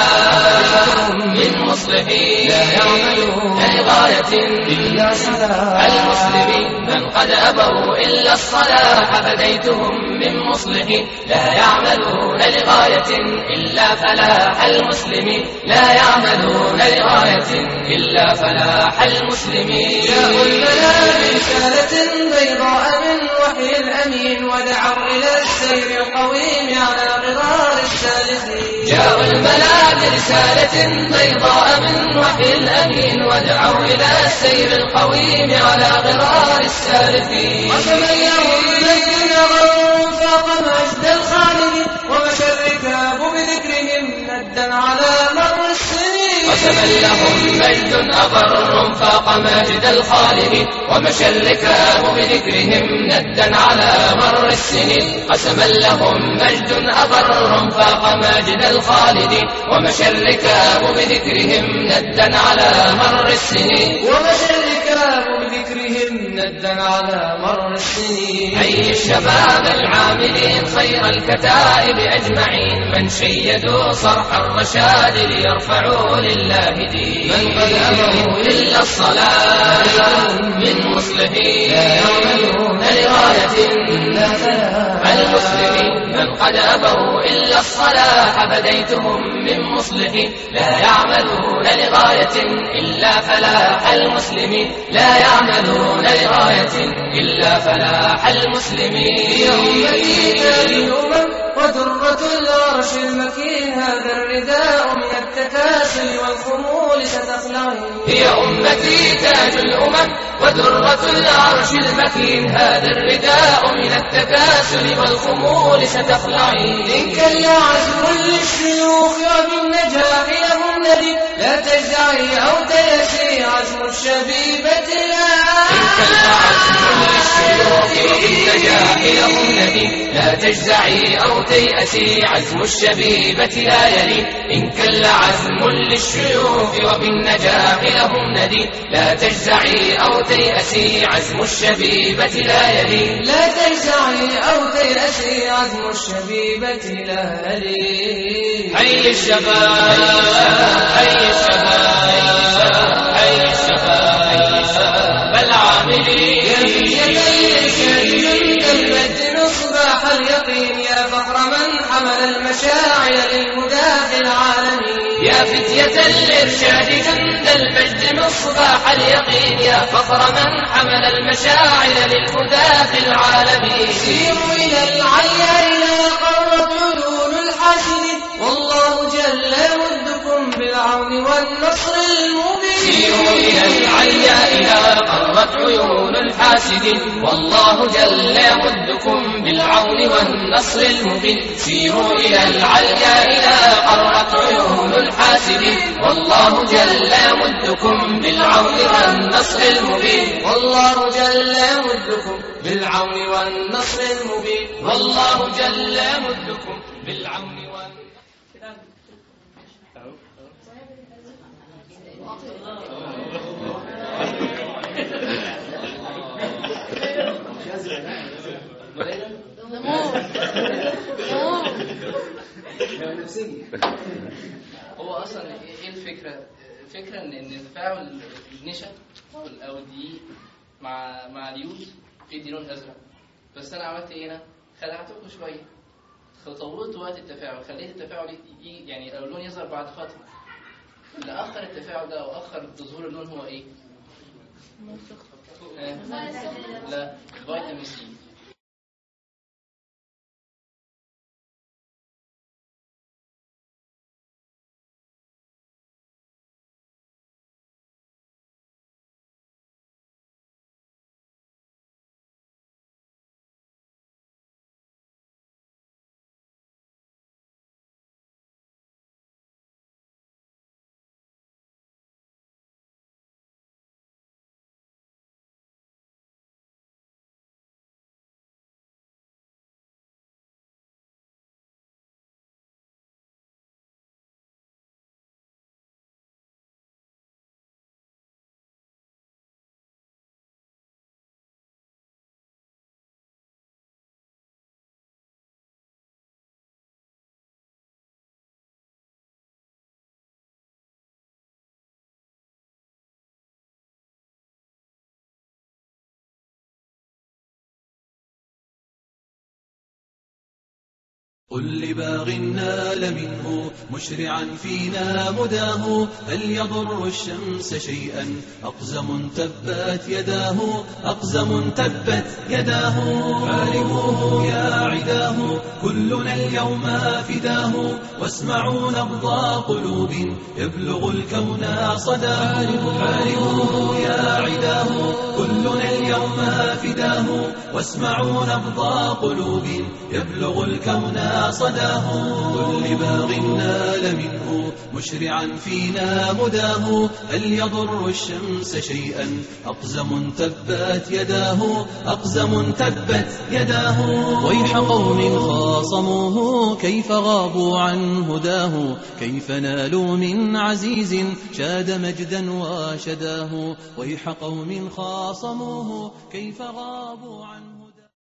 الصلاة من مصلحين لا يعملون لغاية إلا صلاة المسلمين من قد أبوا إلا الصلاح فديتهم من مصلحين لا يعملون لغاية إلا فلاح المسلمين لا يعملون لغاية إلا فلاح المسلمين جاءوا الملا برسالة بيضاء من وحي الأمين ودعوا إلى السير القويم على غرار السالكين جاءوا الملا برسالة بيضاء من وحي الأمين ودعوا إلى السير القويم على غرار السالكين وكمن يوم الذين غروا فاق مجد الخالد ومشى الركاب بذكرهم ندا على مر السنين وكمن لهم مجد أبر فاق مجد الخالد ومشى الركاب بذكرهم ندا على مر السنين قسما لهم مجد أبر فاق مجد الخالد ومشى الركاب بذكرهم ندا على مر السنين ومشى الركاب بذكرهم ندا على مر السنين حي الشباب العاملين خير الكتائب أجمعين من شيدوا صرح الرشاد ليرفعوا لله دين من قد أمروا إلا الصلاة من مصلحين لا يعملون لغاية إلا المسلمين من قد أبوا إلا الصلاح بديتهم من مصلحين لا يعملون لغاية إلا فلاح المسلمين لا يعملون لغاية إلا فلاح المسلمين يا أمتي تاج الأمم ودرة العرش المكين هذا الرداء من التكاسل والخمول ستخلعين هي أمتي تاج الأمم ودرة العرش المكين هذا الرداء من التكاسل والخمول ستخلعين إن كان عزم للشيوخ وبالنجاح لهم ندي لا تجزعي أو تيسي عزم الشبيبة لا إن كان عزم للشيوخ وبالنجاح لهم ندي لا تجزعي أو تيأسي عزم الشبيبة لا يلي إن كل عزم للشيوخ وبالنجاح لهم ندي لا تجزعي أو تيأسي عزم الشبيبة لا يلي لا تجزعي أو تيأسي عزم الشبيبة لا يلي حي الشباب حي الشباب حي الشباب حي الشباب العاملين مصباح اليقين يا فخر من حمل المشاعر للهدى في العالمين يا فتية الإرشاد جند المجد مصباح اليقين يا فخر من حمل المشاعر للهدى في العالمين سيروا إلى العليا إلى قرة عيون الحاسدين والله جل يمدكم بالعون والنصر المبين سيروا إلى العليا إلى قرت عيون الحاسدين والله جل يمدكم بالعون والنصر المبين سيروا إلى العليا إلى قرت عيون الحاسدين والله جل يمدكم بالعون والنصر المبين والله جل يمدكم بالعون والنصر المبين والله جل يمدكم بالعون والنصر هو اصلا ايه الفكره الفكره ان ان تفاعل النشا او ال- او الدقيق مع مع اليود بيدي لون ازرق بس انا عملت ايه هنا؟ خدعتكم شويه طولت وقت التفاعل خليت التفاعل يجي يعني اللون يظهر بعد فتره اللي اخر التفاعل ده او اخر ظهور اللون هو ايه؟ آه. لا الفيتامين سي قل لباغ نال منه مشرعا فينا مداه هل يضر الشمس شيئا أقزم تبت يداه أقزم تبت يداه فارقوه يا عداه كلنا اليوم فداه واسمعوا نبض قلوب يبلغ الكون صداه فارقوه يا عداه كلنا اليوم فداه واسمعوا نبض قلوب يبلغ الكون صداه كل باغ نال منه مشرعا فينا مداه هل يضر الشمس شيئا أقزم تبت يداه أقزم تبت يداه ويح قوم خاصموه كيف غابوا عن هداه كيف نالوا من عزيز شاد مجدا وشداه ويح قوم خاصموه كيف غابوا عن هداه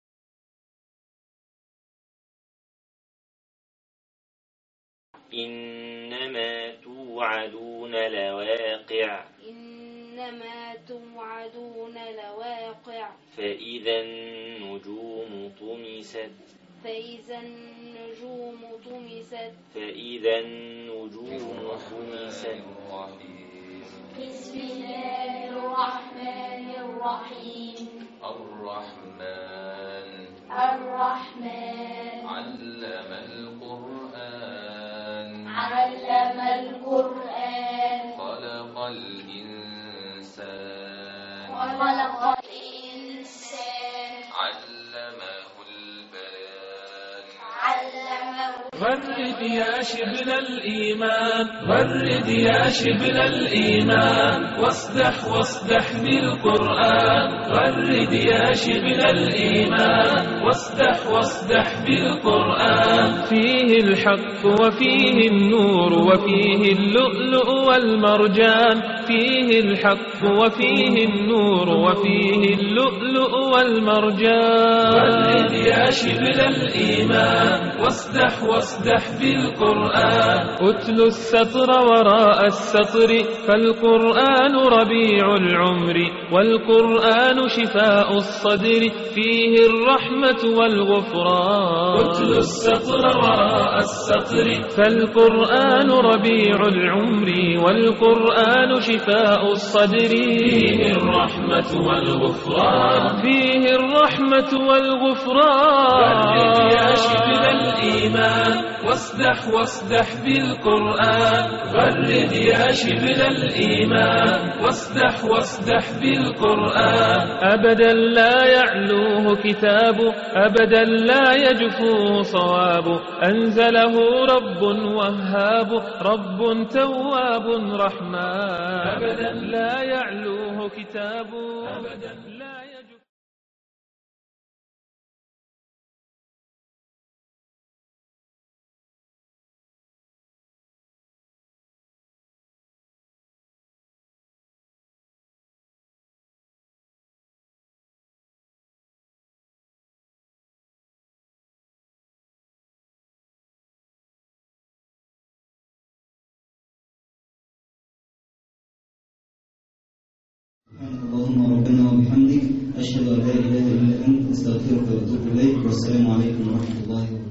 إنما توعدون لواقع إنما توعدون لواقع فإذا النجوم طمست فإذا النجوم طمست فإذا النجوم طمست بسم الله الرحمن الرحيم الرحمن الرحمن علم القرآن علم القرآن خلق الإنسان خلق الإنسان علمه البيان علمه غرد يا شبل الإيمان غرد يا شبل الإيمان واصدح واصدح بالقرآن غرد يا شبل الإيمان واصدح واصدح بالقرآن فيه الحق وفيه النور وفيه اللؤلؤ والمرجان فيه الحق وفيه النور وفيه اللؤلؤ والمرجان غرد يا شبل الإيمان واصدح واصدح بالقرآن أتل السطر وراء السطر فالقرآن ربيع العمر والقرآن شفاء الصدر فيه الرحمة والغفران أتل السطر وراء السطر فالقرآن ربيع العمر والقرآن شفاء الصدر فيه الرحمة والغفران فيه الرحمة والغفران يا شبل الإيمان واصدح واصدح بالقرآن غرد يا شبل الإيمان واصدح واصدح بالقرآن أبدا لا يعلوه كتاب أبدا لا يجفو صواب أنزله رب وهاب رب تواب رحمن أبدا لا يعلوه كتاب أبدا لا وأتوب إليك والسلام عليكم ورحمة الله وبركاته